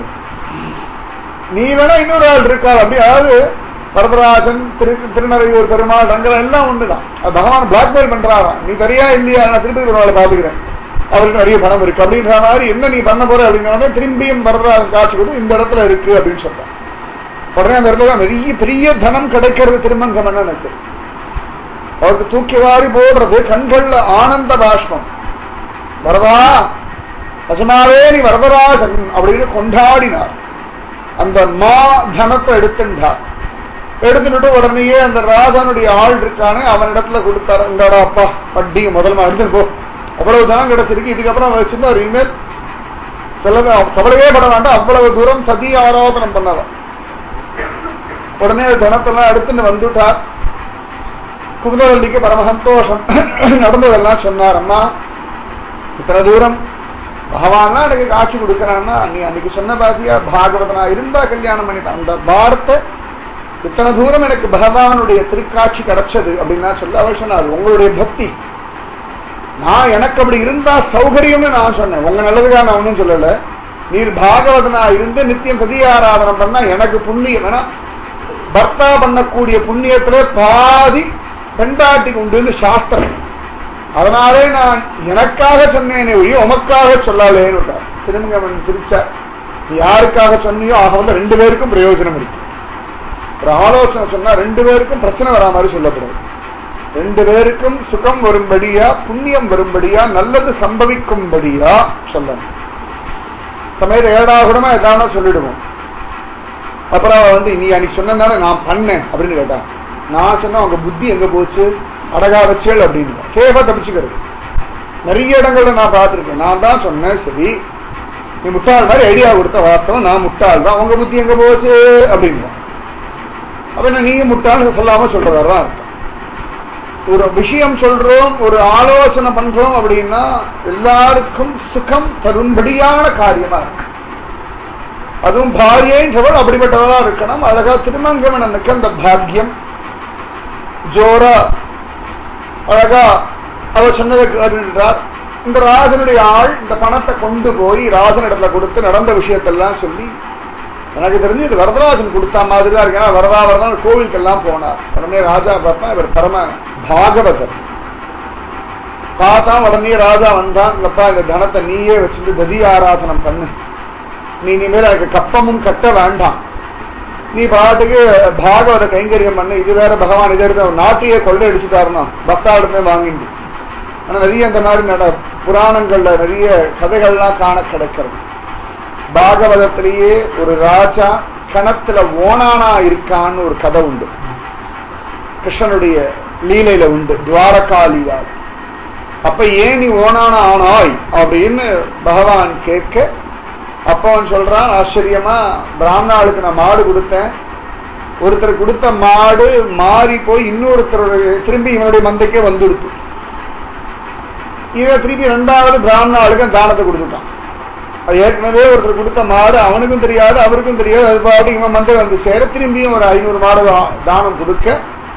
நீ வேணா இன்னொரு ஆள் இருக்கார் அப்படி அதாவது வரதராஜன் திரு திருநறையூர் பெருமாள் ரங்கன் எல்லாம் ஒண்ணுதான் பகவான் பிளாக்மெயில் பண்றாராம் நீ சரியா இல்லையா நான் திருப்பி ஒரு ஆளை பாத்துக்கிறேன் அவருக்கு நிறைய பணம் இருக்கு அப்படின்ற மாதிரி என்ன நீ பண்ண போற அப்படின்னா திரும்பியும் வரதராஜன் காட்சி கொடு இந்த இடத்துல இருக்கு அப்படின்னு சொல்றான் உடனே அந்த இடத்துல நிறைய பெரிய தனம் கிடைக்கிறது திருமங்கமன் எனக்கு அவருக்கு தூக்கி வாரி போடுறது கண்கள்ல ஆனந்த பாஷ்பம் வரதா நிஜமாவே நீ வரதராஜன் அப்படின்னு கொண்டாடினார் அந்த மா தனத்தை எடுத்துட்டார் எடுத்துட்டு உடனேயே அந்த ராஜனுடைய ஆள் இருக்கானே அவனிடத்துல கொடுத்தாரு இந்தாடா அப்பா வட்டி முதல்ல எடுத்துட்டு போ அவ்வளவு தனம் கிடைச்சிருக்கு இதுக்கப்புறம் அவன் வச்சிருந்தா ஒரு இனிமேல் செலவு கவலையே பட வேண்டாம் அவ்வளவு தூரம் சதி ஆராதனம் பண்ணலாம் உடனே தனத்தெல்லாம் எடுத்துட்டு வந்துட்டார் குமுதவல்லிக்கு பரம சந்தோஷம் நடந்ததெல்லாம் சொன்னார் அம்மா இத்தனை தூரம் பகவான் எனக்கு காட்சி கொடுக்கறான்னா நீ அன்னைக்கு சொன்ன பாத்தியா பாகவதனா இருந்தா கல்யாணம் பண்ணிட்டான் அந்த வார்த்தை இத்தனை தூரம் எனக்கு பகவானுடைய திருக்காட்சி கிடைச்சது அப்படின்னா சொல்ல அவள் சொன்னாது உங்களுடைய பக்தி நான் எனக்கு அப்படி இருந்தா சௌகரியம்னு நான் சொன்னேன் உங்க நல்லதுக்காக நான் ஒன்றும் சொல்லல நீர் பாகவதனா இருந்து நித்தியம் சதியாராதனம் பண்ணா எனக்கு புண்ணியம் ஏன்னா பர்த்தா பண்ணக்கூடிய புண்ணியத்துல பாதி பெண்டாட்டிக்கு உண்டுன்னு சாஸ்திரம் அதனாலே நான் எனக்காக சொன்னேனே ஒழிய உமக்காக சொல்லாலேன்னு திரும்ப அவன் சிரிச்சா நீ யாருக்காக சொன்னியோ ஆக வந்து ரெண்டு பேருக்கும் பிரயோஜனம் இருக்கு ஒரு ஆலோசனை சொன்னா ரெண்டு பேருக்கும் பிரச்சனை வரா மாதிரி சொல்லப்படுது ரெண்டு பேருக்கும் சுகம் வரும்படியா புண்ணியம் வரும்படியா நல்லது சம்பவிக்கும்படியா சொல்லணும் சமயத்தை ஏடாகுடமா எதான சொல்லிடுவோம் அப்புறம் அவ வந்து நீ அன்னைக்கு சொன்னதானே நான் பண்ணேன் அப்படின்னு கேட்டான் நான் சொன்ன உங்க புத்தி எங்க போச்சு அடகா வச்சேள் அப்படின்னு கேவ தப்பிச்சுக்கிறது நிறைய இடங்கள்ல நான் பார்த்திருக்கேன் நான் தான் சொன்னேன் சரி நீ முட்டாள் மாதிரி ஐடியா கொடுத்த வாஸ்தவம் நான் முட்டாள் தான் உங்க புத்தி எங்க போச்சு அப்படின்னு அப்ப என்ன நீங்க முட்டான்னு சொல்லாம சொல்றதா தான் அர்த்தம் ஒரு விஷயம் சொல்றோம் ஒரு ஆலோசனை பண்றோம் அப்படின்னா எல்லாருக்கும் சுகம் தரும்படியான காரியமா இருக்கு அதுவும் பாரியன்றவள் அப்படிப்பட்டவளா இருக்கணும் அழகா திருமங்கமனனுக்கு அந்த பாக்கியம் ஜோரா அழகா அவர் சொன்னதை கேட்டார் இந்த ராஜனுடைய ஆள் இந்த பணத்தை கொண்டு போய் ராஜன் இடத்துல கொடுத்து நடந்த விஷயத்தெல்லாம் சொல்லி எனக்கு தெரிஞ்சு இது வரதராஜன் கொடுத்த மாதிரி தான் இருக்கு ஏன்னா வரதா வரதான் கோவிலுக்கெல்லாம் போனார் உடனே ராஜா பார்த்தா இவர் பரம பாகவதர் பார்த்தா உடனே ராஜா வந்தான் இல்லப்பா இந்த தனத்தை நீயே வச்சுட்டு ததி ஆராதனம் பண்ணு நீ இனிமேல் எனக்கு கப்பமும் கட்ட வேண்டாம் நீ பாட்டுக்கு பாகவத கைங்கரியம் பண்ணு இது வேற பகவான் இது எடுத்து அவன் நாட்டையே கொள்ளை அடிச்சுட்டாருனா பக்தாடுமே வாங்கிட்டு ஆனா நிறைய இந்த மாதிரி நட புராணங்கள்ல நிறைய கதைகள்லாம் காண கிடைக்கிறது பாகவதத்திலேயே ஒரு ராஜா கணத்துல ஓனானா இருக்கான்னு ஒரு கதை உண்டு கிருஷ்ணனுடைய லீலையில உண்டு துவாரகாலியா அப்ப ஏன் நீ ஓனானா ஆனாய் அப்படின்னு பகவான் கேட்க அப்ப அவன் சொல்றான் ஆச்சரியமா பிராமணாளுக்கு நான் மாடு கொடுத்தேன் ஒருத்தர் கொடுத்த மாடு மாறி போய் இன்னொருத்தருடைய திரும்பி இவனுடைய மந்தைக்கே வந்துடுத்து இவன் திருப்பி ரெண்டாவது பிராமணாளுக்கு தானத்தை கொடுத்துட்டான் அது ஏற்கனவே ஒருத்தர் கொடுத்த மாடு அவனுக்கும் தெரியாது அவருக்கும் தெரியாது அது பாட்டு இவன் மந்தை வந்து சேர திரும்பியும் ஒரு ஐநூறு மாடு தா- தானம் கொடுக்க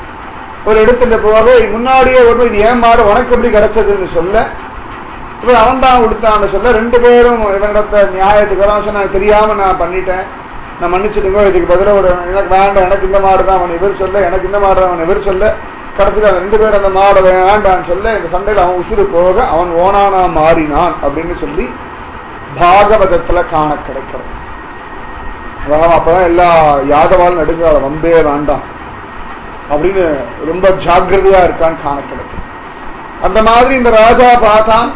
ஒரு இடத்துல போக முன்னாடியே ஒரு இது ஏன் மாடு உனக்கு எப்படி கிடைச்சதுன்னு சொல்ல இவர் அவன் தான் கொடுத்தான்னு சொல்ல ரெண்டு பேரும் இவனிடத்த நியாயத்துக்கு வரான் சொன்னா "எனக்கு தெரியாம நான் பண்ணிட்டேன் நான் மன்னிச்சிடுங்க இதுக்கு பதிலா ஒரு எனக்கு வேண்டாம் எனக்கு இந்த மாடு தான் அவன் இவர் சொல்ல எனக்கு இந்த மாடு தான் அவன் இவர் சொல்ல கடைசியில் அவன் ரெண்டு பேரும் அந்த மாடை வேண்டான்னு சொல்ல இந்த சண்டையில் அவன் உசுறு போக அவன் ஓனானா மாறினான் அப்படின்னு சொல்லி பாகவதத்துல காண கிடைக்கிறது அதாவது அப்பதான் எல்லா யாதவாலும் நடுங்கால வம்பே வேண்டாம் அப்படின்னு ரொம்ப ஜாக்கிரதையா இருக்கான்னு காண கிடைக்கும் அந்த மாதிரி இந்த ராஜா பார்த்தான்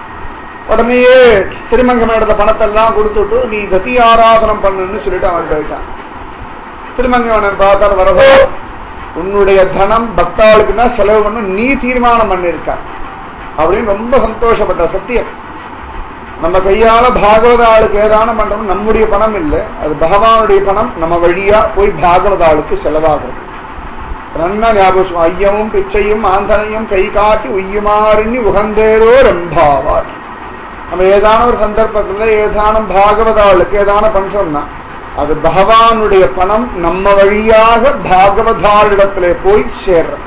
உடனேயே திருமங்கமனோட பணத்தெல்லாம் கொடுத்துட்டு நீ கதி ஆராதனம் பண்ணுன்னு சொல்லிட்டு அவன் போயிட்டான் திருமங்கமனன் பார்த்தால் வரதோ உன்னுடைய தனம் பக்தாளுக்குன்னா செலவு பண்ண நீ தீர்மானம் பண்ணிருக்க அப்படின்னு ரொம்ப சந்தோஷப்பட்ட சத்தியம் நம்ம கையால பாகவத ஆளுக்கு ஏதானம் பண்றோம் நம்முடைய பணம் இல்லை அது பகவானுடைய பணம் நம்ம வழியா போய் பாகவத ஆளுக்கு செலவாகிறது நன்னா ஞாபகம் ஐயமும் பிச்சையும் ஆந்தனையும் கை காட்டி உய்யுமாறினி உகந்தேரோ ரம்பாவார் நம்ம ஏதான ஒரு சந்தர்ப்பத்துல ஏதானம் பாகவதாளுக்கு ஏதான பண்றோம்னா அது பகவானுடைய பணம் நம்ம வழியாக பாகவதாளிடத்திலே போய் சேர்றோம்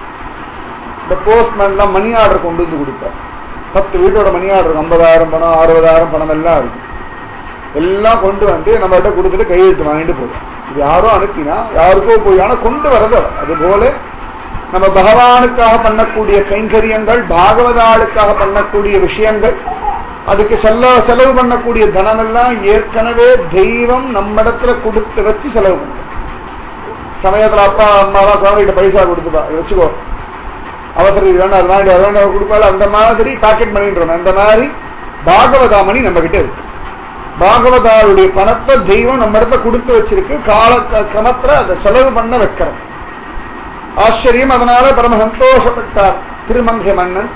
இந்த போஸ்ட்மேன்லாம் மணி ஆர்டர் கொண்டு வந்து கொடுப்பார் பத்து வீட்டோட மணி ஆர்டர் ஐம்பதாயிரம் பணம் அறுபதாயிரம் பணம் எல்லாம் இருக்கு எல்லாம் கொண்டு வந்து நம்மகிட்ட கொடுத்துட்டு கையெழுத்து வாங்கிட்டு போகும் இது யாரோ அனுப்பினா யாருக்கோ போய் ஆனா கொண்டு வரது அவர். அது போல நம்ம பகவானுக்காக பண்ணக்கூடிய கைங்கரியங்கள் பாகவதாளுக்காக பண்ணக்கூடிய விஷயங்கள் அதுக்கு செல்ல செலவு பண்ணக்கூடிய தனம் எல்லாம் ஏற்கனவே தெய்வம் நம்மிடத்துல கொடுத்து வச்சு செலவு பண்ணும் சமயத்துல அப்பா அம்மாலாம் குழந்தைகிட்ட பைசா கொடுத்துப்பா இதை வச்சுக்கோ அவசரம் இது வேண்டாம் அது வேண்டாம் அது வேண்டாம் கொடுப்பாள் அந்த மாதிரி பாக்கெட் மணின்றோம் அந்த மாதிரி பாகவதா மணி நம்ம கிட்ட இருக்கு பாகவதாருடைய பணத்தை தெய்வம் நம்ம இடத்த கொடுத்து வச்சிருக்கு கால கிரமத்துல அதை செலவு பண்ண வைக்கிறோம் ஆச்சரியம் அதனால பரம சந்தோஷப்பட்டார் திருமங்கை மன்னன்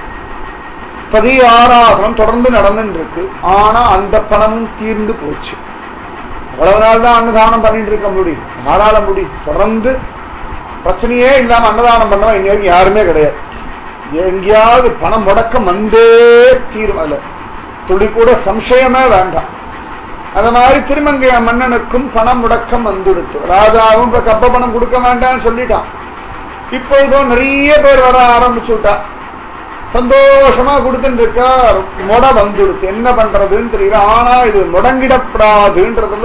பதி ஆராதனம் தொடர்ந்து நடந்துட்டு இருக்கு ஆனா அந்த பணமும் தீர்ந்து போச்சு அவ்வளவு நாள் தான் அன்னதானம் பண்ணிட்டு இருக்க முடியும் ஆளால முடியும் தொடர்ந்து பிரச்சனையே இல்லாம அன்னதானம் பண்ணவன் இங்க வரைக்கும் யாருமே கிடையாது எங்கேயாவது பணம் முடக்கம் வந்தே தீரும் அதுல துளி கூட சம்சயமே வேண்டாம் அந்த மாதிரி திருமங்கைய மன்னனுக்கும் பணம் முடக்கம் வந்துடுத்து ராஜாவும் இப்ப கப்ப பணம் கொடுக்க வேண்டாம்னு சொல்லிட்டான் இப்போ இதோ நிறைய பேர் வர ஆரம்பிச்சு விட்டா சந்தோஷமா கொடுத்துட்டு இருக்கா முட வந்துடுத்து என்ன பண்றதுன்னு தெரியல ஆனா இது முடங்கிடப்படாதுன்றதுல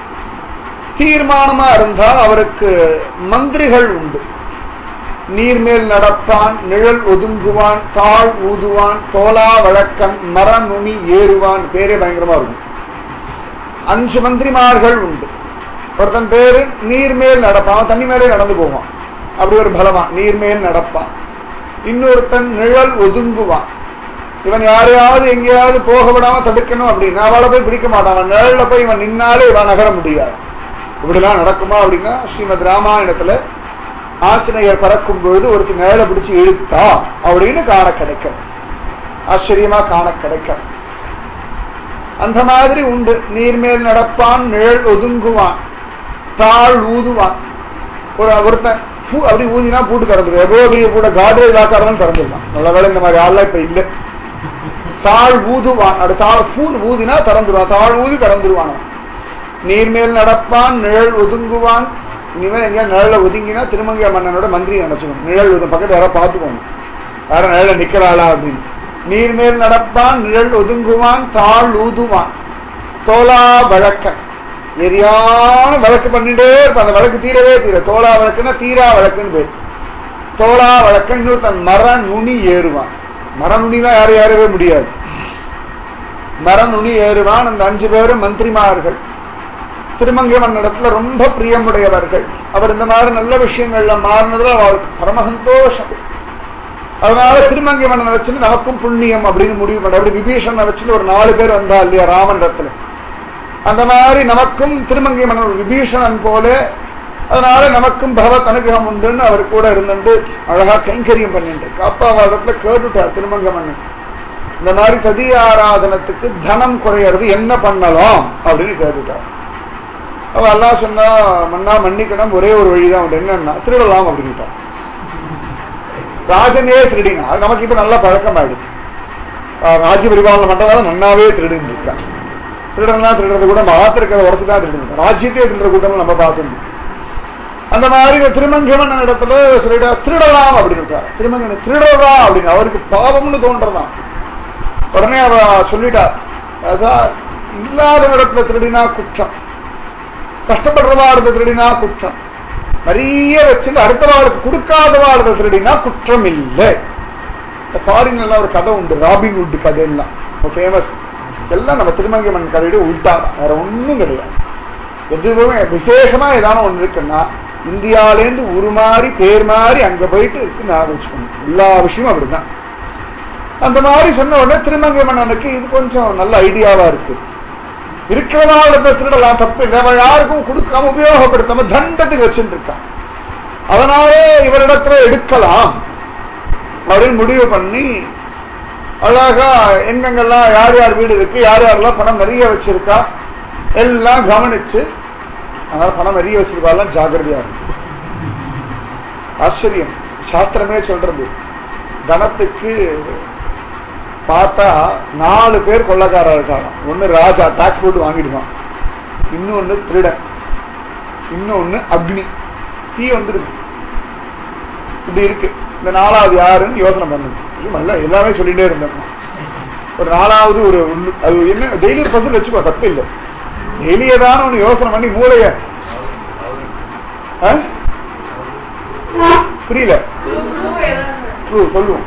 தீர்மானமா இருந்தா அவருக்கு மந்திரிகள் உண்டு நீர்மேல் நடப்பான் நிழல் ஒதுங்குவான் தாழ் ஊதுவான் தோலா வழக்கம் மர நுனி ஏறுவான் பேரே பயங்கரமா இருக்கும் அஞ்சு மந்திரிமார்கள் உண்டு ஒருத்தன் பேரு நீர்மேல் நடப்பான் அவன் தண்ணி மேலே நடந்து போவான் அப்படி ஒரு பலவான் நீர்மேல் நடப்பான் இன்னொருத்தன் நிழல் ஒதுங்குவான் இவன் யாரையாவது எங்கேயாவது போக விடாம தடுக்கணும் அப்படின்னா அவளை போய் பிடிக்க மாட்டான் அவன் நிழல்ல போய் இவன் நின்னாலே இவன் நகர முடியாது இப்படிலாம் நடக்குமா அப்படின்னா ஸ்ரீமத் ராமாயணத்துல ஆஞ்சநேயர் பறக்கும் பொழுது ஒருத்தி நிழலை பிடிச்சு இழுத்தா அப்படின்னு காண கிடைக்கும் ஆச்சரியமா காண கிடைக்கும் அந்த மாதிரி உண்டு நீர்மேல் நடப்பான் நிழல் ஒதுங்குவான் தாழ் ஊதுவான் ஒரு ஒருத்தன் பூ அப்படி ஊதினா பூட்டு திறந்துடும் எவ்வளோ பெரிய கூட காட்ரேஜ் லாக்காரவன் திறந்துடலாம் நல்ல வேலை இந்த மாதிரி ஆள்லாம் இப்ப இல்ல தாழ் ஊதுவான் அது தாழ் பூன் ஊதினா திறந்துருவான் தாழ் ஊதி திறந்துருவான் அவன். நீர்மேல் நடப்பான் நிழல் ஒதுங்குவான் இனிமேல் எங்கேயா நிழல ஒதுங்கினா திருமங்கை மன்னனோட மந்திரி நினைச்சுக்கணும் நிழல் ஒதுங்க பக்கத்துல யாராவது பார்த்துக்கோங்க யார நிழல நிக்கிறாளா அப்படின்னு நீர்மேல் நடப்பான் நிழல் ஒதுங்குவான் தாழ் ஊதுவான் தோலா வழக்கன் எரியான வழக்கு பண்ணிட்டே இருப்பான் அந்த வழக்கு தீரவே தீர தோலா வழக்குன்னா தீரா வழக்குன்னு பேர் தோலா வழக்கன் இன்னொருத்தன் மர நுனி ஏறுவான் மர நுனிலாம் யாரும் ஏறவே முடியாது மர நுனி ஏறுவான் அந்த அஞ்சு பேரும் மந்திரிமார்கள் திருமங்கை மன்னிடத்துல ரொம்ப பிரியமுடையவர்கள் அவர் இந்த மாதிரி நல்ல விஷயங்கள்ல மாறினதுல அவருக்கு பரம சந்தோஷம் அதனால திருமங்கை மன்னனை வச்சுட்டு நமக்கும் புண்ணியம் அப்படின்னு முடிவு பண்ண அப்படி விபீஷனை வச்சுட்டு ஒரு நாலு பேர் வந்தா இல்லையா ராமன் இடத்துல அந்த மாதிரி நமக்கும் திருமங்கை மன்னன் ஒரு விபீஷணன் போல அதனால நமக்கும் பகவத் அனுகிரகம் உண்டுன்னு அவர் கூட இருந்துட்டு அழகா கைங்கரியம் பண்ணிட்டு இருக்கு அப்பா அவர் இடத்துல கேட்டுட்டார் திருமங்கை மன்னன் இந்த மாதிரி சதி ஆராதனத்துக்கு தனம் குறையிறது என்ன பண்ணலாம் அப்படின்னு கேட்டுட்டார் அவ எல்லாம் சொன்னா மன்னா மன்னிக்கணும் ஒரே ஒரு வழிதான் உண்டு என்னன்னா திருடலாம் அப்படின்ட்டான் ராஜனே திருடினா அது நமக்கு இப்ப நல்ல பழக்கம் ஆயிடுச்சு ஆஹ் ராஜ்ய பரிபாலனை பண்றதால நன்னாவே திருடின்னு இருக்கான் திருடனா திருடுறது கூட மாத்திருக்கிறத உடச்சு தான் திருடுங்க ராஜ்யத்தையே திருடுற கூட்டம் நம்ம பார்க்கணும் அந்த மாதிரி இந்த திருமங்கமன் இடத்துல சொல்லிட்டா திருடலாம் அப்படின்னு இருக்காரு திருமங்கன் திருடவா அப்படின்னு அவருக்கு பாவம்னு தோன்றதான் உடனே அவ சொல்லிட்டா அதான் இல்லாத இடத்துல திருடினா குற்றம் கஷ்டப்படுறவா இருந்த திருடினா குற்றம் நிறைய வச்சுட்டு அடுத்த வாழ்க்கை கொடுக்காதவா இருந்த திருடினா குற்றம் இல்லை இந்த ஃபாரின் எல்லாம் ஒரு கதை உண்டு ராபின் உட் கதை எல்லாம் ஃபேமஸ் எல்லாம் நம்ம திருமங்கமன் கதையோட உள்டாதான் வேற ஒண்ணும் கிடையாது எதுவுமே விசேஷமா ஏதாவது ஒண்ணு இருக்குன்னா இந்தியாலேருந்து உருமாறி பேர் மாறி அங்க போயிட்டு இருக்கு ஞாபகம் வச்சுக்கணும் எல்லா விஷயமும் அப்படிதான் அந்த மாதிரி சொன்ன உடனே திருமங்கை மன்னனுக்கு இது கொஞ்சம் நல்ல ஐடியாவா இருக்கு இருக்கிறதா இருந்த திருடலாம் தப்பு இல்லை அவன் யாருக்கும் கொடுக்காம உபயோகப்படுத்தாம தண்டத்துக்கு வச்சுட்டு இருக்கான் அதனாலே இவரிடத்துல எடுக்கலாம் அப்படின்னு முடிவு பண்ணி அழகா எங்கெங்கெல்லாம் யார் யார் வீடு இருக்கு யார் யாரெல்லாம் பணம் நிறைய வச்சிருக்கா எல்லாம் கவனிச்சு அதனால பணம் நிறைய வச்சிருக்காலாம் ஜாகிரதையா இருக்கு ஆச்சரியம் சாஸ்திரமே சொல்றது தனத்துக்கு பார்த்தா நாலு பேர் கொள்ளக்காரா இருக்காங்க ஒண்ணு ராஜா டாக்ஸ் போட்டு வாங்கிடுவான் இன்னொன்னு திருடன் இன்னொன்னு அக்னி தீ வந்துருக்கு இப்படி இருக்கு இந்த நாலாவது யாருன்னு யோசனை பண்ணுது இல்ல எல்லாமே சொல்லிட்டே இருந்தேன் ஒரு நாலாவது ஒரு உள்ளு- அது என்ன டெய்லி ஒரு பர்சன்ட் வச்சுக்கோ தப்பு இல்லை டெய்லி ஏதான ஒண்ணு யோசனை பண்ணி மூளைய ஆ? புரியல ட்ரூ சொல்லுவோம்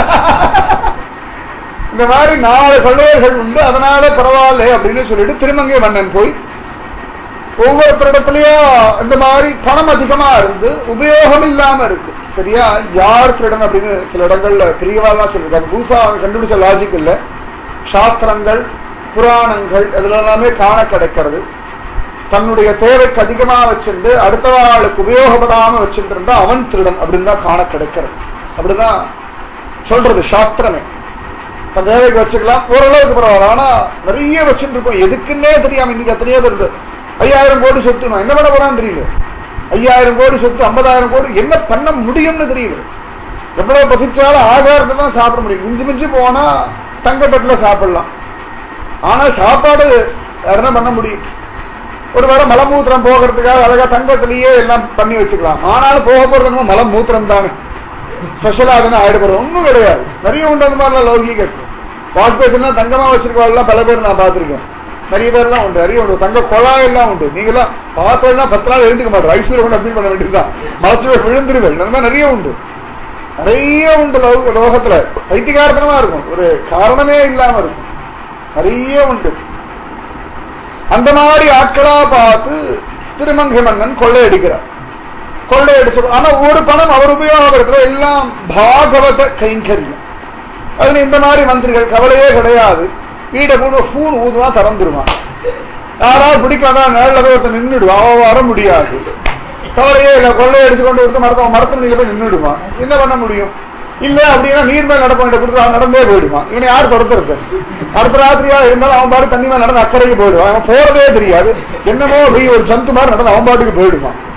இந்த மாதிரி நாலு கொள்ளையர்கள் உண்டு அதனால பரவாயில்ல அப்படின்னு சொல்லிட்டு திருமங்கை மன்னன் போய் ஒவ்வொருத்தரிடத்துலயும் இந்த மாதிரி பணம் அதிகமா இருந்து உபயோகம் இல்லாம இருக்கு சரியா யார் திருடன் அப்படின்னு சில இடங்கள்ல பெரியவாள்லாம் சொல்லிருக்காங்க புதுசா கண்டுபிடிச்ச லாஜிக் இல்ல சாஸ்திரங்கள் புராணங்கள் இதுல எல்லாமே காண கிடைக்கிறது தன்னுடைய தேவைக்கு அதிகமா வச்சிருந்து அடுத்த ஆளுக்கு உபயோகப்படாம வச்சுட்டு இருந்தா அவன் திருடன் அப்படின்னு தான் காண கிடைக்கிறது அப்படிதான் சொல்றது சாஸ்திரமே தன் தேவைக்கு வச்சுக்கலாம் ஓரளவுக்கு பரவாயில்ல ஆனா நிறைய வச்சுட்டு இருக்கோம் எதுக்குன்னே தெரியாம இன்னைக்கு எத்தனையோ பேர் இருக்கு. ஐயாயிரம் கோடி சொத்து நான் என்ன பண்ண போறான்னு தெரியல ஐயாயிரம் கோடி சொத்து ஐம்பதாயிரம் கோடி என்ன பண்ண முடியும்னு தெரியல எவ்வளவு பசிச்சாலும் ஆகாரத்தை தான் சாப்பிட முடியும் மிஞ்சி மிஞ்சி போனா தங்கப்பட்டுல சாப்பிடலாம் ஆனா சாப்பாடு என்ன பண்ண முடியும் ஒருவேளை மலமூத்திரம் போகிறதுக்காக அழகா தங்கத்திலேயே எல்லாம் பண்ணி வச்சுக்கலாம் ஆனாலும் போக போறது என்னமோ மலமூத்திரம் தானே ஸ்பெஷலா அதுன்னு ஆயிடுபடுறது ஒண்ணும் கிடையாது நிறைய உண்டு அந்த மாதிரிலாம் லௌகிக வாஷ் பேசன் தங்கமா வச்சிருக்கவெல்லாம் பல பேர் நான் பார்த்திருக்கேன் நிறைய பேர்லாம் உண்டு நிறைய உண்டு தங்க குழாய் எல்லாம் உண்டு நீங்களாம் பார்த்தா பத்து நாள் எழுந்துக்க மாட்டோம் ஐஸ்வர்யம் கொண்டு அப்படி பண்ண வேண்டியதுதான் மலச்சு விழுந்துருவேன் அந்த மாதிரி நிறைய உண்டு நிறைய உண்டு லோக- லோகத்துல வைத்தியகாரத்தனமா இருக்கும் ஒரு காரணமே இல்லாம இருக்கும் நிறைய உண்டு அந்த மாதிரி ஆட்களா பார்த்து திருமங்கை மன்னன் கொள்ளையடிக்கிறார் கொள்ளையடிச்சு ஆனா ஒரு பணம் அவர் உபயோகப்படுத்துற எல்லாம் பாகவத கைங்கரியம் அதுல இந்த மாதிரி மந்திரிகள் கவலையே கிடையாது வீட கூட பூன் ஊதுவா திறந்துருவான் யாராவது பிடிக்காதா நேரில் போய் ஒருத்தன் நின்றுடுவான் அவன் வர முடியாது கவலையே இல்லை கொள்ளையடிச்சு கொண்டு கொடுத்து மரத்த மரத்தில் நீங்க போய் நின்றுடுவான் என்ன பண்ண முடியும் இல்ல அப்படின்னா நீர் மேல் நடக்க வேண்டிய கொடுத்து அவன் நடந்தே போயிடுவான் இவனை யார் துரத்துறது அடுத்த ராத்திரியா இருந்தாலும் அவன் பாட்டு தண்ணி மேல நடந்து அக்கறைக்கு போயிடுவான் அவன் போறதே தெரியாது என்னமோ அப்படி ஒரு ஜந்து மாதிரி நடந்து அவன் பாட்டுக்கு போயிடுவான்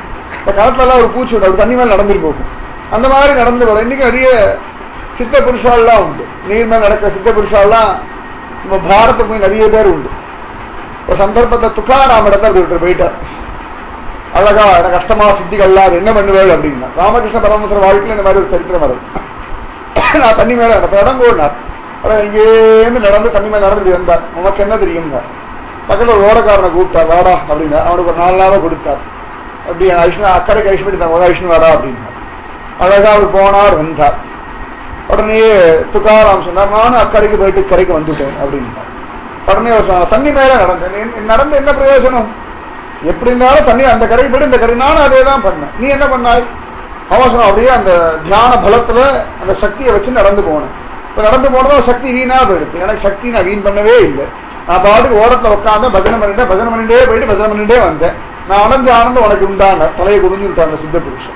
இந்த காலத்துல எல்லாம் ஒரு பூச்சி உண்டு அப்படி தண்ணி மேல நடந்துட்டு போகும் அந்த மாதிரி நடந்து வரும் இன்னைக்கு நிறைய சித்த புருஷாலாம் உண்டு நீர் மேல நடக்கிற சித்த புருஷாலாம் நம்ம பாரத போய் நிறைய பேர் உண்டு ஒரு சந்தர்ப்பத்தை துக்காராம் இடத்துல அப்படி ஒருத்தர் போயிட்டார் அழகா எனக்கு கஷ்டமா சித்திகள்லாம் அது என்ன பண்ணுவேள் அப்படின்னா ராமகிருஷ்ண பரமேஸ்வர வாழ்க்கையில இந்த மாதிரி ஒரு சரித்திரம் வருது நான் தண்ணி மேல நடப்பேன் இடம் போனார் அதான் இங்கேருந்து நடந்து தண்ணி மேல நடந்துட்டு வந்தார் உனக்கு என்ன தெரியுங்க பக்கத்துல ஒரு ஓடக்காரனை கூப்பிட்டார் வாடா அப்படின்னா அவனுக்கு ஒரு நாலு நாளா கொடுத்தார் அப்படி ஐஷ்ணு அக்கறைக்கு ஐஷ்ணு தான் ஐஷ்ணு வாடா அப்படின்னா அழகா அவர் போனார் வந்தார் உடனே துக்காராம் சொன்னார் நானும் அக்கறைக்கு போயிட்டு கரைக்கு வந்துட்டேன் அப்படின்னா உடனே அவர் சொன்னார் தண்ணி மேல நடந்தேன் நீ- நடந்து என்ன பிரயோஜனம் எப்படி இருந்தாலும் தண்ணி அந்த கரைக்கு போயிட்டு இந்த கரை நானும் அதே தான் பண்ணேன் நீ என்ன பண்ணாய் அவசரம் அப்படியே அந்த தியான பலத்துல அந்த சக்தியை வச்சு நடந்து போனேன் இப்ப நடந்து போனதும் சக்தி வீணா போயிடுது எனக்கு சக்தி நான் வீண் பண்ணவே இல்லை நான் பாட்டுக்கு ஓரத்துல உட்காந்து பஜனை பண்ணிட்டேன் பஜனை பண்ணிட்டே போயிட்டு பஜனை பண்ணிட்டே வந்தேன் நான் அனந்த ஆனந்தம் உனக்கு உண்டான தலையை குடிஞ்சு விட்டாங்க சித்த புருஷன்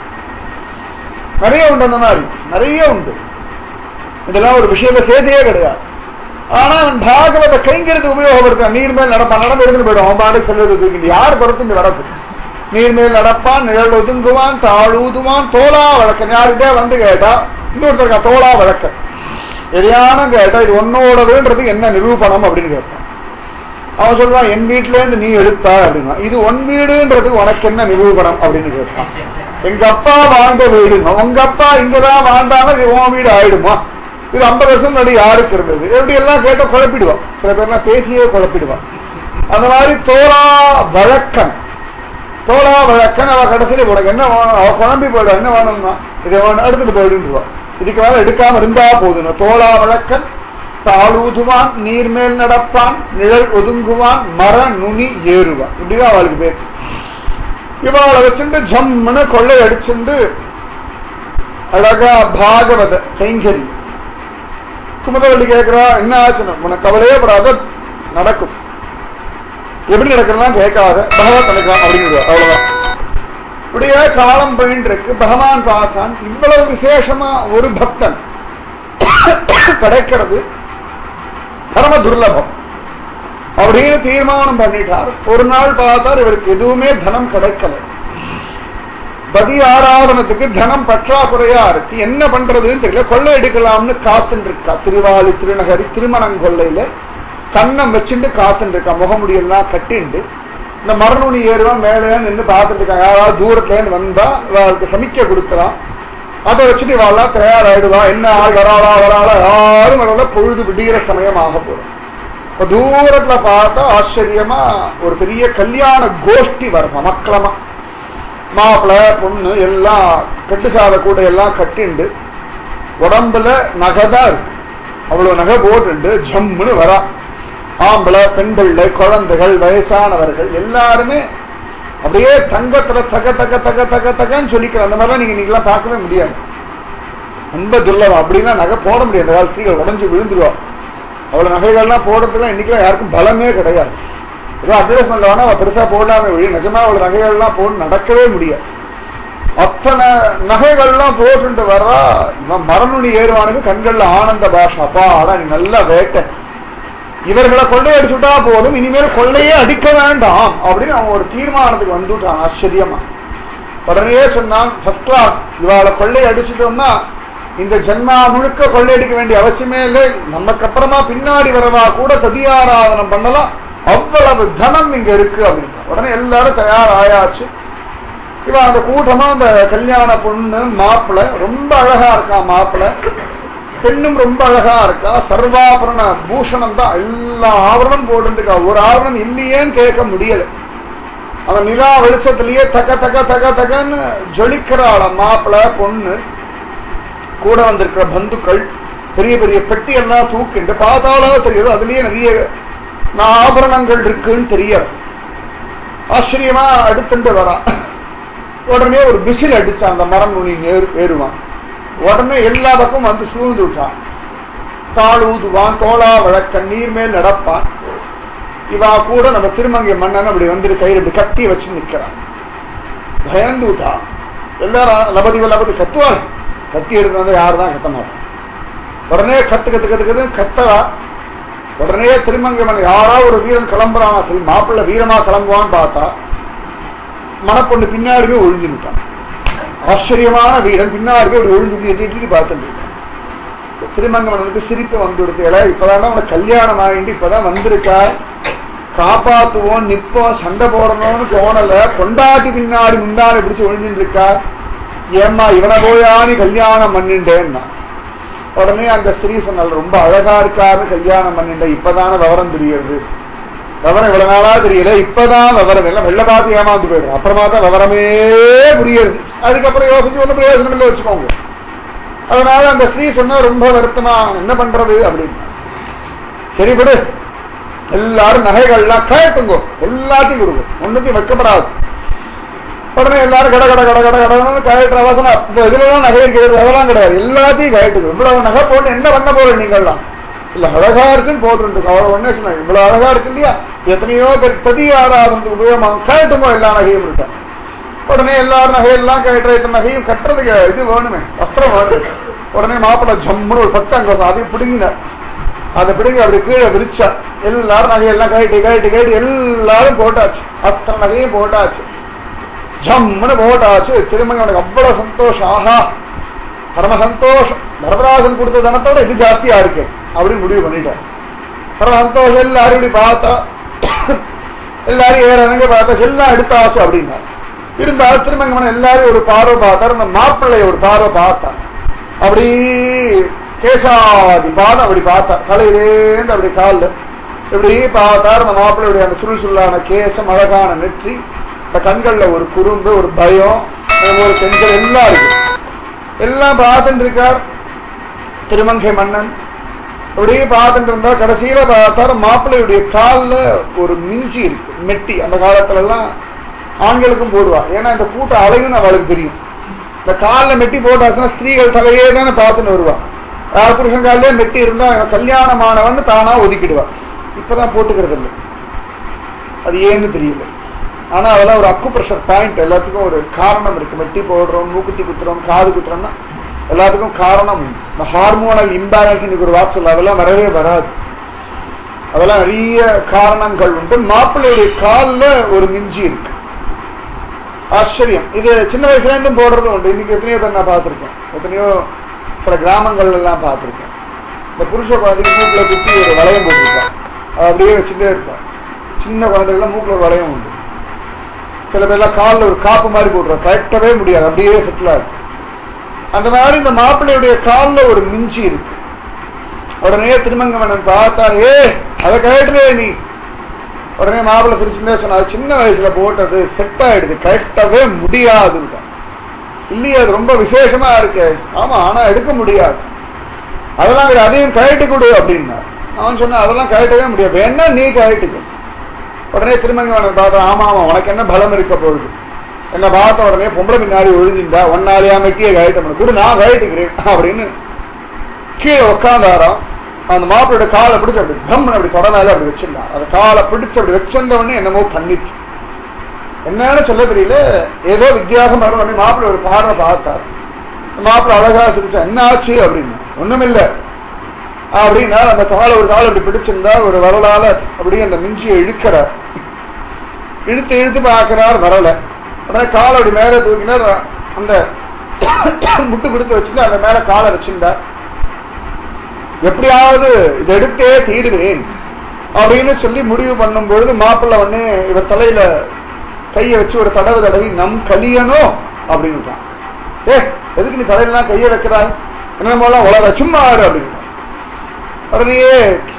நிறைய உண்டு அந்த மாதிரி நிறைய உண்டு இதெல்லாம் ஒரு விஷயத்த சேதையே கிடையாது ஆனா அவன் பாகவத கைங்கிறது உபயோகப்படுத்தான் நீர் மேல் நடப்பான் நடந்து எடுத்துட்டு போயிடும் அவன் பாடு செல்வது தூக்கிட்டு யார் பொறுத்து இங்க வரது நீர் மேல் நடப்பான் நிழல் ஒதுங்குவான் தாழ் ஊதுவான் தோலா வழக்கன் யாருக்கிட்டே வந்து கேட்டா இன்னொருத்தர் இருக்கா, தோலா வழக்கன் எதையான கேட்டா இது உன்னோடதுன்றது என்ன நிரூபணம் அப்படின்னு கேட்பான் அவன் சொல்றான் என் வீட்டுல இருந்து நீ எடுத்தா அப்படின்னா இது உன் வீடுன்றது உனக்கு என்ன நிரூபணம் அப்படின்னு கேட்பான் எங்க அப்பா வாழ்ந்த வீடு உங்க அப்பா இங்கதான் வாழ்ந்தாலும் இது உன் வீடு ஆயிடுமா இது ஐம்பது வருஷம் முன்னாடி யாருக்கு இருந்தது எப்படி எல்லாம் கேட்ட குழப்பிடுவான் சில பேர்லாம் பேசியே குழப்பிடுவான் அந்த மாதிரி தோலா வழக்கன் தோலா வழக்கன் அவ கடைசியில உனக்கு என்ன வேணும் அவ குழம்பி போயிடும் என்ன வேணும்னா இதை வேணும் எடுத்துட்டு போயிடுவான் இதுக்கு மேல எடுக்காம இருந்தா போதும் தோலா வழக்கன் தாளூதுவான் நீர்மேல் நடப்பான் நிழல் ஒதுங்குவான் மர நுனி ஏறுவான் இப்படிதான் அவளுக்கு பேர் இவாளை வச்சுட்டு ஜம்முன்னு கொள்ளை அடிச்சுண்டு அழகா பாகவத கைங்கரி குமுதவள்ளி கேட்கிறா என்ன ஆச்சுன்னு உனக்கு கவலையே படாத நடக்கும் எப்படி நடக்கிறதுலாம் கேட்காத பகவத் நடக்கலாம் அப்படிங்கிறது அவ்வளவுதான் இப்படியே காலம் போயிட்டு இருக்கு பகவான் பார்த்தான் இவ்வளவு விசேஷமா ஒரு பக்தன் கிடைக்கிறது பரம துர்லபம் அப்படின்னு தீர்மானம் பண்ணிட்டார் ஒரு நாள் பார்த்தார் இவருக்கு எதுவுமே தனம் கிடைக்கல பதி ஆராதனத்துக்கு தனம் பற்றாக்குறையா இருக்கு என்ன பண்றதுன்னு தெரியல கொள்ளை எடுக்கலாம்னு காத்துட்டு இருக்கா திருவாலி திருநகரி திருமணம் கொள்ளையில கண்ணம் வச்சுட்டு காத்துட்டு இருக்கா முகமுடியெல்லாம் கட்டிண்டு இந்த மரநுனி ஏறுவான் மேலே நின்று பார்த்துட்டு இருக்காங்க யாராவது தூரத்துல இருந்து வந்தா அவளுக்கு சமிக்க கொடுக்கலாம் அதை வச்சுட்டு இவாள்லாம் தயாராயிடுவா என்ன ஆள் வராளா வராளா யாரும் வரல பொழுது விடுகிற சமயம் ஆக போறோம் இப்ப தூரத்துல பார்த்தா ஆச்சரியமா ஒரு பெரிய கல்யாண கோஷ்டி வரும் அமக்களமா மாப்பிள்ளை பொண்ணு எல்லாம் கட்டு சாத கூட எல்லாம் கட்டிண்டு உடம்புல நகைதான் இருக்கு அவ்வளவு நகை போட்டு ஜம்முன்னு வரா ஆம்பளை பெண்கள் குழந்தைகள் வயசானவர்கள் எல்லாருமே அப்படியே தங்கத்துல தக தக தக தக தகன்னு சொல்லிக்கிற அந்த மாதிரிலாம் நீங்க இன்னைக்கெல்லாம் பார்க்கவே முடியாது ரொம்ப துர்லபம் அப்படின்னா நகை போட முடியாது அந்த காலத்துல உடஞ்சு விழுந்துருவா அவ்வளவு நகைகள்லாம் போடுறதுலாம் இன்னைக்கு யாருக்கும் பலமே கிடையாது ஏதோ அட்வர்டைஸ்மெண்ட் வேணா அவ பெருசா போடாம வழி நிஜமா அவ்வளவு நகைகள்லாம் போட்டு நடக்கவே முடியாது அத்தனை நகைகள்லாம் போட்டுட்டு வர்றா இவன் மரணுனி ஏறுவானுக்கு கண்கள்ல ஆனந்த பாஷா அப்பா ஆடா நீ நல்லா வேட்ட இவர்களை கொள்ளையடிச்சுட்டா போதும் இனிமேல் கொள்ளையே அடிக்க வேண்டாம் அப்படின்னு அவன் ஒரு தீர்மானத்துக்கு வந்துட்டான் ஆச்சரியமா உடனே சொன்னான் ஃபர்ஸ்ட் கிளாஸ் இவாளை கொள்ளை அடிச்சுட்டோம்னா இந்த ஜென்மா முழுக்க கொள்ளையடிக்க வேண்டிய அவசியமே இல்லை நமக்கு அப்புறமா பின்னாடி வரவா கூட சதியாராதனம் பண்ணலாம் அவ்வளவு தனம் இங்க இருக்கு அப்படின்னு உடனே எல்லாரும் தயாராயாச்சு இவன் அந்த கூட்டமா அந்த கல்யாண பொண்ணு மாப்பிள்ளை ரொம்ப அழகா இருக்கா மாப்பிள்ளை பெண்ணும் ரொம்ப அழகா இருக்கா சர்வாபரண பூஷணம் தான் எல்லா ஆவரணம் போட்டுருக்கா ஒரு ஆவரணம் இல்லையேன்னு கேட்க முடியல அவன் நிலா வெளிச்சத்திலேயே தக்க தக்க தக்க தக்கன்னு ஜொலிக்கிறாள மாப்பிள்ளை பொண்ணு கூட வந்திருக்கிற பந்துக்கள் பெரிய பெரிய பெட்டி எல்லாம் தூக்கிண்டு பார்த்தாலும் தெரியுது அதுலயே நிறைய ஆபரணங்கள் இருக்குன்னு தெரியறது ஆச்சரியமா அடுத்துட்டு வரா உடனே ஒரு விசில் அடிச்சான் அந்த மரம் நுனி ஏறு ஏறுவான் உடனே எல்லா பக்கம் வந்து சூழ்ந்து விட்டான் தாள் ஊதுவான் தோளா வழக்க நீர் மேல் நடப்பான் இவா கூட நம்ம திருமங்கை மன்னன் அப்படி வந்துட்டு கையில் இப்படி கத்தி வச்சு நிக்கிறான் பயந்து விட்டா எல்லாரும் லபதி லபதி கத்துவாள் கத்தி எடுத்து வந்து யாரு தான் கத்த மாட்டான் உடனே கத்து கத்து கத்து கத்து கத்தரா உடனே திருமங்கை மன்னன் யாரா ஒரு வீரன் கிளம்புறான் சரி மாப்பிள்ளை வீரமா கிளம்புவான்னு பார்த்தா மணப்பொண்ணு பின்னாடி போய் ஒழிஞ்சுட்டான் ஆச்சரியமான வீரன் பின்னாடி போய் அப்படி ஒழிஞ்சு எட்டி எட்டி பார்த்துட்டு இருக்கான் திருமங்கமனுக்கு சிரிப்பு வந்துடுத்து இப்பதான் அவனுக்கு கல்யாணம் ஆகிட்டு இப்பதான் வந்திருக்கா காப்பாத்துவோம் நிப்போம் சண்டை போடணும்னு தோணல கொண்டாட்டி பின்னாடி முன்னாடி பிடிச்சு ஒழிஞ்சுட்டு இருக்கா ஏம்மா இவனை போயா நீ கல்யாணம் பண்ணிண்டேன்னா உடனே அந்த ஸ்திரீ சொன்னால் ரொம்ப அழகா இருக்காரு கல்யாணம் பண்ணிண்ட இப்பதானே விவரம் தெரியுது விவரம் இவ்வளவு நாளா தெரியல இப்பதான் விவரம் எல்லாம் வெள்ள பார்த்து ஏமாந்து போயிடும் அப்புறமா தான் விவரமே புரியுது அதுக்கப்புறம் யோசிச்சு ஒண்ணு பிரயோஜனம் இல்லை வச்சுக்கோங்க அதனால அந்த ஸ்ரீ சொன்னா ரொம்ப வருத்தமா என்ன பண்றது அப்படின்னு சரி விடு எல்லாரும் நகைகள்லாம் கேட்டுங்கோ எல்லாத்தையும் கொடுங்க ஒண்ணுத்தையும் வைக்கப்படாது உடனே எல்லாரும் கட கட கட கட கடன்னு கயற்ற அவசரம் இந்த இதுலலாம் நகை இருக்கிறது அதெல்லாம் கிடையாது எல்லாத்தையும் கயட்டுது இவ்வளவு நகை போட்டு என்ன பண்ண போறோம் நீங்கள்லாம் இல்ல அழகா இருக்குன்னு போட்டுருக்கு அவள் ஒன்னே சொன்னாங்க இவ்வளவு அழகா இருக்கு இல்லையா எத்தனையோ பேர் பிரதி ஆறாவது உபயோகமாக கயட்டுங்கோ எல்லா நகையும் இருக்கா உடனே எல்லாரும் நகையெல்லாம் கயற்ற இத்தனை நகையும் கட்டுறதுக்கு இது வேணுமே வஸ்திரம் வேணும் உடனே மாப்பிள்ளை ஜம்முன்னு ஒரு பட்டம் வரும் அதையும் பிடுங்கினார் அதை பிடிங்க அப்படி கீழே விரிச்சா எல்லாரும் நகையெல்லாம் கழட்டி கழட்டி கழட்டி எல்லாரும் போட்டாச்சு அத்தனை நகையும் போட்டாச்சு ஜம்முன்னு போட்டாச்சு திருமங்க அவனுக்கு அவ்வளவு சந்தோஷம் ஆஹா பரம சந்தோஷம் வரதராஜன் கொடுத்த தனத்தோட இது ஜாஸ்தியா இருக்கு அப்படின்னு முடிவு பண்ணிட்டார் பரம சந்தோஷம் எல்லாரும் இப்படி பார்த்தா எல்லாரும் ஏறங்க பார்த்தா எல்லாம் எடுத்தாச்சு அப்படின்னா இருந்தாலும் திருமங்கமன் எல்லாரும் ஒரு பார்வை பார்த்தார் அந்த மாப்பிள்ளை ஒரு பார்வை பார்த்தார் அப்படி கேசாதி பாதம் அப்படி பார்த்தார் தலையிலேந்து அப்படி காலில் இப்படி பார்த்தார் அந்த மாப்பிள்ளையுடைய அந்த சுருள் சுருளான கேசம் அழகான நெற்றி இந்த கண்கள்ல ஒரு குறும்பு ஒரு பயம் ஒரு பெண்கள் எல்லாம் இருக்கு எல்லாம் பார்த்துட்டு இருக்கார் திருமங்கை மன்னன் அப்படியே பார்த்துட்டு இருந்தா கடைசியில பார்த்தார் மாப்பிள்ளையுடைய காலில் ஒரு மிஞ்சி இருக்கு மெட்டி அந்த காலத்துல எல்லாம் ஆண்களுக்கும் போடுவா ஏன்னா இந்த கூட்டம் அழகுன்னு அவளுக்கு தெரியும் இந்த காலில் மெட்டி போட்டாச்சுன்னா ஸ்திரீகள் தலையே தானே பார்த்துன்னு வருவா யார் புருஷன் காலிலே மெட்டி இருந்தா கல்யாணமானவன் தானா ஒதுக்கிடுவா இப்பதான் போட்டுக்கிறது இல்லை அது ஏன்னு தெரியல ஆனா அதெல்லாம் ஒரு அக்கு ப்ரெஷர் பாயிண்ட் எல்லாத்துக்கும் ஒரு காரணம் இருக்கு மெட்டி போடுறோம் மூக்குத்தி குத்துறோம் காது குத்துறோம்னா எல்லாத்துக்கும் காரணம் உண்டு இந்த ஹார்மோனல் இம்பேலன்ஸ் இன்னைக்கு ஒரு வாக்கு சொல்ல அதெல்லாம் வரவே வராது அதெல்லாம் நிறைய காரணங்கள் உண்டு மாப்பிள்ளையுடைய காலில் ஒரு மிஞ்சி இருக்கு ஆச்சரியம் இது சின்ன வயசுல இருந்தும் போடுறது உண்டு இன்னைக்கு எத்தனையோ பேர் நான் பார்த்திருக்கேன் எத்தனையோ சில கிராமங்கள் எல்லாம் பார்த்திருக்கேன் இந்த புருஷ குழந்தைக்கு மூக்குல குத்தி ஒரு வளையம் போட்டிருப்பான் அது அப்படியே வச்சுட்டே இருப்பான் சின்ன குழந்தைகள்லாம் மூக்குல ஒரு வளையம் உண்டு சில பேர்லாம் காலில் ஒரு காப்பு மாதிரி போடுறோம் கரெக்டவே முடியாது அப்படியே செட்டில் இருக்கு அந்த மாதிரி இந்த மாப்பிள்ளையுடைய காலில் ஒரு மிஞ்சி இருக்கு உடனே திருமங்கமன்னன் பார்த்தார் ஏ அதை கேட்டுதே நீ உடனே மாப்பிள்ளை பிரிச்சுட்டே சொன்னா சின்ன வயசுல போட்டது செட் ஆயிடுது கட்டவே முடியாது இல்லையே அது ரொம்ப விசேஷமா இருக்கு ஆமா ஆனா எடுக்க முடியாது அதெல்லாம் அதையும் கழட்டி கொடு அப்படின்னா அவன் சொன்ன அதெல்லாம் கழட்டவே முடியாது என்ன நீ கழட்டிக்க உடனே திருமங்கவன் பார்த்தா ஆமா ஆமா உனக்கு என்ன பலம் இருக்க போகுது என்ன பார்த்த உடனே பொம்பளை பின்னாடி ஒழுதிந்தா ஒன்னாலேயா மெட்டியை கழட்ட முடியும் கூட நான் கழட்டிக்கிறேன் அப்படின்னு கீழே உட்காந்தாராம் அந்த மாப்பிளோட காலை பிடிச்சு அப்படி தம்மன் அப்படி தொடனால அப்படி வச்சிருந்தார் அந்த காலை பிடிச்சு அப்படி வச்சிருந்த உடனே என்னமோ பண்ணிட்டு என்னன்னு சொல்ல தெரியல ஏதோ வித்தியாசம் உடனே மாப்பிள்ளை ஒரு பார்வை பார்த்தார் மாப்பிள்ளை அழகா சிரிச்சா என்ன ஆச்சு அப்படின்னு ஒண்ணுமில்ல அப்படின்னா அந்த காலை ஒரு காலை அப்படி பிடிச்சிருந்தா ஒரு வரலால அப்படியே அந்த மிஞ்சியை இழுக்கிறார் இழுத்து இழுத்து பார்க்கிறார் வரல உடனே காலை அப்படி மேல தூக்கினார் அந்த முட்டு கொடுத்து வச்சுட்டு அந்த மேல காலை வச்சிருந்தார் எப்படியாவது இதை எடுத்தே தீடுவேன் அப்படின்னு சொல்லி முடிவு பண்ணும் பொழுது மாப்பிள்ள உடனே இவர் தலையில கையை வச்சு ஒரு தடவை தடவி நம் கலியனோ அப்படின்னு ஏ எதுக்கு நீ தலையில கையை வைக்கிறாய் என்ன போலாம் உலக சும்மா ஆடு அப்படின்னு உடனே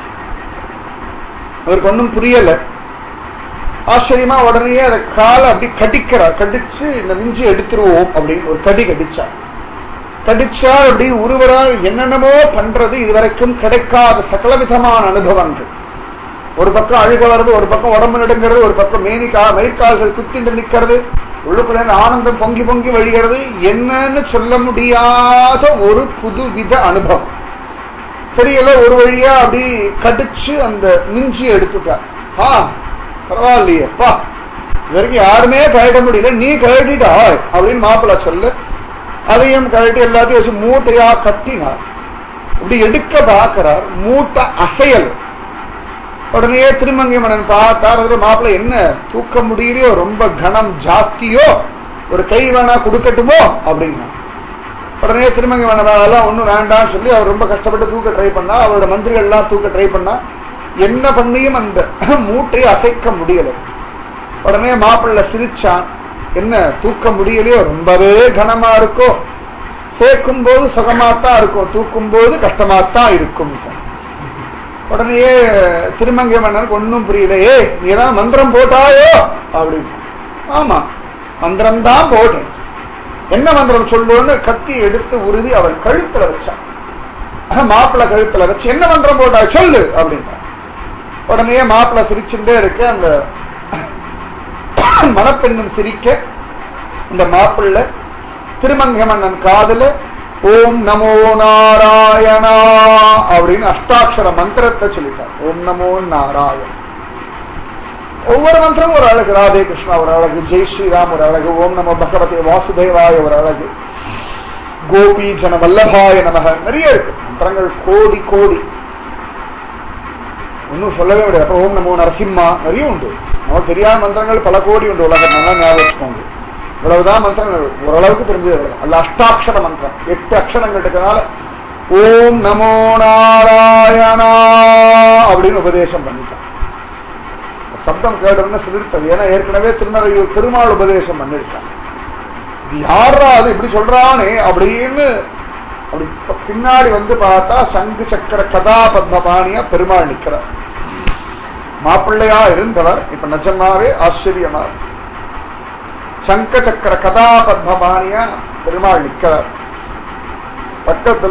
அவருக்கு ஒன்றும் புரியல ஆச்சரியமா உடனே அதை காலை அப்படி கடிக்கிறார் கடிச்சு இந்த மிஞ்சி எடுத்துருவோம் அப்படின்னு ஒரு கடி கடிச்சார் கடிச்சா அப்படி ஒருவரால் என்னென்னமோ பண்றது இதுவரைக்கும் கிடைக்காத சகலவிதமான அனுபவங்கள் ஒரு பக்கம் அழுக வருது ஒரு பக்கம் உடம்பு நடுங்கிறது ஒரு பக்கம் மேனிக்கா மயிர்கால்கள் குத்திண்டு நிக்கிறது உள்ளுக்குள்ள ஆனந்தம் பொங்கி பொங்கி வழிகிறது என்னன்னு சொல்ல முடியாத ஒரு புதுவித அனுபவம் தெரியல ஒரு வழியா அப்படி கடிச்சு அந்த மிஞ்சி எடுத்துட்டார் ஆ பரவாயில்லையேப்பா இது வரைக்கும் யாருமே கழட்ட முடியல நீ கழட்டிட்டா அப்படின்னு மாப்பிள்ள சொல்லு அதையும் கழட்டி எல்லாத்தையும் வச்சு மூட்டையா கட்டினார் இப்படி எடுக்க பார்க்கிறார் மூட்டை அசையல் உடனே திருமங்கை மன்னன் பார்த்தார் அதுல மாப்பிள்ளை என்ன தூக்க முடியலையோ ரொம்ப கனம் ஜாஸ்தியோ ஒரு கை வேணா கொடுக்கட்டுமோ அப்படின்னா உடனே திருமங்கை மன்னன் அதெல்லாம் ஒண்ணும் வேண்டாம்னு சொல்லி அவர் ரொம்ப கஷ்டப்பட்டு தூக்க ட்ரை பண்ணா அவரோட மந்திரிகள் எல்லாம் தூக்க ட்ரை பண்ணா என்ன பண்ணியும் அந்த மூட்டையை அசைக்க முடியல உடனே மாப்பிள்ளை சிரிச்சான் என்ன தூக்க முடியலையோ ரொம்பவே கனமா இருக்கோ சேர்க்கும் போது சுகமாத்தான் இருக்கும் தூக்கும் போது கஷ்டமாத்தான் இருக்கும் உடனே திருமங்கை மன்னனுக்கு ஒன்னும் புரியல ஏ நீ தான் மந்திரம் போட்டாயோ அப்படின்னு ஆமா மந்திரம் தான் போட்டேன் என்ன மந்திரம் சொல்லுன்னு கத்தி எடுத்து உருவி அவன் கழுத்துல வச்சான் மாப்பிள்ளை கழுத்துல வச்சு என்ன மந்திரம் போட்டா சொல்லு அப்படின்னா உடனே மாப்பிள்ளை சிரிச்சுட்டே இருக்கு அந்த மணப்பெண்ணும் சிரிக்க இந்த மாப்பிள்ளை திருமங்கை மன்னன் காதுல ஓம் நமோ நாராயணா அப்படின்னு அஷ்டாட்சர மந்திரத்தை சொல்லிட்டார் ஓம் நமோ நாராயண ஒவ்வொரு மந்திரமும் ஒரு அழகு ராதே கிருஷ்ணா ஒரு அழகு ஜெய் ஸ்ரீராம் ஒரு அழகு ஓம் நமோ பகவதே வாசுதேவாய ஒரு அழகு கோபி ஜன வல்லபாய நமக நிறைய இருக்கு மந்திரங்கள் கோடி கோடி ஒன்னும் சொல்லவே முடியாது அப்புறம் ஓம் நமோ நரசிம்மா நிறைய உண்டு நமக்கு தெரியாத மந்திரங்கள் பல கோடி உண்டு உலகம் நல்லா ஞாபகம் வச்சுக்கோங்க இவ்வளவுதான் மந்திரங்கள் ஓரளவுக்கு தெரிஞ்சது அல்ல அஷ்டாட்சர மந்திரம் எட்டு அக்ஷரங்கள் இருக்கிறதுனால ஓம் நமோ நாராயணா அப்படின்னு உபதேசம் பண்ணிட்டான் சப்தம் கேட்டோம்னு சொல்லிடுத்தது ஏன்னா ஏற்கனவே திருநறையூர் பெருமாள் உபதேசம் பண்ணிருக்கான் இது யாரா அது இப்படி சொல்றானே அப்படின்னு அப்படி பின்னாடி வந்து பார்த்தா சங்கு சக்கர கதா பத்மபாணியா பெருமாள் நிக்கிறார் மாப்பிள்ளையா இருந்தவர் இப்ப நிஜமாவே ஆச்சரியமா சங்க சக்கர கதா பத்மபாணியா பெருமாள் நிக்கிறார் பக்கத்துல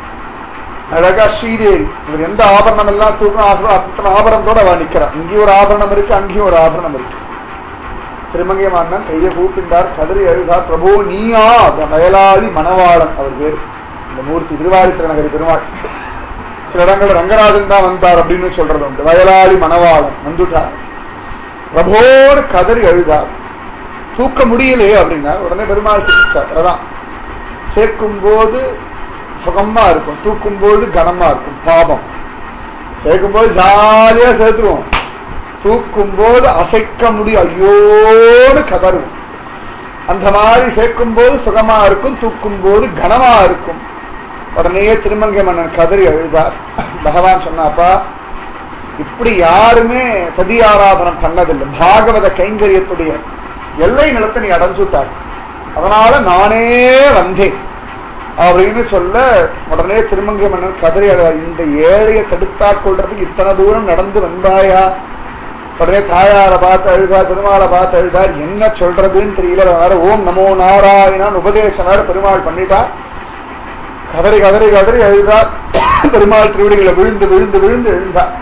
அழகா ஸ்ரீதேவி இவர் எந்த ஆபரணம் எல்லாம் தூக்கணும் ஆசை அத்தனை ஆபரணத்தோட அவ நிக்கிறார் இங்கேயும் ஒரு ஆபரணம் இருக்கு அங்கேயும் ஒரு ஆபரணம் இருக்கு திருமங்கை மன்னன் கையை கூப்பிட்டார் கதறி அழுதார் பிரபு நீயா வயலாளி மணவாளன் அவர் பேர் இந்த மூர்த்தி திருவாரி திருநகரி பெருமாள் சில இடங்கள்ல ரங்கராஜன் தான் வந்தார் அப்படின்னு சொல்றது உண்டு வயலாளி மணவாளன் வந்துட்டார் பிரபோடு கதறி அழுதார் தூக்க முடியலையே அப்படின்னா உடனே பெருமாள் சிரிச்சார் அதான் சேர்க்கும் போது சுகமா இருக்கும் தூக்கும் போது கனமா இருக்கும் பாபம் சேர்க்கும் போது ஜாலியா சேர்த்துருவோம் தூக்கும் போது அசைக்க முடியும் ஐயோன்னு கதறுவோம் அந்த மாதிரி சேர்க்கும் போது சுகமா இருக்கும் தூக்கும் போது கனமா இருக்கும் உடனே திருமங்கை மன்னன் கதறி அழுதார் பகவான் சொன்னாப்பா இப்படி யாருமே சதி ஆராதனம் பண்ணதில்லை பாகவத கைங்கரியத்துடைய எல்லை நிலத்தை நீ அடைஞ்சுட்டார் அதனால நானே வந்தேன் அப்படின்னு சொல்ல உடனே திருமங்கை மன்னன் கதறி அழுவார் இந்த ஏழையை தடுத்தாற் கொள்றதுக்கு இத்தனை தூரம் நடந்து வந்தாயா உடனே தாயார பார்த்து அழுதார் பெருமாளை பார்த்து அழுதார் என்ன சொல்றதுன்னு தெரியல வேற ஓம் நமோ நாராயணான் உபதேசம் வேற பெருமாள் பண்ணிட்டார் கதறி கதறி கதறி அழுதார் பெருமாள் திருவடிகளை விழுந்து விழுந்து விழுந்து எழுந்தார்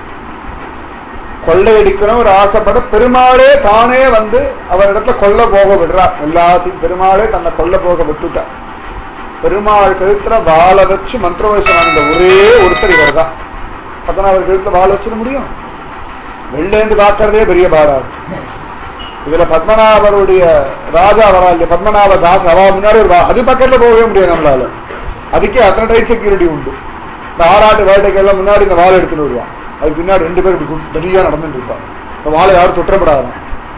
கொள்ளையடிக்கணும் ஒரு ஆசைப்பட பெருமாளே தானே வந்து அவரிடத்துல கொல்ல போக விடுறார் எல்லாத்தையும் பெருமாளே தன்னை கொல்ல போக விட்டுட்டார் பெருமாள் கழுத்துல வாழ வச்சு மந்திரவசம் அந்த ஒரே ஒருத்தர் இவர் தான் அப்பதான் அவர் கழுத்துல வாழ வச்சிட முடியும் வெள்ளேந்து பார்க்கறதே பெரிய பாடாது இதுல பத்மநாபருடைய ராஜா வரா இல்லையா பத்மநாப தாஸ் அவா முன்னாடி ஒரு வா- அது பக்கத்துல போகவே முடியாது நம்மளால அதுக்கே அத்தனை டைப் செக்யூரிட்டி உண்டு இந்த ஆறாட்டு வேட்டைக்கெல்லாம் முன்னாடி இந்த வாழை எடுத்துட்டு வருவான் அதுக்கு பின்னாடி ரெண்டு பேர் இப்படி தனியா நடந்துட்டு இருப்பான் இந்த வாழை யாரும் தொற்றப்படாது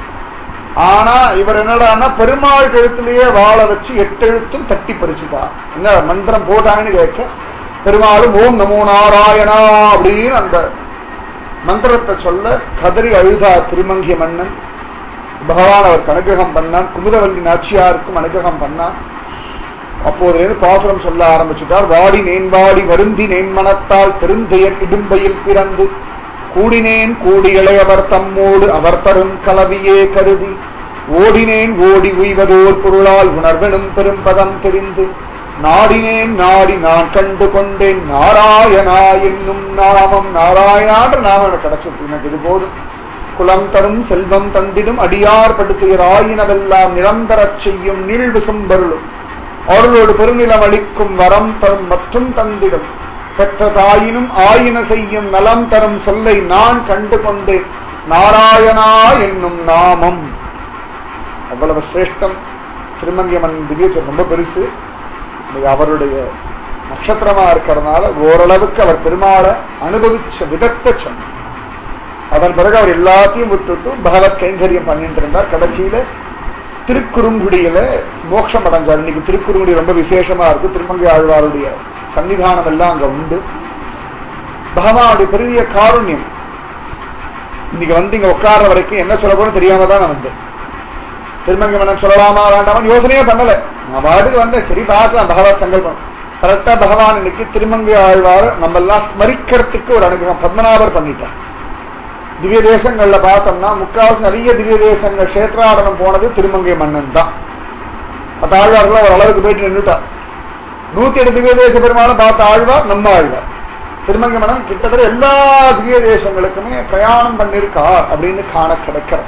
ஆனா இவர் என்னடான்னா பெருமாள் கழுத்திலேயே வாழ வச்சு எட்டு எழுத்தும் தட்டி பறிச்சுட்டா என்ன மந்திரம் போட்டாங்கன்னு கேட்க பெருமாளும் ஓம் நமோ நாராயணா அப்படின்னு அந்த மந்திரத்தை சொல்ல கதறி அழுதா திருமங்கிய மன்னன் பகவான் அவருக்கு அனுகிரகம் பண்ணான் குமுதவல்லி நாச்சியாருக்கும் அனுகிரகம் பண்ணான் அப்போதிலிருந்து பாசுரம் சொல்ல ஆரம்பிச்சுட்டார் வாடி நேன்வாடி வருந்தி நேன்மனத்தால் பெருந்தையன் இடும்பையில் பிறந்து கூடினேன் கூடி இளையவர் தம்மோடு அவர் தரும் கலவியே கருதி ஓடினேன் ஓடி உய்வதோர் பொருளால் உணர்வெனும் பெரும்பதம் தெரிந்து நாடினேன் நாடி நான் கண்டு கொண்டேன் நாராயணா என்னும் நாமம் நாராயணான்ற நாமம் எனக்கு கிடைச்சது எனக்கு இது போதும் குலம் தரும் செல்வம் தந்திடும் அடியார் படுத்துகிற ஆயினவெல்லாம் நிரந்தரச் செய்யும் நீழ்வு சும்பருளும் அவர்களோடு பெருநிலம் அளிக்கும் வரம் தரும் மற்றும் தந்திடும் பெற்ற தாயினும் ஆயின செய்யும் நலம் தரும் சொல்லை நான் கண்டு கொண்டேன் நாராயணா என்னும் நாமம் அவ்வளவு சிரேஷ்டம் திருமங்கியம்மன் திவ்யச்சர் ரொம்ப பெருசு இன்னைக்கு அவருடைய நட்சத்திரமா இருக்கிறதுனால ஓரளவுக்கு அவர் பெருமாளை அனுபவிச்ச விதத்தை சொன்னார் அதன் பிறகு அவர் எல்லாத்தையும் விட்டுட்டு பகவத் கைங்கரியம் பண்ணிட்டு இருந்தார் கடைசியில திருக்குறுங்குடியில மோட்சம் அடைஞ்சார் இன்னைக்கு திருக்குறுங்குடி ரொம்ப விசேஷமா இருக்கு திருமங்கை ஆழ்வாருடைய சன்னிதானம் எல்லாம் அங்க உண்டு பகவானுடைய பெரிய காருண்யம் இன்னைக்கு வந்து இங்க உட்கார்ற வரைக்கும் என்ன சொல்ல போறோம் தெரியாம தான் நான் வந்தேன் திருமங்கை மன்னன் சொல்லலாமா வேண்டாமான்னு யோசனையே பண்ணல நான் பாட்டுக்கு வந்தேன் சரி பார்க்கலாம் பகவத் சங்கல்பம் கரெக்டா பகவான் இன்னைக்கு திருமங்கை ஆழ்வார் நம்ம எல்லாம் ஸ்மரிக்கிறதுக்கு ஒரு அனுகிரகம் பத்மநாபர் பண்ணிட்டார் திவ்ய தேசங்கள்ல பார்த்தோம்னா முக்காவாசி நிறைய திவ்ய தேசங்கள் கஷேத்ராடனம் போனது திருமங்கை மன்னன் தான் மற்ற ஆழ்வார்கள் ஒரு அளவுக்கு போயிட்டு நின்றுட்டார் நூத்தி எட்டு திவ்ய தேச பெருமாளும் பார்த்த ஆழ்வார் நம்ம ஆழ்வார் திருமங்கை மன்னன் கிட்டத்தட்ட எல்லா திவ்ய தேசங்களுக்குமே பிரயாணம் பண்ணிருக்கார் அப்படின்னு காண கிடைக்கிற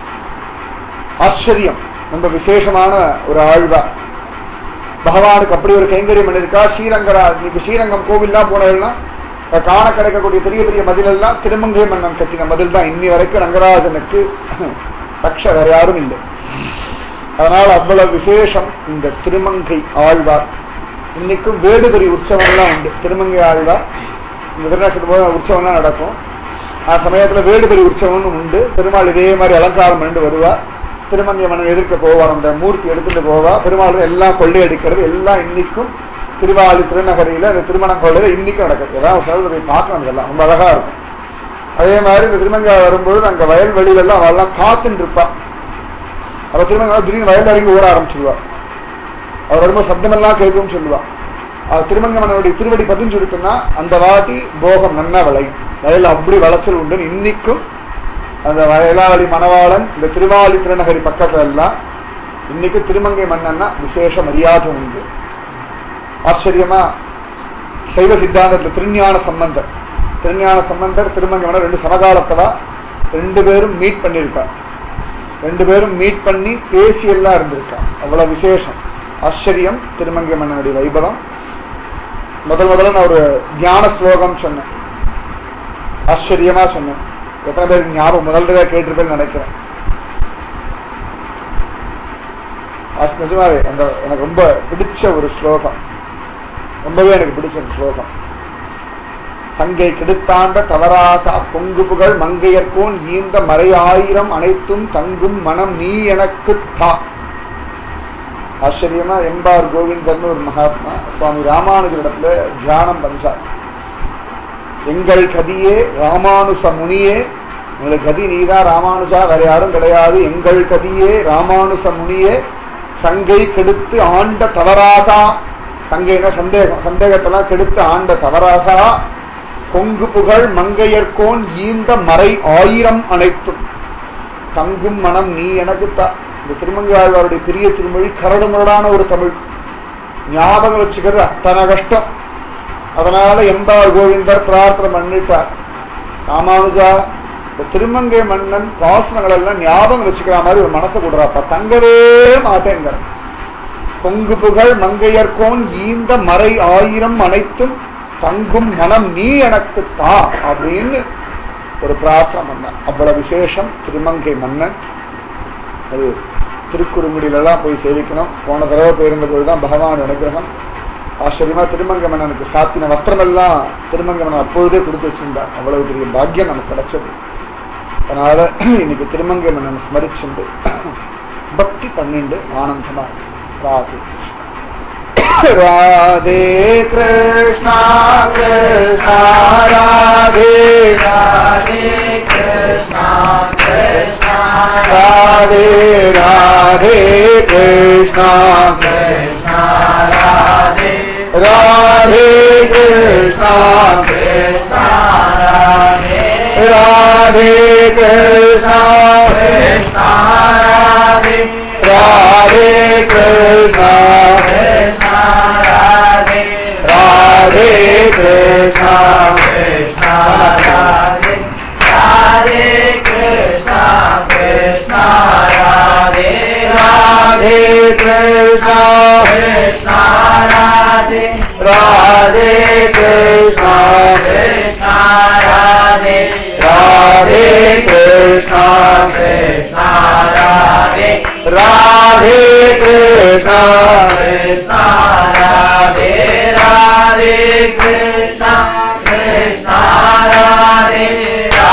ஆச்சரியம் ரொம்ப விசேஷமான ஒரு ஆழ்வார் பகவானுக்கு அப்படி ஒரு கைங்கரியம் பண்ணிருக்கா ஸ்ரீரங்கரா இன்னைக்கு ஸ்ரீரங்கம் கோவில்லாம் போனதுன்னா காண கிடைக்கக்கூடிய பெரிய பெரிய மதில் எல்லாம் திருமங்கை மன்னன் கட்டின மதில் தான் இன்னி வரைக்கும் ரங்கராஜனுக்கு ரக்ஷ வேற யாரும் இல்லை அதனால் அவ்வளவு விசேஷம் இந்த திருமங்கை ஆழ்வார் இன்னைக்கும் வேடுபரி உற்சவம்லாம் உண்டு திருமங்கை ஆழ்வார் இந்த திருநட்சத்திரம் போது உற்சவம்லாம் நடக்கும் ஆ சமயத்துல வேடுபரி உற்சவம்னு உண்டு பெருமாள் இதே மாதிரி அலங்காரம் பண்ணிட்டு வருவார் திருமங்கை மன்னன் எதிர்க்க போவார் அந்த மூர்த்தி எடுத்துட்டு போவா பெருமாள் எல்லாம் கொள்ளையடிக்கிறது எல்லாம் இன்னைக்கும் திருவாளி திருநகரியில அந்த திருமணம் கொள்ளையில இன்னைக்கும் நடக்குது ஏதாவது சொல்றது போய் பார்க்கணும் இதெல்லாம் ரொம்ப அழகா இருக்கும் அதே மாதிரி இந்த திருமங்கை வரும்பொழுது அங்க வயல்வெளியில எல்லாம் அவெல்லாம் காத்துன்னு இருப்பா அவ திருமங்கை திடீர்னு வயல் இறங்கி ஓட ஆரம்பிச்சிருவா அவர் வரும்போது சப்தமெல்லாம் கேட்கும்னு சொல்லுவா அவர் திருமங்கை மன்னனுடைய திருவடி பதிஞ்சு கொடுத்தோம்னா அந்த வாட்டி போகம் நன்னா விளையும் வயல்ல அப்படி விளைச்சல் உண்டு இன்னைக்கும் அந்த வயலாளி மணவாளன் இந்த திருவாலி திருநகரி பக்கத்துல எல்லாம் இன்னைக்கு திருமங்கை மன்னன்னா விசேஷ மரியாதை உண்டு ஆச்சரியமா சைவ சித்தாந்தத்துல திருஞான சம்பந்தர் திருஞான சம்பந்தர் திருமங்கை மன்னர் ரெண்டு சமகாலத்தவா ரெண்டு பேரும் மீட் பண்ணிருக்கா ரெண்டு பேரும் மீட் பண்ணி பேசி எல்லாம் இருந்திருக்கா அவ்வளவு விசேஷம் ஆச்சரியம் திருமங்கை மன்னனுடைய வைபவம் முதல் முதல்ல நான் ஒரு தியான ஸ்லோகம் சொன்னேன் ஆச்சரியமா சொன்னேன் எத்தனை பேருக்கு ஞாபகம் முதல் தடவை கேட்டிருப்பேன்னு நினைக்கிறேன் ஆஸ் நிஜமாவே அந்த எனக்கு ரொம்ப பிடிச்ச ஒரு ஸ்லோகம் ரொம்பவே எனக்கு பிடிச்ச ஒரு ஸ்லோகம் சங்கை கெடுத்தாண்ட தவராசா பொங்கு புகழ் மங்கையர்கோன் ஈந்த மறை ஆயிரம் அனைத்தும் தங்கும் மனம் நீ எனக்கு தா ஆச்சரியமா எம்பார் கோவிந்தர்னு ஒரு மகாத்மா சுவாமி ராமானுஜரிடத்துல தியானம் பண்றார் எங்கள் கதியே ராமானுச முனியே எங்களுக்கு கதி நீதான் ராமானுஜா வேற யாரும் கிடையாது எங்கள் கதியே ராமானுச முனியே சங்கை கெடுத்து ஆண்ட தவராசா சங்கைனா சந்தேகம் சந்தேகத்தெல்லாம் கெடுத்து ஆண்ட தவராசா கொங்கு புகழ் மங்கையர்கோன் ஈந்த மறை ஆயிரம் அனைத்தும் தங்கும் மனம் நீ எனக்கு தா இந்த திருமங்கையாழ்வாருடைய பெரிய திருமொழி கரடுமுரடான ஒரு தமிழ் ஞாபகம் வச்சுக்கிறது அத்தனை கஷ்டம் அதனால எம்பார் கோவிந்தர் பிரார்த்தனை பண்ணிட்டார் ராமானுஜா இந்த திருமங்கை மன்னன் வாசனங்கள் எல்லாம் ஞாபகம் வச்சுக்கிற மாதிரி ஒரு மனசை கொடுறாப்பா தங்கவே மாட்டேங்கிற பொங்கு புகழ் மங்கையர்கோன் ஈந்த மறை ஆயிரம் அனைத்தும் தங்கும் மனம் நீ எனக்கு தா அப்படின்னு ஒரு பிரார்த்தனை பண்ணான் அவ்வளவு விசேஷம் திருமங்கை மன்னன் அது திருக்குறுங்குடியிலெல்லாம் போய் சேவிக்கணும் போன தடவை போயிருந்த போதுதான் பகவான் அனுகிரகம் ஆச்சரியமா திருமங்க மன்னனுக்கு சாத்தின வஸ்திரமெல்லாம் திருமங்க மன்னன் அப்பொழுதே கொடுத்து வச்சிருந்தார் அவ்வளவு பெரிய பாக்கியம் நமக்கு கிடைச்சது அதனால இன்னைக்கு திருமங்கை மன்னன் ஸ்மரிச்சுண்டு பக்தி பண்ணிண்டு ஆனந்தமா ராதே ராதே கிருஷ்ணா கிருஷ்ணா ராதே ராதே கிருஷ்ணா கிருஷ்ணா ராதே ராதே கிருஷ்ணா கிருஷ்ணா ராதே ராதே கிருஷ்ணா கிருஷ்ணா ராதே ராதே கிருஷ்ணா கிருஷ்ணா ராதே ராதே கிருஷ்ணா கிருஷ்ணா ராதே ராதே கிருஷ்ணா கிருஷ்ணா ராதே ராதே கிருஷ்ணா கிருஷ்ணா ராதே ராதே கிருஷ்ணா கிருஷ்ணா ராதே ராதே கிருஷ்ணா கிருஷ்ணா ராதே ராதே கிருஷ்ணா கிருஷ்ணா ராதே ராதே கிருஷ்ணா கிருஷ்ணா ராதே ராதே கிருஷ்ணா கிருஷ்ணா ராதே ராதே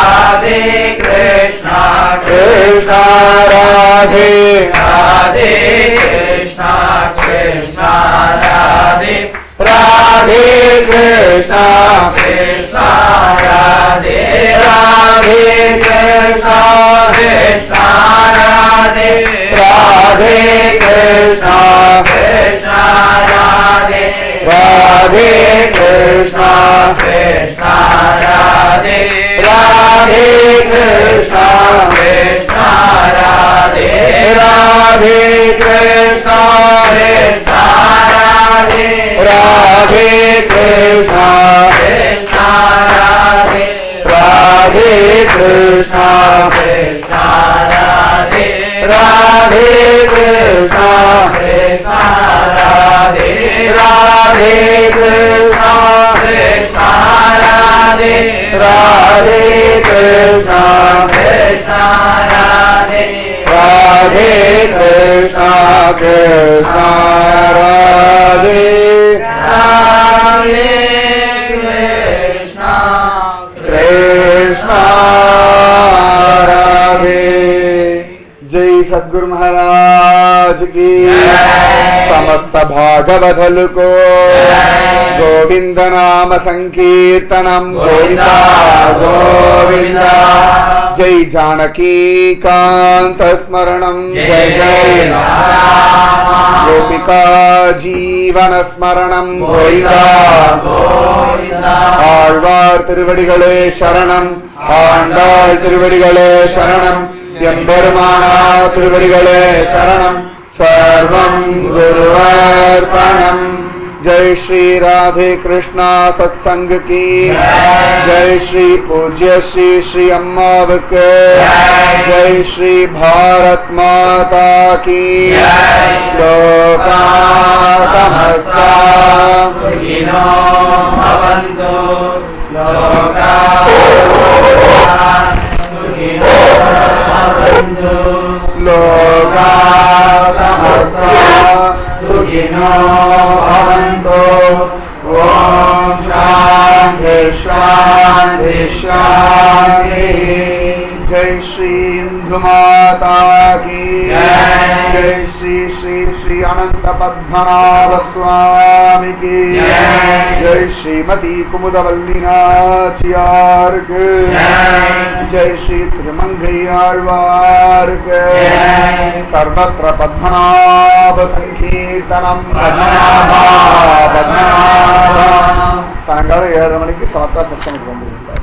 राधे कृष्णा कृष्णा राधे राधे कृष्णा कृष्णा राधे राधे कृष्णा कृष्णा राधे राधे कृष्णा कृष्णा राधे राधे कृष्णा कृष्णा राधे राधे कृष्णा कृष्णा राधे राधे कृष्णा कृष्णा राधे राधे कृष्णा कृष्णा राधे राधे कृष्णा कृष्णा राधे राधे कृष्णा कृष्णा राधे राधे कृष्णा कृष्णा राधे राधे कृष्णा कृष्णा राधे राधे कृष्णा कृष्णा राधे राधे कृष्णा कृष्णा राधे राधे कृष्णा कृष्णा राधे जय सद्गुरु महाराज की जय। समस्त भागवतल को जय। गोविंद नाम संकीर्तनम गोविंदा, गोविंदा। जय जानकी कांत स्मरणम जय जय राम गोपिका जीवन स्मरणम கோவிந்தா கோவிந்தா ஆழ்வார் திருவடிகளே சரணம் ஆண்டாள் திருவடிகளே சரணம் எம்பெருமானார் திருவடிகளே சரணம் சர்வம் குருவர்ப்பணம் जय श्री राधे कृष्णा सत्संग की जय। जय श्री पूज्य श्री श्री अम्मावक जय। जय श्री भारत माता की जय। लोका समस्ता सुखिनो भवन्तु लोका सुखिनो भवन्तु लोका समस्ता सुखिनो भवन्तु ॐ शान्ति शान्ति शान्ति जय श्री इंदु माता की जय। जय श्री श्री श्री अनंत पद्मनाभ स्वामी की जय। जय श्रीमती कुमुदवल्ली नाचियार के जय। जय श्री त्रिमंगई आழ்வார் के जय। सर्वत्र पद्मनाभ संकीर्तनम पद्मनाभा, पद्मनाभ पद्मनाभा। சாயங்காலம் ஏழரை மணிக்கு சமத்தா சத்தம் வந்துருங்க